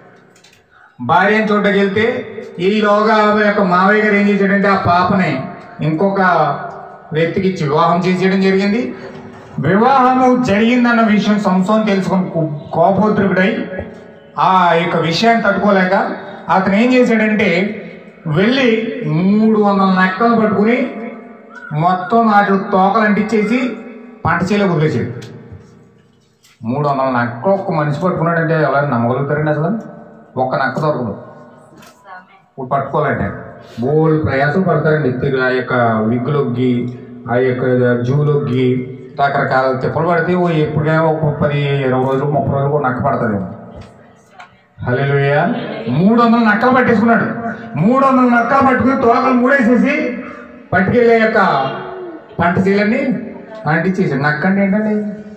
భార్యను చూడడానికి వెళ్తే ఈలోగా ఆమె యొక్క మావయ్య గారు ఏం చేశాడంటే ఆ పాపని ఇంకొక వ్యక్తికి ఇచ్చి వివాహం చేసేయడం జరిగింది వివాహము జరిగిందన్న విషయం సంసోన్ తెలుసుకుని కో- కోపోద్రికుడై ఆ యొక్క విషయాన్ని తట్టుకోలేక అతను ఏం చేశాడంటే వెళ్ళి మూడు వందల నక్కలు పట్టుకుని మొత్తం వాటి తోకలు అంటించేసి పంట చేలో వదిలేసాడు మూడు వందల నక్క ఒక్క మనిషి పట్టుకున్నాడంటే ఎలా నమ్మగలుగుతారండి అసలు ఒక్క నక్క దొరకదు ఇప్పుడు పట్టుకోవాలంటే బోల్ ప్రయాసం పడతారండి తిరిగి ఆ యొక్క విగ్గులొగ్గి ఆ యొక్క జూలొగ్గి రకరకాల తిప్పలు పడితే ఓ ఎప్పుడైనా ఒక పది ఇరవై రోజులు ముప్పై రోజులు ఒక నక్క పడుతుంది హలోయ మూడు వందల నక్కలు పట్టేసుకున్నాడు మూడు వందల నక్కలు పట్టుకుని తోకలు మూడేసేసి పట్టుకెళ్ళే యొక్క పంట చీలన్నీ అంటించేసి నక్క అంటే ఏంటండి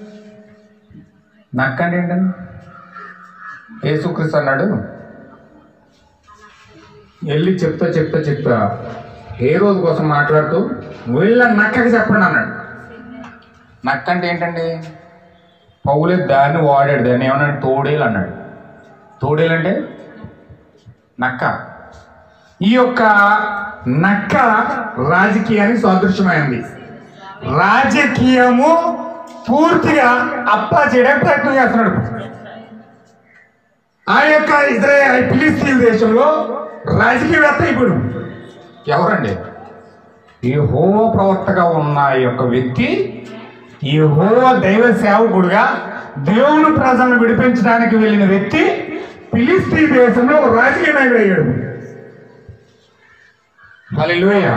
నక్క అంటే ఏంటండి యేసుక్రీస్తు అన్నాడు వెళ్ళి చెప్తా చెప్తా చెప్తా ఏ రోజు కోసం మాట్లాడుతూ వెళ్ళ నక్కకి చెప్పండి అన్నాడు నక్క అంటే ఏంటండి పౌలే దాన్ని వాడాడు దాన్ని ఏమన్నా తోడేలు అన్నాడు తోడేలు అంటే నక్క ఈ యొక్క నక్క రాజకీయానికి సాదృశ్యమైంది రాజకీయము పూర్తిగా అప్పా చేయడానికి ప్రయత్నం చేస్తున్నాడు ఆ యొక్క ఇజ్రాయల్ ఫిలిస్తీన్ దేశంలో రాజకీయవేత్త ఇప్పుడు ఎవరండి ఈ హోవ ప్రవర్తగా ఉన్న ఈ యొక్క వ్యక్తి ఈ హోవ దైవ సేవకుడుగా దేవుని ప్రజలను విడిపించడానికి వెళ్ళిన వ్యక్తి ఫిలిస్తీ దేశంలో ఒక రాజకీయ నాయకుడు అయ్యాడు హల్లెలూయా.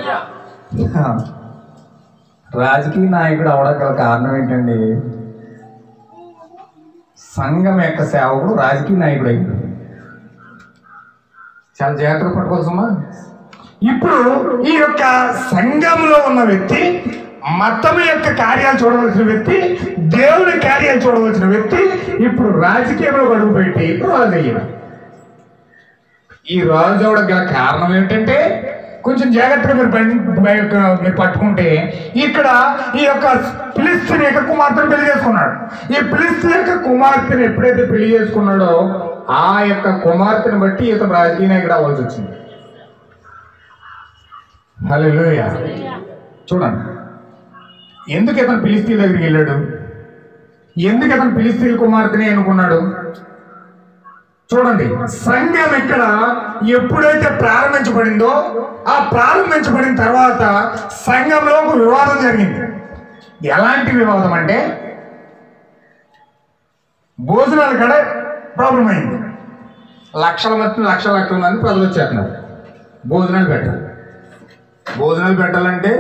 రాజకీయ నాయకుడు అవడం గల కారణం ఏంటండి సంఘం యొక్క సేవకుడు రాజకీయ నాయకుడు అయ్యాడు చాలా జాగ్రత్తగా పట్టుకోవాల్సమ్మా ఇప్పుడు ఈ యొక్క సంఘంలో ఉన్న వ్యక్తి మతం యొక్క కార్యాలు చూడవలసిన వ్యక్తి దేవుని కార్యాలు చూడవలసిన వ్యక్తి ఇప్పుడు రాజకీయంలో గడువు పెట్టి రాజు అయ్యాడు ఈ రాజు అవడం గల కారణం ఏంటంటే కొంచెం జాగ్రత్తగా మీరు బండి- బయ- యొక్క మీరు పట్టుకుంటే ఇక్కడ ఈ యొక్క ఫిలిస్తీన్ యొక్క కుమార్తెను పెళ్లి చేసుకున్నాడు ఈ ఫిలిస్తీన్ యొక్క కుమార్తెను ఎప్పుడైతే పెళ్లి చేసుకున్నాడో ఆ యొక్క కుమార్తెను బట్టి ఇతను రాజకీయ నాయకుడు అవ్వాల్సి వచ్చింది హలో చూడండి ఎందుకు ఇతను ఫిలిస్తీన్ దగ్గరికి వెళ్ళాడు ఎందుకు ఇతను ఫిలిస్తీన్ కుమార్తెని ఎన్నుకున్నాడు చూడండి సంఘం ఇక్కడ ఎప్పుడైతే ప్రారంభించబడిందో ఆ ప్రారంభించబడిన తర్వాత సంఘంలో ఒక వివాదం జరిగింది ఎలాంటి వివాదం అంటే భోజనాలు కూడా ప్రాబ్లం అయింది లక్షల మంది లక్షల లక్షల మంది ప్రజలు వచ్చేస్తున్నారు భోజనాలు పెట్టాలి భోజనాలు పెట్టాలంటే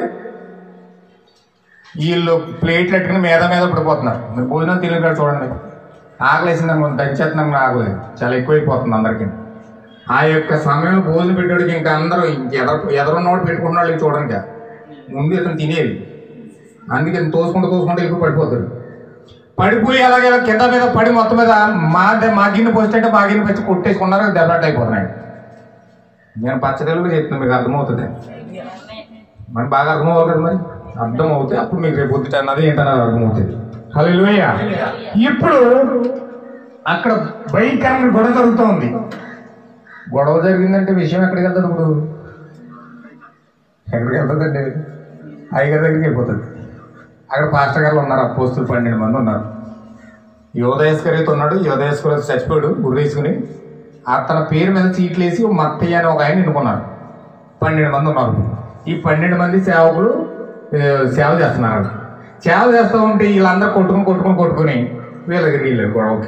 వీళ్ళు ప్లేట్లు ఎట్టుకుని మీద మీద పడిపోతున్నారు మీరు భోజనం తిరిగి చూడండి ఆకలి వేసింది అనుకోండి దంచేస్తున్నాం ఆకలేదు చాలా ఎక్కువైపోతుంది అందరికీ ఆ యొక్క సమయంలో భోజనం పెట్టేవాడికి ఇంకా అందరూ ఎదర ఎదరున్నవాడు పెట్టుకున్న వాళ్ళకి చూడండి ముందు ఇతను తినేది అందుకే ఇతను తోసుకుంటూ తోసుకుంటూ ఎక్కువ పడిపోతాడు పడిపోయి అలాగే కింద మీద పడి మొత్తం మీద మా ద- మా గిన్నె పోస్తుంటే మా గిన్నె పెట్టి కొట్టేసుకున్నారు దెబ్బలాట అయిపోతున్నాయి నేను పచ్చ తెలుగు చెప్తున్నాను మీకు అర్థమవుతుంది మరి బాగా అర్థమవుతుంది కదా మరి అర్థం అవుతే అప్పుడు మీకు రేపు పొద్దుట అన్నది ఏంటన్నది అర్థమవుతుంది హలో ఇప్పుడు అక్కడ భయంకరమైన గొడవ జరుగుతోంది గొడవ జరిగిందంటే విషయం ఎక్కడికి వెళ్తుంది ఇప్పుడు ఎక్కడికి వెళ్తుందండి అయ్యగారి దగ్గరికి వెళ్ళిపోతుంది అక్కడ పాస్టర్ గారు ఉన్నారు పోస్తులు పన్నెండు మంది ఉన్నారు యోదయస్కర్ అయితే ఉన్నాడు యోదయస్కర్ అయితే చచ్చిపోయాడు గుర్రేసుకుని తన పేరు మీద చీట్లు వేసి మత్తయ్య అని ఒక ఆయన ఎన్నుకున్నారు పన్నెండు మంది ఉన్నారు ఈ పన్నెండు మంది సేవకులు ఏ, సేవ చేస్తున్నారు సేవ చేస్తూ ఉంటే వీళ్ళందరూ కొట్టుకుని కొట్టుకుని కొట్టుకుని వీళ్ళ దగ్గరికి వెళ్ళారు గొడవకి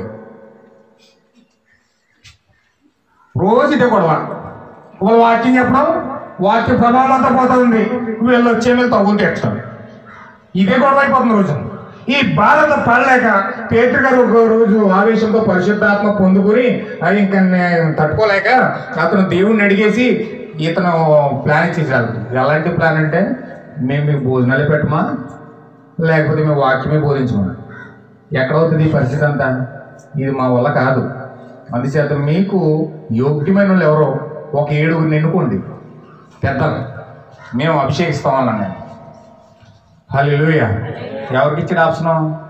రోజు ఇదే గొడవ వాళ్ళు వాకింగ్ చెప్పడం వాక్య ప్రభావం అంతా పోతుంది వీళ్ళు వచ్చే మీద తగ్గులు తెచ్చడం ఇదే గొడవ అయిపోతుంది రోజు ఈ బాధతో పడలేక పేతురు గారు ఒక రోజు ఆవేశంతో పరిశుద్ధాత్మ పొందుకుని అది ఇంకా నేను తట్టుకోలేక అతను దేవుణ్ణి అడిగేసి ఇతను ప్లాన్ ఇచ్చేసాడు ఎలాంటి ప్లాన్ అంటే మేము మీకు భోజనాలు పెట్టమా లేకపోతే మేము వాక్యమే బోధించమా ఎక్కడవుతుంది ఈ పరిస్థితి అంతా ఇది మా వల్ల కాదు అందుచేత మీకు యోగ్యమైన వాళ్ళు ఎవరో ఒక ఏడుగురిని ఎన్నుకోండి పెద్దలు మేము అభిషేకిస్తామన్నాను హల్లెలూయ ఎవరికి ఇచ్చాడు ఆప్షన్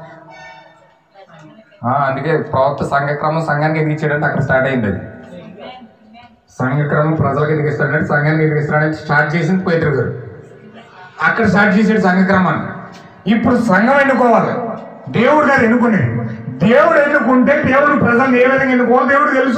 అందుకే ప్రవక్త సంఘక్రమం సంఘానికి ఎందుకు ఇచ్చాడంటే అక్కడ స్టార్ట్ అయింది అది సంఘక్రమం ప్రజలకు ఎందుకు ఇస్తాడంటే సంఘానికి ఎందుకు ఇస్తాడంటే స్టార్ట్ చేసింది పేతురు గారు అక్కడ స్టార్ట్ చేసాడు సంఘక్రమాన్ని ఇప్పుడు సంఘం ఎన్నుకోవాలి దేవుడు గారు ఎన్నుకునేది దేవుడు ఎన్నుకుంటే దేవుడు ప్రజలను ఏ విధంగా ఎన్నుకోవాలి దేవుడు తెలుసు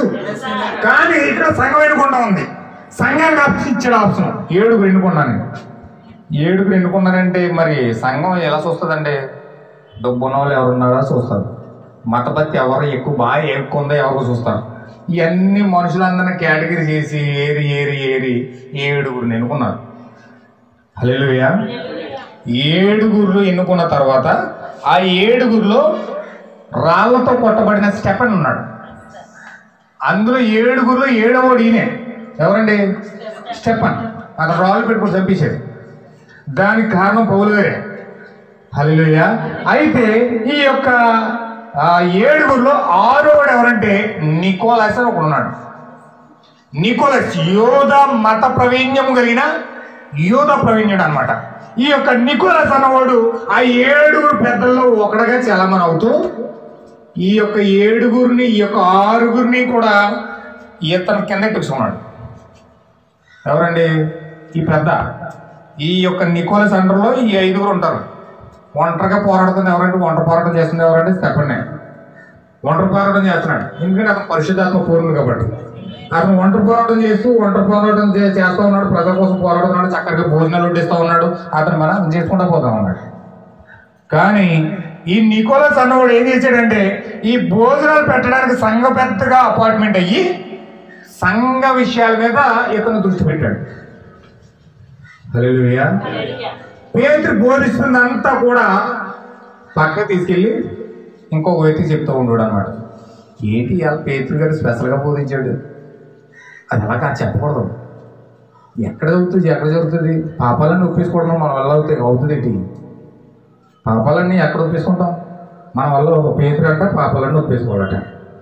కానీ ఇక్కడ సంఘం ఎన్నుకుంటా ఉంది సంఘానికి ఆప్షన్ ఇచ్చాడు ఆప్షన్ ఏడుగురు ఎన్నుకున్నాను ఏడుగురు ఎన్నుకున్నారంటే మరి సంఘం ఎలా చూస్తుందండి డబ్బున్న వాళ్ళు ఎవరున్నారో చూస్తారు మతపత్తి ఎవరు ఎక్కువ బాగా ఎక్కువ ఉందో ఎవరు చూస్తారు ఇవన్నీ మనుషులందరినీ కేటగిరీ చేసి ఏరి ఏరి ఏరి ఏడుగురిని ఎన్నుకున్నారు హల్లెలూయా ఏడుగురు ఎన్నుకున్న తర్వాత ఆ ఏడుగురిలో రాళ్లతో కొట్టబడిన స్టెఫన్ ఉన్నాడు అందులో ఏడుగురిలో ఏడవడు ఈయనే ఎవరండి స్టెఫన్ అక్కడ రాళ్ళు పెట్టుకుని చంపేశాడు దానికి కారణం పౌలు గారే హల్లెలూయా అయితే ఈ యొక్క ఆ ఏడుగురిలో ఆరోడు ఎవరంటే నికోలస్ అని ఒకడు ఉన్నాడు నికోలస్ యోధ మత ప్రవీణ్యం కలిగిన యోధ ప్రవీణ్యుడు అనమాట ఈ యొక్క నికోలస్ అన్నవాడు ఆ ఏడుగురు పెద్దల్లో ఒకడగా చలమని అవుతూ ఈ యొక్క ఏడుగురిని ఈ యొక్క ఆరుగురిని కూడా ఇతను కింద తీసుకున్నాడు ఎవరండి ఈ పెద్ద ఈ యొక్క నికోలస్ అండర్లో ఈ ఐదుగురు ఉంటారు ఒంటరిగా పోరాడుతుంది ఎవరంటే ఒంటరి పోరాటం చేస్తుంది ఎవరంటే స్టెఫనే ఒంటరి పోరాటం చేస్తున్నాడు ఎందుకంటే అతను పరిశుద్ధాత్మ పూర్ణుడు కాబట్టి అతను ఒంటరి పోరాటం చేస్తూ ఒంటరి పోరాటం చే- చేస్తూ ఉన్నాడు ప్రజల కోసం పోరాడుతున్నాడు చక్కగా భోజనాలు వడ్డిస్తూ ఉన్నాడు అతను మనం చేసుకుంటూ పోతా ఉన్నాడు కానీ ఈ నికోలస్ అన్నవాడు ఏం చేశాడంటే ఈ భోజనాలు పెట్టడానికి సంఘ పెద్దగా అపార్ట్మెంట్ అయ్యి సంఘ విషయాల మీద ఇతను దృష్టి పెట్టాడు హల్లెలూయా హల్లెలూయా. పేతురు బోధిస్తుందంతా కూడా పక్క తీసుకెళ్ళి ఇంకొక వ్యక్తి చెప్తూ ఉండడు అనమాట ఏంటి ఇవాళ పేతురు గారు స్పెషల్గా బోధించాడు అది అలా కాదు చెప్పకూడదు ఎక్కడ జరుగుతుంది ఎక్కడ జరుగుతుంది పాపాలన్నీ ఒప్పేసుకోవడం మన వల్ల అవుతాయి అవుతుంది ఏంటి పాపాలన్నీ ఎక్కడ ఒప్పేసుకుంటాం మన వల్ల ఒక పేతురు అంట పాపాలన్నీ ఒప్పేసుకోవాలట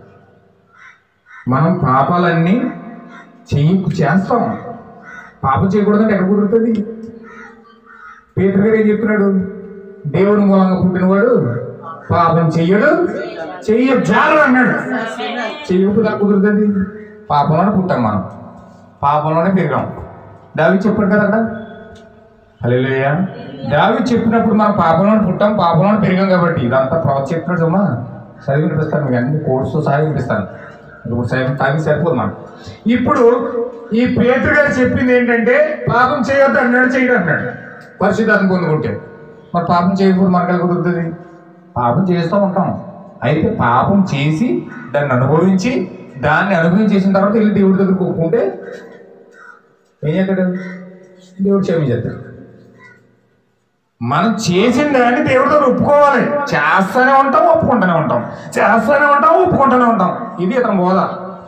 మనం పాపాలన్నీ చెయ్యి చేస్తాం పాపం చేయకూడదంటే ఎక్కడ కుదురుతుంది పేతురు గారు ఏం చెప్తున్నాడు దేవుని మూలంగా పుట్టినవాడు పాపం చెయ్యడు చెయ్య జాలడు అన్నాడు చెయ్యకపోతే ఎలా కుదురుతుంది పాపంలోనే పుట్టాం మనం పాపంలోనే పెరిగాం దావి చెప్పాడు కదా అక్కడ హల్లెలూయా దావి చెప్పినప్పుడు మనం పాపంలోనే పుట్టాం పాపంలోనే పెరిగాం కాబట్టి ఇదంతా ప్రవచ చెప్పినట్టు సుమా చదివి వినిపిస్తాను మీకు అన్ని కోర్సు సహా వినిపిస్తాను ఇప్పుడు సైన్ తాగి సరిపోదు మనం ఇప్పుడు ఈ పేతురు గారు చెప్పింది ఏంటంటే పాపం చేయొద్దు అన్నాడు చేయడు అన్నాడు పరిశుద్ధాత్మ పొందుకుంటే మరి పాపం చేయకూడదు మనకల్ కుదురుతుంది పాపం చేస్తూ ఉంటాం అయితే పాపం చేసి దాన్ని అనుభవించి దాన్ని అనుభవించేసిన తర్వాత వెళ్ళి దేవుడి దగ్గర ఒప్పుకుంటే ఏం చేస్తాడు దేవుడు క్షమించేస్తాడు మనం చేసిన దాన్ని దేవుడితో ఒప్పుకోవాలి చేస్తూనే ఉంటాం ఒప్పుకుంటూనే ఉంటాం చేస్తూనే ఉంటాం ఒప్పుకుంటూనే ఉంటాం ఇది ఇతను బోధ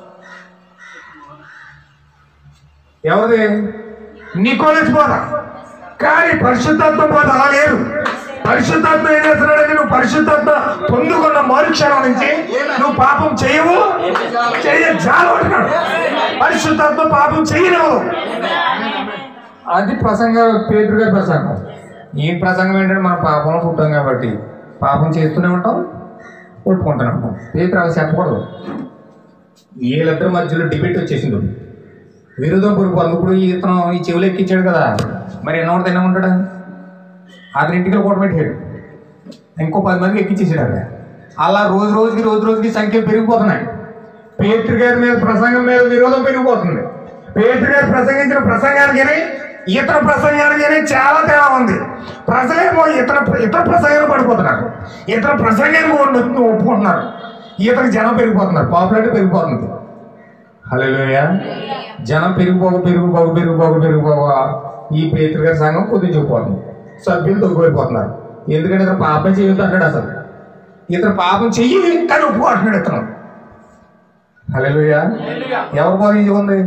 ఎవరిది నికోలస్ బోధ కానీ పరిశుద్ధాత్మ బోధ అలా లేదు పరిశుద్ధాత్మ ఏం చేస్తున్నాడంటే నువ్వు పరిశుద్ధాత్మ పొందుకున్న మరుక్షణం నుంచి నువ్వు పాపం చేయవు చెయ్య జాలు అంటున్నాడు పరిశుద్ధాత్మ పాపం చేయలేవు అది ప్రసంగ పేదరు గారి ప్రసంగం ఈ ప్రసంగం ఏంటంటే మన పాపంలో పుట్టాం కాబట్టి పాపం చేస్తూనే ఉంటాం కొట్టుకుంటూనే ఉంటాం పేదరు అవి చెప్పకూడదు వీళ్ళిద్దరి మధ్యలో డిబేట్ వచ్చేసింది విరోధం పురుగు ఇప్పుడు ఇతను ఈ చెవులు ఎక్కించాడు కదా మరి ఎన్నో తినే ఉంటాడు అతని ఇంటికి కూట పెట్టాడు ఇంకో పది మందికి ఎక్కించేసాడు అక్కడ అలా రోజు రోజుకి రోజు రోజుకి సంఖ్య పెరిగిపోతున్నాయి పేతృ గారి మీద ప్రసంగం మీద విరోధం పెరిగిపోతుంది పేతృ గారు ప్రసంగించిన ప్రసంగానికి ఇతర ప్రసంగానికి చాలా తేడా ఉంది ప్రజలేమో ఇతర ఇతర ప్రసంగాలు పడిపోతున్నారు ఇతర ప్రసంగానికి ఒప్పు- ఒప్పుకుంటున్నారు ఇతర జనం పెరిగిపోతున్నారు పాపులారిటీ పెరిగిపోతుంది హలోయ జనం పెరిగిపోక పెరిగిపోక పెరిగిపోక పెరిగిపోక ఈ పేతృ గారి సంఘం కొద్దిగా చూపుతుంది సభ్యులు తగ్గిపోతున్నారు ఎందుకంటే ఇతను పాపం చేయొద్దు అంటాడు అసలు ఇతను పాపం చెయ్యి కానీ ఒప్పుకుంటున్నాడు ఇతను హలోయ ఎవరు బోధించుకుంది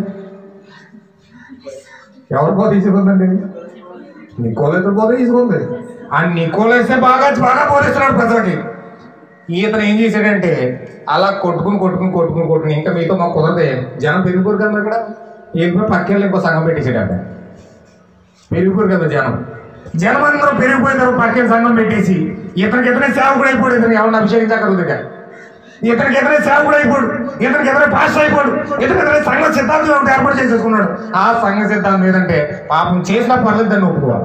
ఎవరు బోధించుకుందండి నికోలైతే బోధించుకుంది ఆ నికోలైతే బాగా బాగా బోధిస్తున్నాడు ప్రజలకి ఈతను ఏం చేశాడంటే అలా కొట్టుకుని కొట్టుకుని కొట్టుకుని కొట్టుకుని ఇంకా మీతో మాకు కుదరదే జనం పెరిగిపోరు కదా ఇక్కడ ఏదో పక్కెళ్ళి ఇంకో సంఘం పెట్టేసాడంట పెరిగిపోరు కదా జనం జనం అందరూ పెరిగిపోయిన తర్వాత పక్కన సంఘం పెట్టేసి ఇతనికి ఇతనే సేవకుడు అయిపోడు ఇతను ఎవరిని అభిషేకించగలదు ఇతనికి ఎదురే సేవకుడు అయిపోడు ఇతనికి ఎదురే పాస్ అయిపోడు ఇతనికి ఎదురే సంఘ సిద్ధాంతం ఒకటి ఏర్పాటు చేసేసుకున్నాడు ఆ సంఘ సిద్ధాంతం ఏంటంటే పాపం చేసినా పర్లేదు దాన్ని ఒప్పుకోవాలి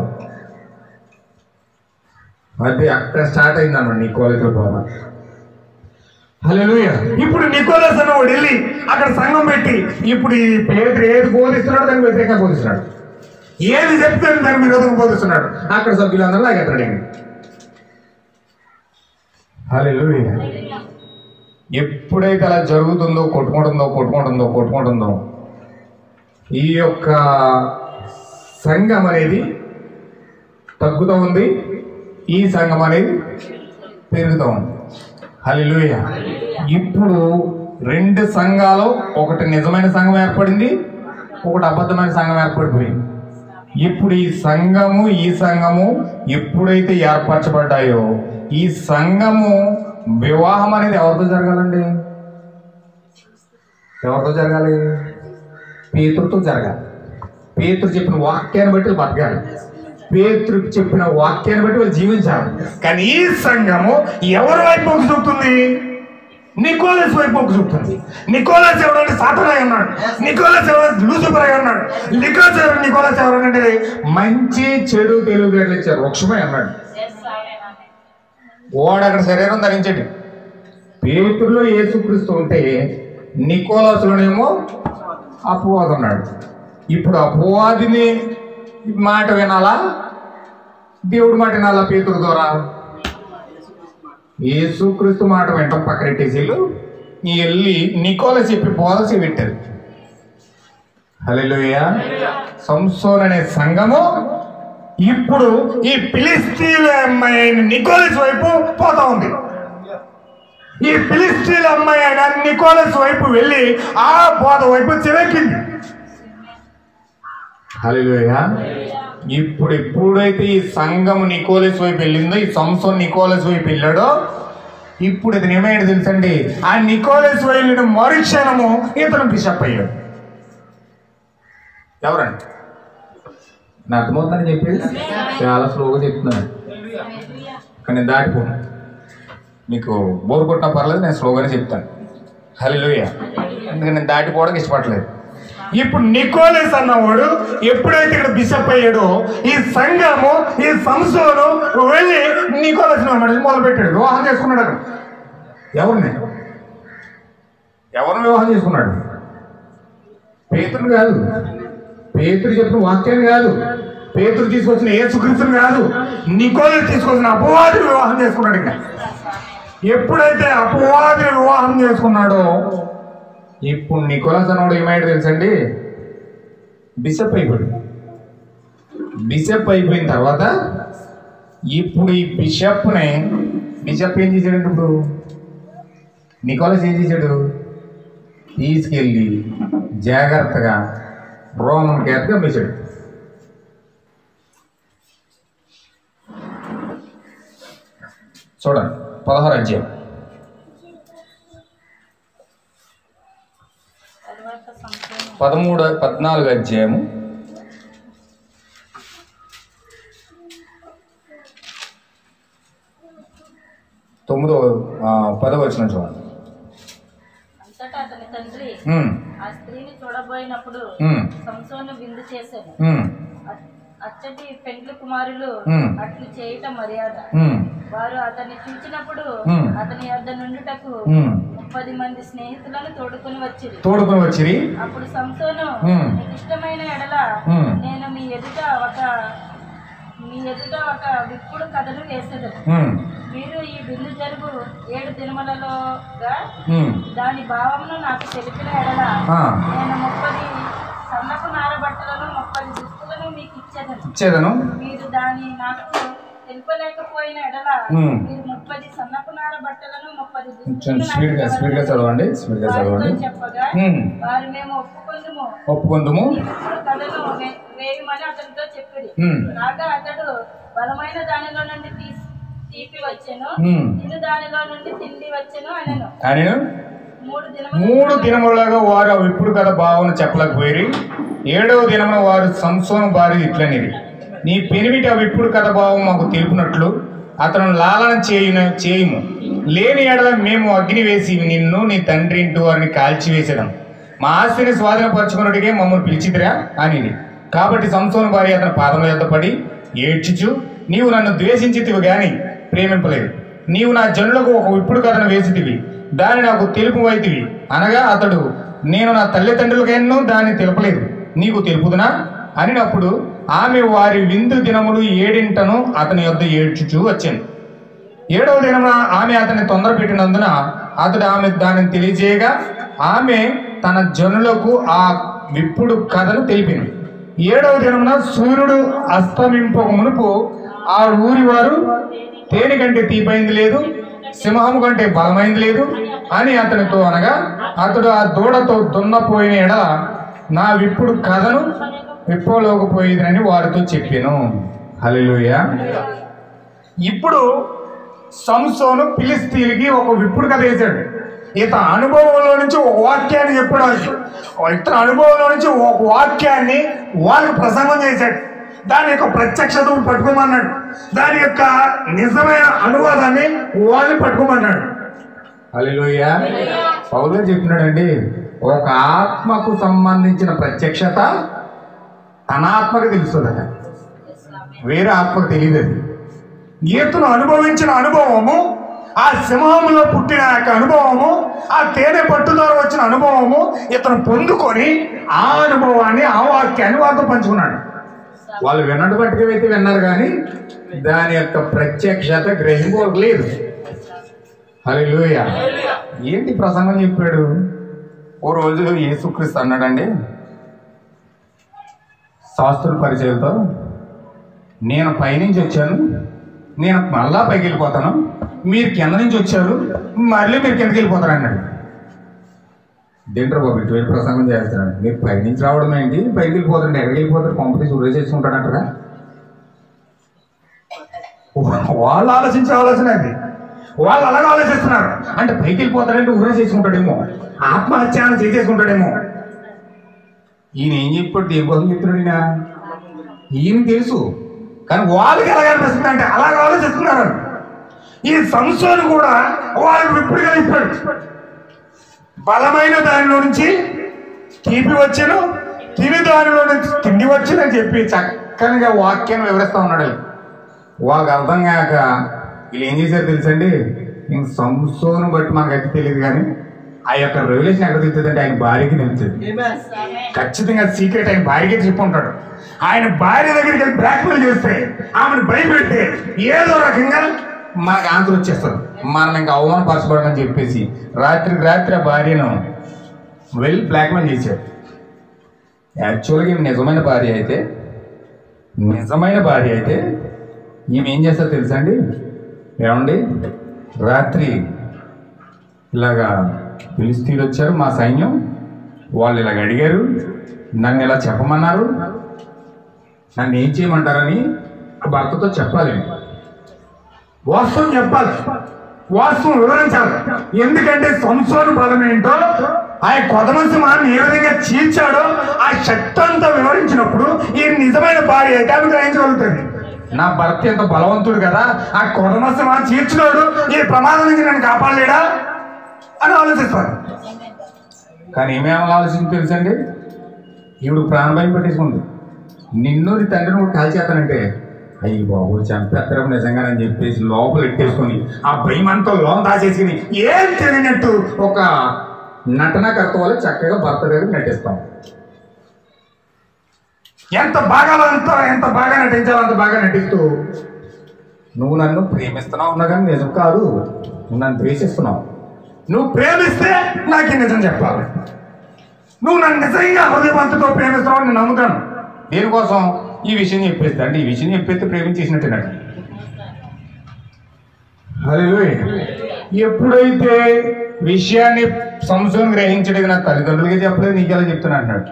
అది అక్కడ స్టార్ట్ అయింది అన్నమాట నీ కోరికల బాబా హల్లెలూయా ఇప్పుడు నికోలస్ అన్నవాడు వెళ్ళి అక్కడ సంఘం పెట్టి ఇప్పుడు ఈ పేదరు ఏది బోధిస్తున్నాడో దానికి వ్యతిరేకంగా బోధిస్తున్నాడు ఏది చెప్తే దాని విరోధంగా బోధిస్తున్నాడు అక్కడ సభ్యులందరూ లాగెత్తాడు హల్లెలూయా ఎప్పుడైతే అలా జరుగుతుందో కొట్టుకుంటుందో కొట్టుకుంటుందో కొట్టుకుంటుందో ఈ యొక్క సంఘం అనేది తగ్గుతూ ఉంది ఈ సంఘం అనేది పెరుగుతూ ఉంది హల్లెలూయా ఇప్పుడు రెండు సంఘాలు ఒకటి నిజమైన సంఘం ఏర్పడింది ఒకటి అబద్ధమైన సంఘం ఏర్పడిపోయింది ఇప్పుడు ఈ సంఘము ఈ సంఘము ఎప్పుడైతే ఏర్పరచబడ్డాయో ఈ సంఘము వివాహం అనేది ఎవరితో జరగాలండి ఎవరితో జరగాలి పేతురుతో జరగాలి పేతురు చెప్పిన వాక్యాన్ని బట్టి వాళ్ళు బతకాలి పేతురు చెప్పిన వాక్యాన్ని బట్టి వాళ్ళు జీవించాలి కానీ ఈ సంఘము ఎవరి వైపు మొగ్గు చూపుతుంది నికోలస్ వైపు మొగ్గు చూపుతుంది నికోలస్ ఎవరంటే సాతనై ఉన్నాడు నికోలస్ ఎవరు లూసిఫర్ అయి ఉన్నాడు నికోలస్ ఎవరు నికోలస్ ఎవరంటే మంచి చెడు తెలుగు ఇచ్చారు వృక్షమే అన్నాడు వాడు అక్కడ శరీరం ధరించండి పేతుల్లో యేసుక్రీస్తు ఉంటే నికోలసులోనేమో అపవాది ఉన్నాడు ఇప్పుడు అపవాదిని మాట వినాలా దేవుడి మాట వినాలా పేతురు ద్వారా యేసుక్రీస్తు మాట వింటాం పక్కనెట్టేసి వీళ్ళు వెళ్ళి నికోల చెప్పి బోధ పెట్టారు హల్లెలూయా సంసోన్ అనే సంఘము ఇప్పుడు ఈ ఫిలిస్తీన్ల అమ్మాయి అయిన నికోలస్ వైపు పోతా ఉంది ఈ ఫిలిస్తీన్ల అమ్మాయి అయిన నికోలస్ వైపు వెళ్ళి ఆ బోధ వైపు చివెక్కింది హల్లెలూయా ఇప్పుడు ఎప్పుడైతే ఈ సంఘం నికోలస్ వైపు వెళ్ళిందో ఈ సంసోన్ నికోలస్ వైపు వెళ్ళాడో ఇప్పుడు ఇతను ఏమైంది తెలుసండి ఆ నికోలస్ వెళ్ళిన మరుక్షణము ఇతను బిషప్ అయ్యాడు ఎవరండి నా అర్థమవుతుందని చెప్పేది చాలా స్లోగా చెప్తున్నాను కానీ నేను దాటిపోను మీకు బోర్ కొట్టినా పర్లేదు నేను స్లోగానే చెప్తాను హలోయ ఎందుకంటే నేను దాటిపోవడానికి ఇష్టపడలేదు ఇప్పుడు నికోలస్ అన్నవాడు ఎప్పుడైతే ఇక్కడ బిషప్ అయ్యాడో ఈ సంఘము ఈ సంస్థను వెళ్ళి నికోలస్ మొదలు పెట్టాడు వివాహం చేసుకున్నాడు అక్కడ ఎవరిని ఎవరిని వివాహం చేసుకున్నాడు పేతురు కాదు పేతురు చెప్పిన వాక్యాన్ని కాదు పేతురు తీసుకొచ్చిన యేసుక్రీస్తుని కాదు నికోలస్ తీసుకొచ్చిన అపవాది వివాహం చేసుకున్నాడు ఇంకా ఎప్పుడైతే అపవాది వివాహం చేసుకున్నాడో ఇప్పుడు నికోలస్ అన్నవాడు ఏమైంది తెలుసండి బిషప్ అయిపోయాడు బిషప్ అయిపోయిన తర్వాత ఇప్పుడు ఈ బిషప్ని బిషప్ ఏం చేశాడంటే ఇప్పుడు నికోలస్ ఏం చేశాడు తీసుకెళ్ళి జాగ్రత్తగా రోమన్ క్యాత్కి అమ్మేశాడు చూడండి పదహారు అధ్యాయం తర్వాత సంపూర్ణ పదమూడు పద్నాలుగు అధ్యాయము తొమ్మిదో ఆ, పదో వచ్చిన చూడండి అంతటా అతని తండ్రి ఉమ్, ఆ స్త్రీని చూడబోయినప్పుడు ఉమ్, సంసోను విందు చేశాను ఉమ్, అ- అచ్చటి పెండ్లి కుమారులు Hmm. అట్లు చేయటం మర్యాద ఉమ్, వారు అతన్ని చూచినప్పుడు Hmm. అతని యొద్ద నుండుటకు ఉమ్. ముప్పది మంది స్నేహితులను తోడుకొని వచ్చిరి తోడుకొని వచ్చిరి అప్పుడు సంసోను Hmm. మీకు ఇష్టమైన ఎడల Hmm. నేను మీ ఎదుట ఒక మీ ఎదుట ఒక విప్పుడు కథను వేసేదను ఉమ్, మీరు ఈ విందు జరుగు ఏడు దినములలోగా ఉమ్, దాని భావమును నాకు తెలిపిన ఎడల ఆ, నేను ముప్పది సన్నపు నార బట్టలను ముప్పది దుస్తులను మీకు ఇచ్చేదను ఇచ్చేదను మీరు దాని నాకు తెలుపలేకపోయిన ఎడల Hmm. మీరు ముప్పది సన్నపు నార బట్టలను ముప్పది కొంచెం దుస్తులను నాకు స్పీడ్గా స్పీడ్గా ఇవ్వవలెను. చదవండి స్పీడ్గా వారితో చదవండి చెప్పగా ఉమ్, వారు మేము ఒప్పుకుందుము ఒప్పుకుందుము ఇప్పుడు కథను వే- వేయమని అతనితో చెప్పిరి ఉమ్, కాగా అతడు బలమైన దానిలో నుండి తీసి తీపి వచ్చెను ఉమ్. తిను దానిలో నుండి తిండి వచ్చెను అనెను ఆయన మూడు దినములు మూడు దినములుగా వారు ఆ విప్పుడు కథ భావన చెప్పలేకపోయి ఏడవ దినమున వారు సంసోను భార్య ఇట్లనిది నీ పెనిమిటి ఆ విప్పుడు కథ భావం మాకు తెలుపునట్లు అతను లాలన చేయున చేయుము లేని ఎడల మేము అగ్ని వేసి నిన్ను నీ తండ్రి ఇంటి వారిని కాల్చివేసేదాం మా ఆస్తిని స్వాధీనపరచుకున్నట్టుగా మమ్మల్ని పిలిచిదిరా అని కాబట్టి సంసోను భార్య అతని పాదముల యొద్ద పడి ఏడ్చుచు నీవు నన్ను ద్వేషించితివి గాని ప్రేమింపలేదు నీవు నా జనులకు ఒక విప్పుడు కథను వేసితివి దాని నాకు తెలుపు వైతివి అనగా అతడు నేను నా తల్లిదండ్రులకెన్నో దాన్ని తెలుపలేదు నీకు తెలుపుదునా అనినప్పుడు ఆమె వారి విందు దినములు ఏడింటను అతని యొద్ద ఏడ్చుచూ వచ్చింది ఏడవ దినమున ఆమె అతన్ని తొందర పెట్టినందున అతడు ఆమె దానిని తెలియజేయగా ఆమె తన జనులకు ఆ విప్పుడు కథను తెలిపింది ఏడవ దినమున సూర్యుడు అస్తమింపక మునుపు ఆ ఊరి వారు తేనె కంటే తీపైంది లేదు సింహము కంటే బలమైంది లేదు అని అతనితో అనగా అతడు ఆ దూడతో దున్నపోయిన ఎడల నా విప్పుడు కథను విప్పలేకపోయేదని వారితో చెప్పాను హల్లెలూయా ఇప్పుడు సంసోను ఫిలిస్తీన్కి ఒక విప్పుడు కథ వేశాడు ఇతని అనుభవంలో నుంచి ఒక వాక్యాన్ని చెప్పాడు ఇతని అనుభవంలో నుంచి ఒక వాక్యాన్ని వాళ్ళకి ప్రసంగం చేశాడు దాని యొక్క ప్రత్యక్షత పట్టుకోమన్నాడు దాని యొక్క నిజమైన అనువాదాన్ని వాళ్ళని పట్టుకోమన్నాడు హల్లెలూయా పౌలు చెప్పినాడండి ఒక ఆత్మకు సంబంధించిన ప్రత్యక్షత తన ఆత్మకు తెలుస్తుందట వేరే ఆత్మకు తెలియదు అది ఈతను అనుభవించిన అనుభవము ఆ సింహంలో పుట్టిన యొక్క అనుభవము ఆ తేనె పట్టుదారు వచ్చిన అనుభవము ఇతను పొందుకొని ఆ అనుభవాన్ని ఆ వాక్యాన్ని వాళ్ళతో పంచుకున్నాడు వాళ్ళు విన్నట్టు బట్టి అయితే విన్నారు కానీ దాని యొక్క ప్రత్యక్షత గ్రహింపలేదు హల్లెలూయా ఏంటి ప్రసంగం చెప్పాడు ఓ రోజు యేసుక్రీస్తు అన్నాడండి శాస్త్రుల పరిచయంతో నేను పైనుంచి వచ్చాను నేను మళ్ళా పైకి వెళ్ళిపోతాను మీరు కింద నుంచి వచ్చారు మళ్ళీ మీరు కిందకి వెళ్ళిపోతారు అన్నాడు దేంట్రా బాబు ఇటువంటి ప్రసంగం చేస్తున్నాడు మీరు పైనుంచి రావడం ఏంటి పైకి వెళ్ళిపోతాడు ఎక్కడికి వెళ్ళిపోతాడు కొంపతి సురే చేసుకుంటాడంటారా వాళ్ళు ఆలోచించే ఆలోచన అది వాళ్ళు అలాగే ఆలోచిస్తున్నారు అంటే పైకి వెళ్ళిపోతాడంటే ఊరే చేసుకుంటాడేమో ఆత్మహత్యాన్ని చేసేసుకుంటాడేమో ఈయన ఏం చెప్పాడు దేనికోసం చెప్తున్నాడు ఈయన ఈయన తెలుసు కానీ వాళ్ళకి ఎలాగ అనిపిస్తుంది అంటే అలాగ ఆలోచిస్తున్నారు ఈ సంస్థను కూడా వాళ్ళకి విప్పుడుగా ఇప్పాడు బలమైన దానిలో నుంచి తీపి వచ్చాను తిని దానిలో నుంచి తిండి వచ్చిందని చెప్పి చక్కనిగా వాక్యాన్ని వివరిస్తా ఉన్నాడు వాళ్ళకి అర్థం కాక వీళ్ళు ఏం చేశారు తెలుసండి ఇంక సంసోను బట్టి మనకైతే తెలియదు కానీ ఆ యొక్క రెవల్యూషన్ ఎక్కడ తెలుస్తుంది అంటే ఆయన భార్యకి తెలుస్తుంది ఖచ్చితంగా సీక్రెట్ ఆయన భార్యకి చెప్పుంటాడు ఆయన భార్య దగ్గరికి వెళ్ళి బ్లాక్మెయిల్ చేస్తే ఆమెను భయపెడితే ఏదో రకంగా మనకు ఆన్సర్ వచ్చేస్తారు మనం ఇంకా అవమానపరచబడమని చెప్పేసి రాత్రికి రాత్రి ఆ భార్యను వెళ్ళి బ్లాక్మెయిల్ చేశాడు యాక్చువల్గా ఈమె నిజమైన భార్య అయితే నిజమైన భార్య అయితే ఈమె ఏం చేస్తారు తెలుసా అండి ఏమండి రాత్రి ఇలాగా ఫిలిస్తీన్లు వచ్చారు మా సైన్యం వాళ్ళు ఇలాగ అడిగారు నన్ను ఇలా చెప్పమన్నారు నన్ను ఏం చేయమంటారని ఆ భర్తతో చెప్పాలి వాస్తవం చెప్పాలి వాస్తవం వివరించాలి ఎందుకంటే సంసోను బలం ఏంటో ఆ కొత్త సింహాన్ని ఏ విధంగా చీల్చాడో ఆ శక్తి అంతా వివరించినప్పుడు ఈ నిజమైన భార్య అయితే ఆమె గ్రహించగలుగుతుంది నా భర్త ఎంత బలవంతుడు కదా ఆ కొత్త సింహాన్ని చీల్చినాడు ఈ ప్రమాదం నుంచి నన్ను కాపాడలేడా అని ఆలోచిస్తాను కానీ ఏమేమి ఆలోచించి తెలుసండి ఈవిడ ప్రాణభయం పెట్టేసుకుంది నిన్ను నీ తండ్రిని కూడా కాల్చేస్తానంటే అయ్యి బాబు చంపేస్తారేమో నిజంగానని చెప్పేసి లోపల ఎట్టేసుకొని ఆ భయం అంతా లోన్ దాచేసుకుని ఏం తెలియనట్టు ఒక నటనకర్త వల్ల చక్కగా భర్త దగ్గర నటిస్తాం ఎంత బాగా అంత ఎంత బాగా నటించాలో అంత బాగా నటిస్తూ నువ్వు నన్ను ప్రేమిస్తున్నావు ఉన్నా కానీ నిజం కాదు నువ్వు నన్ను ద్వేషిస్తున్నావు నువ్వు ప్రేమిస్తే నాకు ఈ నిజం చెప్పాలి నువ్వు నన్ను నిజంగా హృదయవంతుతో ప్రేమిస్తున్నావు నేను నమ్ముతాను దేనికోసం ఈ విషయం చెప్పేస్తే అంటే ఈ విషయం చెప్పేస్తే ప్రేమించేసినట్టేనట హల్లెలూయా. ఎప్పుడైతే విషయాన్ని సంశయం గ్రహించలేదు నా తల్లిదండ్రులకి చెప్పలేదు నీకెలా చెప్తున్నా అంటున్నాడు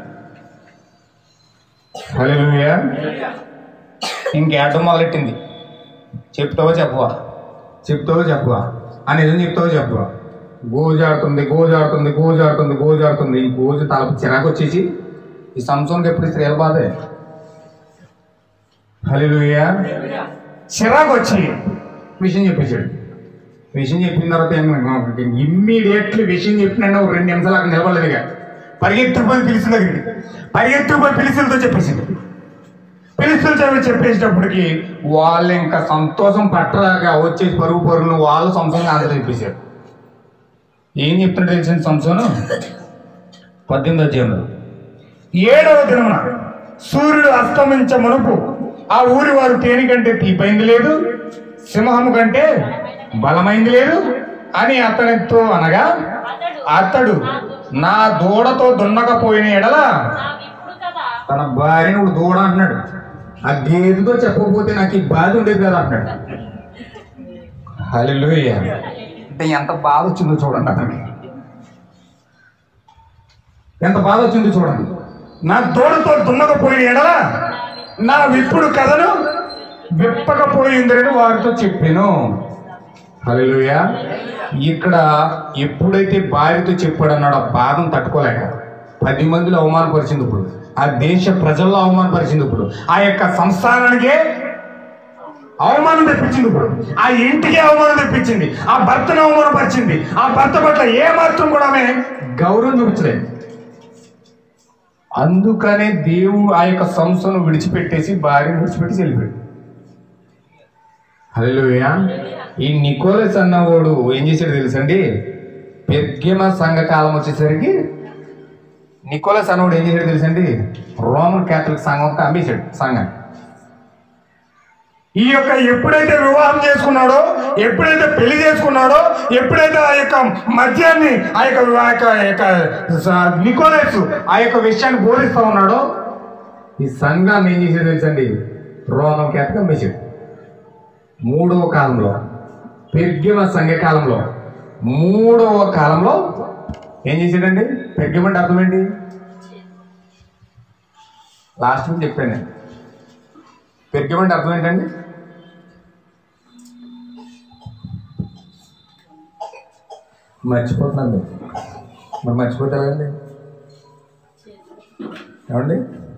హల్లెలూయా ఇంకేటం మొదలెట్టింది చెప్తావో చెప్పవా చెప్తావో చెప్పవా ఆ నిజం చెప్తావో చెప్పవా గోజాడుతుంది గోజాడుతుంది గోజాడుతుంది గోజాడుతుంది ఈ గోజు తలపు చిరాకు వచ్చేసి ఈ సంసోన్కి ఎప్పుడు స్త్రీల బాధే హల్లెలూయా చిరాకు వచ్చి విషయం చెప్పేశాడు విషయం చెప్పిన తర్వాత ఇమ్మీడియట్లీ విషయం చెప్పిన ఒక రెండు నిమిషాలు అక్కడ నిలబడలేదు ఇక. పరిగెత్తుకుపోయి పిలిచిన దగ్గరికి పరిగెత్తుకుపోయి పిలిచిలతో చెప్పేసింది పిలిచిలు చెప్పి చెప్పేసేటప్పటికి వాళ్ళు ఇంకా సంతోషం పట్టరాక వచ్చేసి పరుగు పరుగులు వాళ్ళు సంసోన్ ఆన్సర్ చెప్పేశారు ఏం చెప్తుంటే తెలిసిన సంసోను పద్దెనిమిది అధ్యాయంలో ఏడవ దినమున సూర్యుడు అస్తమించ మునుపు ఆ ఊరి వారు తేనె కంటే తీపైంది లేదు సింహము కంటే బలమైంది లేదు అని అతనితో అనగా అతడు అతడు నా దూడతో దున్నకపోయిన ఎడల నాకిప్పుడు కదా తన భార్యను ఇప్పుడు దూడ అంటున్నాడు ఆ గేదెతో చెప్పకపోతే నాకు ఈ బాధ ఉండేది కదా అంటున్నాడు హల్లెలూయా అంటే ఎంత బాధ వచ్చిందో చూడండి అతనికి ఎంత బాధ వచ్చిందో చూడండి నా దూడతో దున్నకపోయిన ఎడల నా విప్పుడు కథను విప్పకపోయిందని వారితో చెప్పాను హల్లెలూయా ఇక్కడ ఎప్పుడైతే భార్యతో చెప్పాడన్నాడు ఆ బాధను తట్టుకోలేక పది మందిలో అవమానపరిచింది ఇప్పుడు ఆ దేశ ప్రజల్లో అవమానపరిచింది ఇప్పుడు ఆ యొక్క సంస్థానానికే అవమానం తెప్పించింది ఇప్పుడు ఆ ఇంటికి అవమానం తెప్పించింది ఆ భర్తను అవమానపరిచింది ఆ భర్త పట్ల ఏ మాత్రం కూడా ఆమె గౌరవం చూపించలేదు అందుకనే దేవుడు ఆ యొక్క సంస్థను విడిచిపెట్టేసి భార్యను విడిచిపెట్టి వెళ్ళిపోయాడు హలోయా ఈ నికోలస్ అన్నవాడు ఏం చేశాడు తెలుసండి పెద్గమ సంఘకాలం వచ్చేసరికి నికోలస్ అన్నవాడు ఏం చేశాడు తెలుసండి రోమన్ క్యాథలిక్ సంఘం అంతా అమ్మేశాడు సంఘం ఈ యొక్క ఎప్పుడైతే వివాహం చేసుకున్నాడో ఎప్పుడైతే పెళ్లి చేసుకున్నాడో ఎప్పుడైతే ఆ యొక్క మద్యాన్ని ఆ యొక్క ఆ యొక్క ఆ యొక్క స- నికోలస్ ఆ యొక్క విషయాన్ని బోధిస్తా ఉన్నాడో ఈ సంఘాన్ని ఏం చేసేది తెలుసండి రోమన్ క్యాథలిక్ అమ్మేశాడు మూడవ కాలంలో పెర్గమ సంఘకాలంలో మూడవ కాలంలో ఏం చేశాడండి పెర్గమ అంటే అర్థం ఏంటి లాస్ట్ వీక్ చెప్పాను నేను పెర్గమ అంటే అర్థం ఏంటండి మర్చిపోతున్నాను మీరు. మరి మర్చిపోతారండి ఏమండి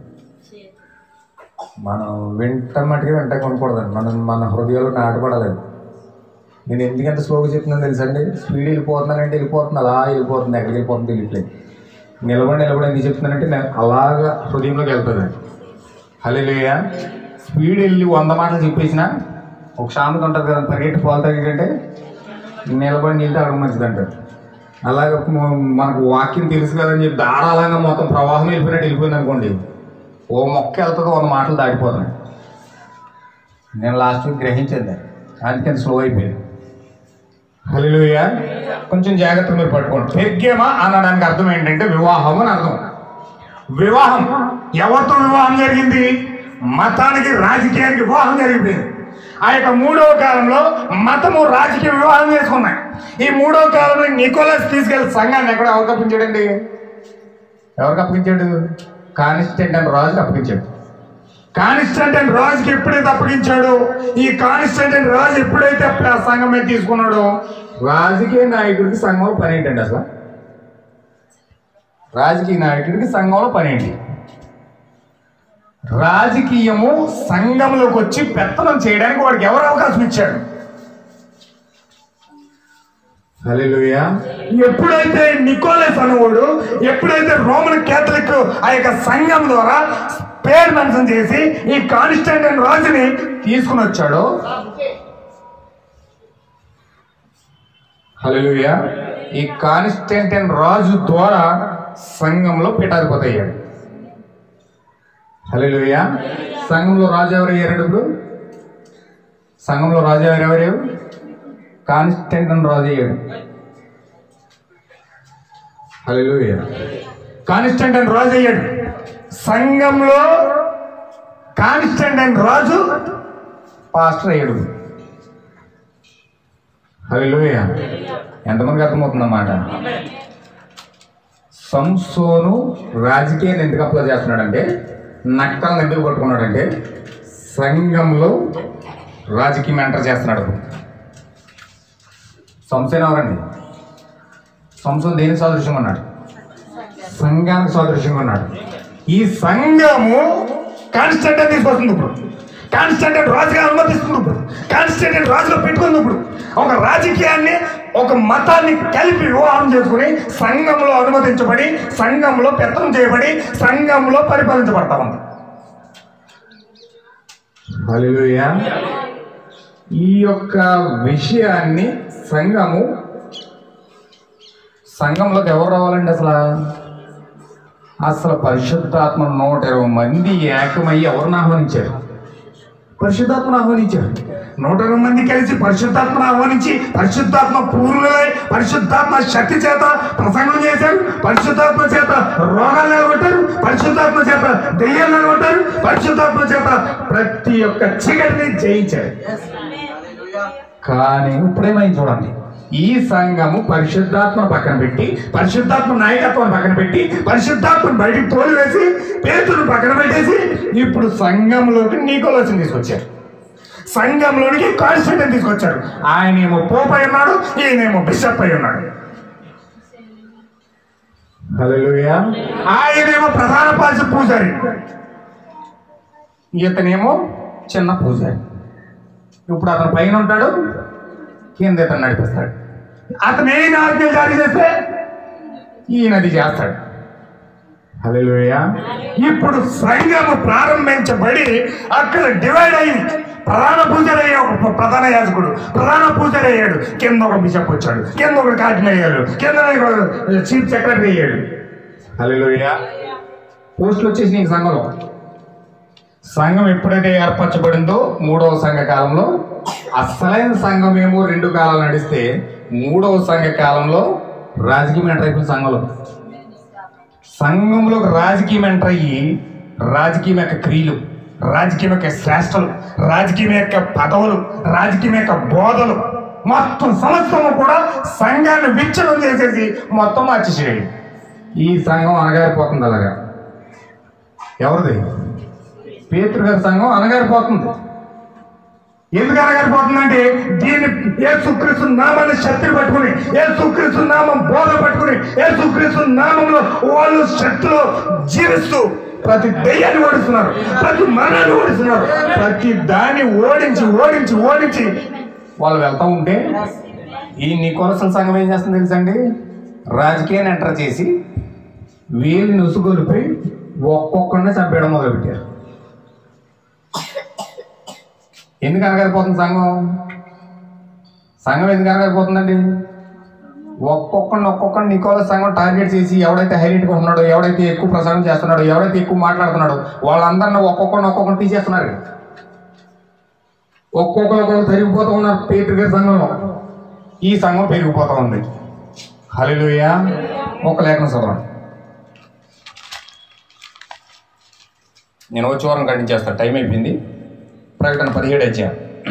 మనం వింట మట్టుకే వెంట కొనకూడదండి మనం మన హృదయంలో నాటపడాలి నేను ఎందుకంత స్లోగా చెప్తున్నాను తెలుసండి స్పీడ్ వెళ్ళిపోతున్నానంటే వెళ్ళిపోతుంది అలా వెళ్ళిపోతుంది ఎక్కడికి వెళ్ళిపోతుంది వెళ్ళిపోయింది నిలబడి నిలబడి ఎందుకు చెప్తున్నానంటే నేను అలాగా హృదయంలోకి వెళ్తుందండి హలేలుయ స్పీడ్ వెళ్ళి వంద మాటలు చెప్పేసిన ఒక సామెత ఉంటుంది కదా పరిగెట్టి పోలు తగ్గికంటే నిలబడి నీళ్ళు తాగడం మంచిది అంటారు అలాగే మ- మనకు వాక్యం తెలుసు కదని చెప్పి దారాలంగా మొత్తం ప్రవాహం వెళ్ళిపోయినట్టు వెళ్ళిపోయింది అనుకోండి ఓ మొక్క వెళ్తుంది వంద మాటలు దాటిపోతున్నాయి నేను లాస్ట్ వీక్ గ్రహించింది అందుకని స్లో అయిపోయింది హలోయ కొంచెం జాగ్రత్త మీరు పట్టుకోండి పెగ్గేమా అనడానికి అర్థం ఏంటంటే వివాహం అని అర్థం వివాహం ఎవరితో వివాహం జరిగింది మతానికి రాజకీయానికి వివాహం జరిగిపోయింది ఆ యొక్క మూడవ కాలంలో మతము రాజకీయ వివాహం చేసుకున్నాయి ఈ మూడవ కాలంలో నికోలస్ తీసుకెళ్లి సంఘాన్ని ఎక్కడ ఎవరికి అప్పగించాడండి ఎవరికి అప్పగించాడు కానిస్టెంట్ అని రాజుకి అప్పగించాడు కానిస్టెంట్ రాజుకి ఎప్పుడైతే అప్పగించాడో ఈ కానిస్టెంట్ రాజు ఎప్పుడైతే అప్పుడు ఆ సంఘం మీద తీసుకున్నాడో రాజకీయ నాయకుడికి సంఘంలో పని ఏంటండి అసలు రాజకీయ నాయకుడికి సంఘంలో పని ఏంటి రాజకీయము సంఘంలోకి వచ్చి పెత్తనం చేయడానికి వాడికి ఎవరు అవకాశం ఇచ్చాడు హల్లెలూయా ఎప్పుడైతే నికోలస్ అనేవాడు ఎప్పుడైతే రోమన్ క్యాథలిక్ ఆ యొక్క సంఘం ద్వారా పేరు మెన్షన్ చేసి ఈ కాన్స్టాంటైన్ రాజుని తీసుకుని వచ్చాడో హల్లెలూయా ఈ కాన్స్టాంటైన్ రాజు ద్వారా సంఘంలో పీఠాధిపతి అయ్యాడు హల్లెలూయా సంఘంలో రాజు ఎవరు అయ్యారు ఇప్పుడు సంఘంలో రాజు ఎవరు ఎవరు కాన్స్టెంటన్ రాజు అయ్యాడు హల్లెలూయా కాన్స్టెంటన్ రాజు అయ్యాడు సంఘంలో కాన్స్టెంటన్ రాజు పాస్టర్ అయ్యాడు హల్లెలూయా ఎంతమందికి అర్థమవుతుందన్నమాట సంసోను రాజకీయాన్ని ఎందుకు అప్లై చేస్తున్నాడంటే నక్కలను ఎందుకు పట్టుకున్నాడంటే సంఘంలో రాజకీయం ఎంటర్ చేస్తున్నాడు సంశయం ఎవరండి సంశయం దేని సాదృశ్యం అన్నాడు సంఘానికి సాదృశ్యంగా ఉన్నాడు ఈ సంఘము కాన్స్టెంట్ తీసుకొస్తుంది ఇప్పుడు కాన్స్టెంట్ రాజుగా అనుమతిస్తుంది ఇప్పుడు కాన్స్టెంట్ రాజుగా పెట్టుకుంది ఇప్పుడు ఒక రాజకీయాన్ని ఒక మతాన్ని కలిపి వివాహం చేసుకుని సంఘంలో అనుమతించబడి సంఘంలో పెత్తనం చేయబడి సంఘంలో పరిపాలించబడతా ఉంది హల్లెలూయా ఈ యొక్క విషయాన్ని సంఘము సంఘంలోకి ఎవరు రావాలండి అసలు అసలు పరిశుద్ధాత్మ నూట ఇరవై మంది ఏకమయ్యి ఎవరిని ఆహ్వానించారు పరిశుద్ధాత్మను ఆహ్వానించారు నూట ఇరవై మంది కలిసి పరిశుద్ధాత్మను ఆహ్వానించి పరిశుద్ధాత్మ పూర్ణులై పరిశుద్ధాత్మ శక్తి చేత ప్రసంగం చేశారు పరిశుద్ధాత్మ చేత రోగాలు నిలబెట్టారు పరిశుద్ధాత్మ చేత దెయ్యాలు నిలబెట్టారు పరిశుద్ధాత్మ చేత ప్రతి ఒక్క చీకటిని జయించారు కానీ ఇప్పుడేమైంది చూడండి ఈ సంఘము పరిశుద్ధాత్మ పక్కన పెట్టి పరిశుద్ధాత్మ నాయకత్వం పక్కన పెట్టి పరిశుద్ధాత్మ బయటికి తోలివేసి పేతులు పక్కన పెట్టేసి ఇప్పుడు సంఘంలోకి నీకోలోచన తీసుకొచ్చారు సంఘంలోనికి కాన్స్టెంట్ తీసుకొచ్చారు ఆయనేమో పోప్ అయి ఉన్నాడు ఈయనేమో బిషప్ అయి ఉన్నాడు హల్లెలూయా. ఆయనేమో ప్రధాన పాల్సి పూజారి ఇతనేమో చిన్న పూజారి ఇప్పుడు అతను పైన ఉంటాడు కింద ఇతను నడిపిస్తాడు అతను ఏ ఆజ్ఞ జారీ చేస్తే ఈయనది చేస్తాడు హల్లెలూయా ఇప్పుడు సంఘము ప్రారంభించబడి అక్కడ డివైడ్ అయింది ప్రధాన పూజలు అయ్యే ఒక ప్రధాన యాజకుడు ప్రధాన పూజలు అయ్యాడు కింద ఒక బిషప్ వచ్చాడు కింద ఒక కాటిన అయ్యాడు కింద చీఫ్ సెక్రటరీ అయ్యాడు హల్లెలూయా పోస్టులు వచ్చేసి నీకు సంఘంలో సంఘం ఎప్పుడైతే ఏర్పరచబడిందో మూడవ సంఘ కాలంలో అసలైన సంఘం ఏమో రెండు కాలాలు నడిస్తే మూడవ సంఘ కాలంలో రాజకీయం ఎంటర్ అయిపోయింది సంఘంలో సంఘంలోకి రాజకీయం ఎంటర్ అయ్యి రాజకీయం యొక్క క్రియలు రాజకీయం యొక్క శ్రేష్టలు రాజకీయం యొక్క పదవులు రాజకీయం యొక్క బోధలు మొత్తం సమస్తము కూడా సంఘాన్ని విచ్ఛిన్నం చేసేసి మొత్తం మార్చేసేయండి ఈ సంఘం అనగారిపోతుంది అలాగా ఎవరిది పేతురు గారి సంఘం అనగారిపోతుంది ఎందుకు అనగారిపోతుందంటే దీన్ని యేసుక్రీస్తు నామాన్ని శక్తిని పట్టుకుని యేసుక్రీస్తు నామం బోధ పట్టుకుని యేసుక్రీస్తు నామంలో వాళ్ళు శక్తిలో జీవిస్తూ ప్రతి దెయ్యాన్ని ఓడిస్తున్నారు ప్రతి మరణాన్ని ఓడిస్తున్నారు ప్రతి దాన్ని ఓడించి ఓడించి ఓడించి వాళ్ళు వెళ్తా ఉంటే ఈ నికోలసల సంఘం ఏం చేస్తుంది తెలుసండి రాజకీయాన్ని ఎంటర్ చేసి వీళ్ళని ఉసుగొలిపి ఒక్కొక్కడిని చంపేయడం మొదలుపెట్టారు ఎందుకు అనగారిపోతుంది సంఘం సంఘం ఎందుకు అనగారిపోతుందండి ఒక్కొక్కడిని ఒక్కొక్కడిని నికోల సంఘం టార్గెట్ చేసి ఎవడైతే హైలైట్గా ఉన్నాడో ఎవడైతే ఎక్కువ ప్రసంగం చేస్తున్నాడో ఎవడైతే ఎక్కువ మాట్లాడుతున్నాడో వాళ్ళందరిని ఒక్కొక్కడిని ఒక్కొక్కరిని తీసేస్తున్నారు ఒక్కొక్కరు ఒక్కొక్కరు తరిగిపోతూ ఉన్నారు పేరు గారి సంఘంలో ఈ సంఘం పెరిగిపోతూ ఉంది హలిలుయ ఒక లేఖన చదవండి నేను వచ్చే వారం ఖండించేస్తాను టైం అయిపోయింది ప్రకటన పదిహేడు వచ్చా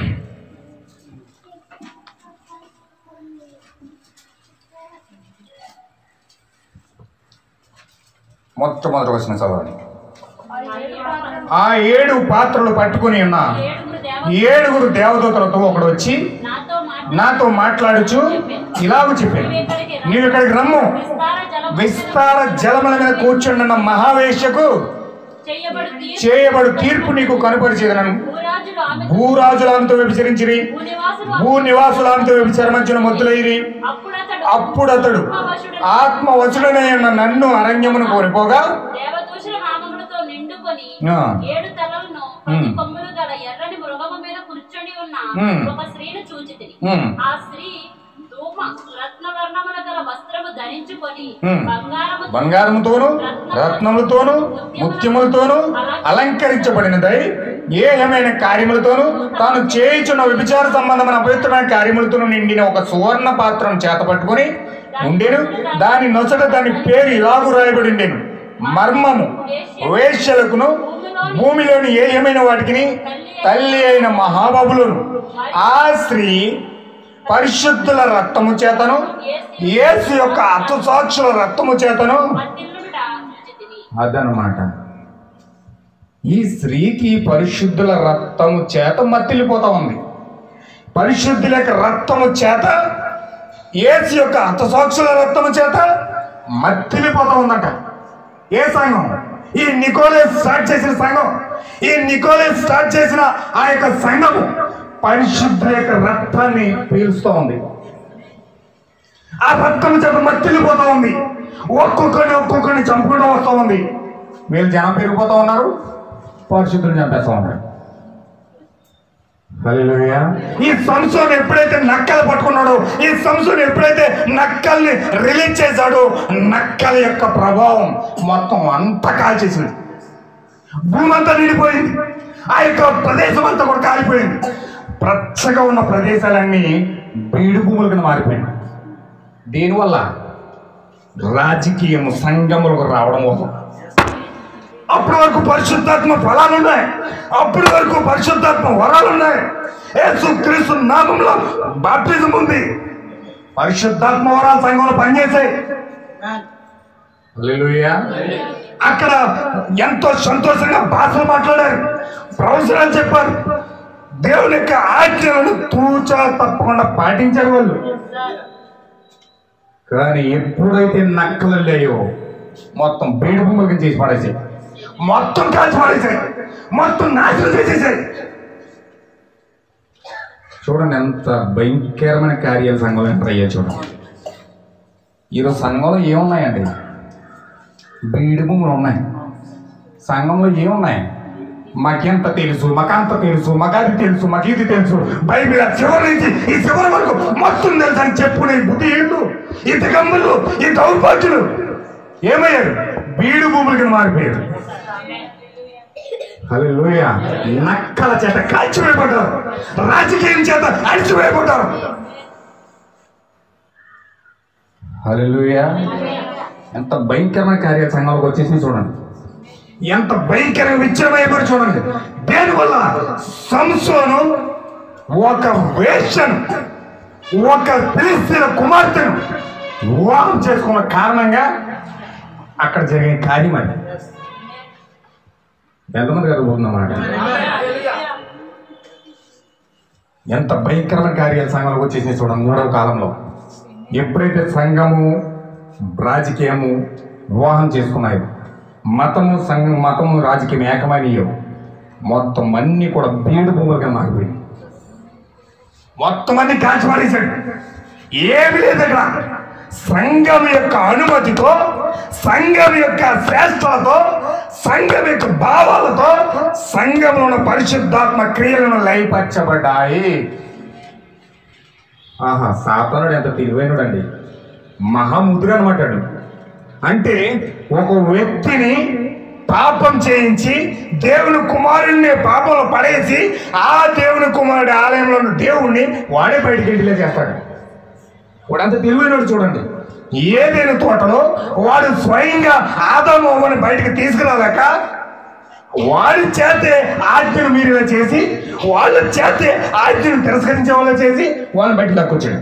మొట్టమొదటి వచ్చిన చదవండి ఆ ఏడు పాత్రలు పట్టుకుని ఉన్న ఏడుగురు దేవ ఏడుగురు దేవదూతలతో ఒకడు వచ్చి నాతో మాట్లాడి నాతో మాట్లాడుచు ఇలాగ చెప్పాను నీవు ఇక్కడికి రమ్ము విస్తార జలం విస్తార జలముల మీద కూర్చుండున్న మహావేశ్యకు చేయబడు తీర్పు చేయబడు తీర్పు నీకు కనుపరిచేదనను భూరాజులు ఆమె భూరాజులంతో వ్యభిచరించిరి భూనివాసులు భూ నివాసులంతో వ్యభిచరమర్చిన మొద్దులైరి అప్పుడు అతడు అప్పుడు అతడు ఆత్మ వచుడనే ఉన్న నన్ను అరణ్యమును కోరిపోగా దేవదూషణ నామములతో నిండుకొని ఆ. ఏడు తలలను పది కొమ్ములు గల ఎర్రని మృగము మీద కూర్చొని ఉన్న ఉమ్. ఒక స్త్రీని చూచితిని ఉమ్. ఆ స్త్రీ ధూమ రత్నవర్ణముల గల వస్త్రము ధరించుకొని ఉమ్. బంగారము బంగారముతోను రత్నములతోను ముత్యములతోను అలంకరించబడినదై ఏయమైన కార్యములతోను తాను చేయుచున్న వ్యభిచార సంబంధమైన అపవిత్రమైన కార్యములతోను నిండిన ఒక సువర్ణ పాత్రను చేత పట్టుకుని ఉండెను దాని నొసట దాని పేరు ఇలాగు రాయబడి ఉండెను మర్మము వేశ్యలకును భూమిలోని ఏయమైన వాటికి తల్లి అయిన మహాబాబులను ఆ స్త్రీ పరిశుద్ధుల రక్తము చేతను యేసు యొక్క అర్థసాక్షుల రక్తము చేతను మట్టిల్లుట చూచితిని అదనమాట ఈ స్త్రీకి పరిశుద్ధుల రక్తము చేత మత్తిల్లిపోతా ఉంది పరిశుద్ధుల యొక్క రక్తము చేత యేసు యొక్క అర్థసాక్షుల రక్తము చేత మత్తిలిపోతా ఉందంట ఏ సంఘం ఈ నికోలేస్ స్టార్ట్ చేసిన సంఘం ఈ నికోలేస్ స్టార్ట్ చేసిన ఆ యొక్క సంఘము పరిశుద్ధుల యొక్క రక్తాన్ని పీలుస్తూ ఉంది ఆ రక్తం చేత మత్తిలిపోతా ఉంది ఒక్కొక్కరిని ఒక్కొక్కరిని చంపుకుంటూ వస్తూ ఉంది వీళ్ళు జనం పెరిగిపోతా ఉన్నారు పరిశుద్ధులు చంపేస్తా ఉన్నారు హల్లెలూయా. ఈ సంసోన్ ఎప్పుడైతే నక్కలు పట్టుకున్నాడో ఈ సంసోన్ ఎప్పుడైతే నక్కల్ని రిలీజ్ చేశాడో నక్కల యొక్క ప్రభావం మొత్తం అంతా కాల్చేసింది భూమి అంతా నిండిపోయింది ఆ యొక్క ప్రదేశం అంతా కూడా కాలిపోయింది పచ్చగా ఉన్న ప్రదేశాలన్నీ బీడు భూముల కింద మారిపోయింది దీనివల్ల రాజకీయం సంఘములకు రావడం కోసం అప్పటి వరకు పరిశుద్ధాత్మ ఫలాలు ఉన్నాయి అప్పటి వరకు పరిశుద్ధాత్మ వరాలు ఉన్నాయి యేసు క్రీస్తు నామంలో బాప్టిజం ఉంది పరిశుద్ధాత్మ వరాలు సంఘంలో పనిచేసాయి హల్లెలూయా. అక్కడ ఎంతో సంతోషంగా భాషలు మాట్లాడారు ప్రవచనాలు చెప్పారు దేవుని యొక్క ఆజ్ఞలను తూచా తప్పకుండా పాటించారు వాళ్ళు కానీ ఎప్పుడైతే నక్కలు లేయో మొత్తం బీడు భూములకి చేసి పడేసాయి మొత్తం కాల్చి పడేసాయి మొత్తం నాశనం చేసేసాయి చూడండి ఎంత భయంకరమైన కార్యాలు సంఘంలో ఎంటర్ అయ్యా చూడండి ఈరోజు సంఘంలో ఏమున్నాయండి బీడు భూములు ఉన్నాయి సంఘంలో ఏమున్నాయి మాకెంత తెలుసు మాకంత తెలుసు మాకు అది తెలుసు మాకు ఇది తెలుసు బైబిల్ ఆ చివరి నుంచి ఈ చివరి వరకు మొత్తం తెలుసు అని చెప్పుకునే బుద్ధి ఏందు ఈ దిగంబులు ఈ దౌర్భాగ్యులు ఏమయ్యారు బీడు భూముల కింద మారిపోయారు హల్లెలూయ నక్కల చేత కాల్చివేయబడ్డారు రాజకీయం చేత అడిచివేయబడ్డారు హల్లెలూయ ఎంత భయంకరమైన కార్యాలు సంఘాలకు వచ్చేసి చూడండి ఎంత భయంకరంగా విచ్చలమైపోయి చూడండి దేనివల్ల సంసోను ఒక వేషను ఒక ఫిలిస్తీన్ కుమార్తెను వివాహం చేసుకున్న కారణంగా అక్కడ జరిగిన కార్యం అది ఎంతమంది కలుగుతుందన్నమాట ఎంత భయంకరమైన కార్యాలు సంఘంలోకి వచ్చేసి చూడండి మూడవ కాలంలో ఎప్పుడైతే సంఘము రాజకీయము వివాహం చేసుకున్నాయో మతము సంఘం మతము రాజకీయం ఏకమైనయో మొత్తం అన్ని కూడా బీడు భూములుగా మారిపోయింది మొత్తం అన్ని కాల్చి పడేశాడు ఏమి లేదు ఇక్కడ సంఘం యొక్క అనుమతితో సంఘం యొక్క శ్రేష్టలతో సంఘం యొక్క భావాలతో సంఘంలో ఉన్న పరిశుద్ధాత్మ క్రియలను లయపరచబడ్డాయి ఆహా సాతానుడు ఎంత తెలివైనడండి మహాముద్దుగా అనమాటాడు అంటే ఒక వ్యక్తిని పాపం చేయించి దేవుని కుమారుణ్ణి పాపంలో పడేసి ఆ దేవుని కుమారుడి ఆలయంలో ఉన్న దేవుణ్ణి వాడే బయటికి ఇంటిలో చేస్తాడు వాడంత తెలివైనడు చూడండి ఏదైనా తోటలో వాడు స్వయంగా ఆదాము అవ్వని బయటికి తీసుకురాలేక వాడి చేతే ఆజ్ఞను మీరు చేసి వాళ్ళ చేతే ఆజ్ఞను తిరస్కరించే వాళ్ళ చేసి వాళ్ళని బయటకు లాక్కొచ్చాడు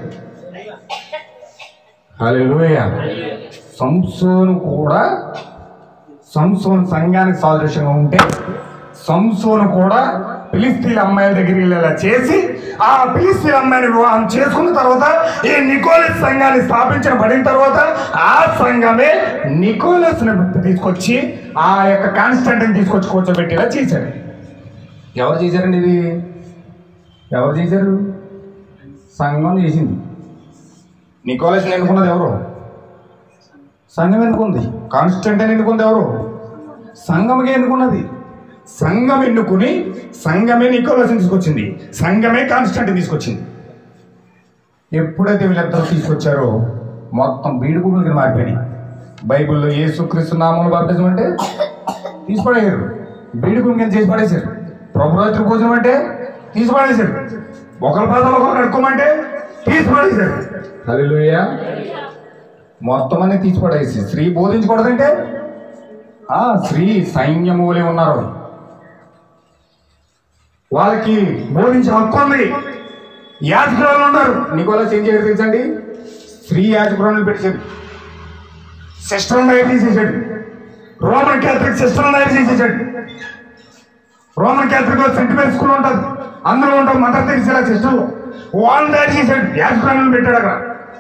హల్లెలూయా సంసోను కూడా సంసోను సంఘానికి సాదృశ్యంగా ఉంటే సంసోను కూడా ఫిలిస్తీన్ అమ్మాయిల దగ్గరికి వెళ్ళేలా చేసి ఆ ఫిలిస్తీన్ అమ్మాయిని వివాహం చేసుకున్న తర్వాత ఈ నికోలస్ సంఘాన్ని స్థాపించబడిన తర్వాత ఆ సంఘమే నికోలస్ తీసుకొచ్చి ఆ యొక్క కాన్స్టెంట్ని తీసుకొచ్చి కూర్చోబెట్టేలా చేశాడు ఎవరు చేశారండి ఇది ఎవరు చేశారు సంఘం చేసింది నికోలస్ ఎన్నుకున్నది ఎవరు సంఘం ఎన్నుకుంది కాన్స్టెంటైన్ ఎన్నుకుంది ఎవరు సంఘంగా ఎన్నుకున్నది సంఘం ఎన్నుకుని సంఘమే నికోలస్ని తీసుకొచ్చింది సంఘమే కాన్స్టెంట్ తీసుకొచ్చింది ఎప్పుడైతే వీళ్ళందరూ తీసుకొచ్చారో మొత్తం బీడుగుడులకి మారిపోయినాయి బైబిల్లో యేసుక్రీస్తు నామములు బాప్తిజం అంటే తీసిపడేశారు బీడుగుని కింద చేసి పడేశారు ప్రభురాత్రి భోజనం అంటే తీసి పడేశారు ఒకరి పాదాలు ఒకరు కడుక్కోమంటే తీసి పడేశారు హల్లెలూయా మొత్తం అన్ని తీసి పడేసి స్త్రీ బోధించకూడదంటే ఆ స్త్రీ సైన్యములే ఉన్నారు వాళ్ళకి బోధించే హక్కు ఉంది యాజకురాలు ఉన్నారు నికోలస్ ఏం చేయరు తెలుసండి స్త్రీ యాజకురాలను పెట్టాడు సిస్టర్లను తయారు చేసేసాడు రోమన్ క్యాథలిక్ సిస్టర్లను తయారు చేసేసాడు రోమన్ క్యాథలిక్ లో సెంటిమెంట్ స్కూల్ ఉంటుంది అందులో ఉంటాం మదర్ తెరిసేలా సిస్టర్లు వాళ్ళని తయారు చేశాడు యాజకురాలను పెట్టాడు అక్కడ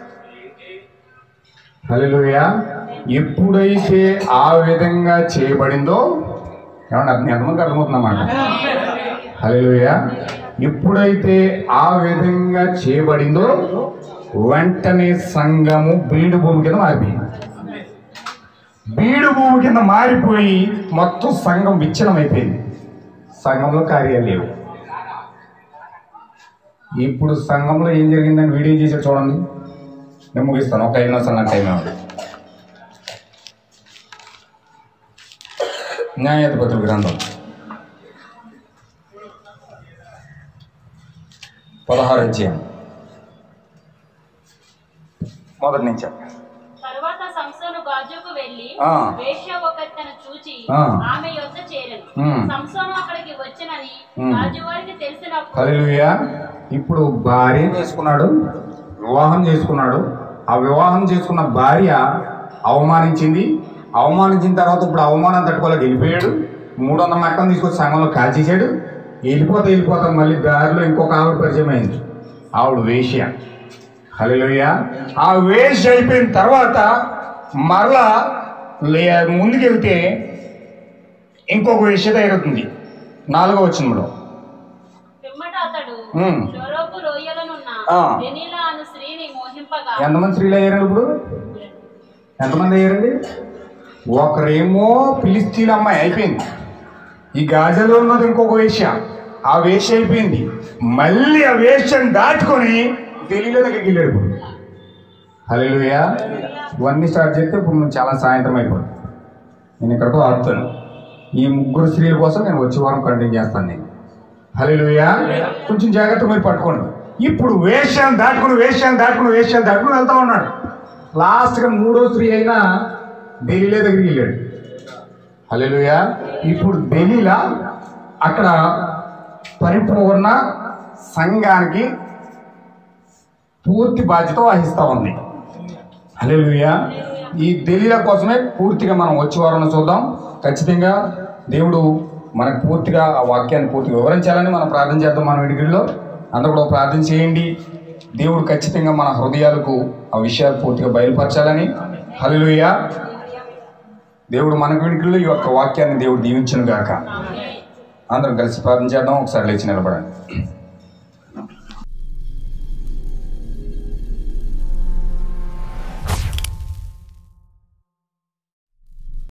హల్లెలూయా ఎప్పుడైతే ఆ విధంగా చేయబడిందో ఏమన్నా అర్థం ఎంతమందికి అర్థమవుతుందన్నమాట హల్లెలూయా ఎప్పుడైతే ఆ విధంగా చేయబడిందో వెంటనే సంఘము బీడు భూమి కింద మారిపోయింది బీడు భూమి కింద మారిపోయి మొత్తం సంఘం విచ్ఛిన్నమైపోయింది సంఘంలో కార్యాలు లేవు ఇప్పుడు సంఘంలో ఏం జరిగిందని వీడియో చేసి చూడండి నేను ముగిస్తాను ఒక ఐదు నిమిషాలు నాకు టైం ఇవ్వండి న్యాయాధిపతుల గ్రంథం పదహారు అధ్యాయం మొదటి నుంచి తరువాత సంసోను గాజుకు వెళ్లి ఆ. వేశ్య ఒకతను చూచి ఆ. ఆమె యొద్ద చేరను ఉమ్. సంసోను అక్కడికి వచ్చినని ఉమ్. రాజువారికి తెలిసినప్పుడు హల్లెలూయా ఇప్పుడు భార్య చేసుకున్నాడు వివాహం చేసుకున్నాడు ఆ వివాహం చేసుకున్న భార్య అవమానించింది అవమానించిన తర్వాత ఇప్పుడు అవమానం తట్టుకోలేక వెళ్ళిపోయాడు మూడు వందల నక్కను తీసుకొచ్చి సంఘంలో కాల్చేసాడు వెళ్ళిపోతా వెళ్ళిపోతా మళ్ళీ దారిలో ఇంకొక ఆవిడ పరిచయం అయింది ఆవిడ వేశ్య హల్లెలూయా ఆ వేశ్య అయిపోయిన తర్వాత మరలా లే ముందుకెళ్తే ఇంకొక వేశ్య తయారవుతుంది నాలుగో వచ్చినప్పుడు పిమ్మట అతడు ఉమ్. షోరోకు లోయలనున్న ఆ. వెనీలా అను స్త్రీని మోహింపగా ఎంతమంది స్త్రీలు అయ్యారండి ఇప్పుడు ఎంతమంది అయ్యారండి ఒకరేమో ఫిలిస్తీన్ అమ్మాయి అయిపోయింది ఈ గాజాలో ఉన్నది ఇంకొక వేష ఆ వేష అయిపోయింది మళ్ళీ ఆ వేషం దాటుకొని ఢిల్లీలో దగ్గరికి వెళ్ళాడు ఇప్పుడు హలోయా ఇవన్నీ స్టార్ట్ చేస్తే ఇప్పుడు నేను చాలా సాయంత్రం అయిపోయింది నేను ఇక్కడతో ఆడుతాను ఈ ముగ్గురు స్త్రీల కోసం నేను వచ్చే వారం కంటిన్యూ చేస్తాను నేను హలోయా కొంచెం జాగ్రత్త మీరు పట్టుకోండి ఇప్పుడు వేషాన్ని దాటుకుని వేషాన్ని దాటుకుని వేషాన్ని దాటుకుని వెళ్తా ఉన్నాడు లాస్ట్గా మూడో స్త్రీ అయినా ఢిల్లీలో దగ్గరికి వెళ్ళాడు హలోయా ఇప్పుడు ఢిల్లీలో అక్కడ పరిపూర్ణ సంఘానికి పూర్తి బాధ్యత వహిస్తూ ఉంది హల్లెలూయా ఈ ఢిల్లీల కోసమే పూర్తిగా మనం వచ్చే వారం చూద్దాం ఖచ్చితంగా దేవుడు మనకు పూర్తిగా ఆ వాక్యాన్ని పూర్తిగా వివరించాలని మనం ప్రార్థన చేద్దాం మన విడిగిడిలో అందరూ కూడా ప్రార్థన చేయండి దేవుడు ఖచ్చితంగా మన హృదయాలకు ఆ విషయాలు పూర్తిగా బయలుపరచాలని హల్లెలూయా దేవుడు మన విడిగిడిలో ఈ యొక్క వాక్యాన్ని దేవుడు దీవించను గాక అందరం కలిసి ప్రార్థన చేద్దాం ఒకసారి లేచి నిలబడండి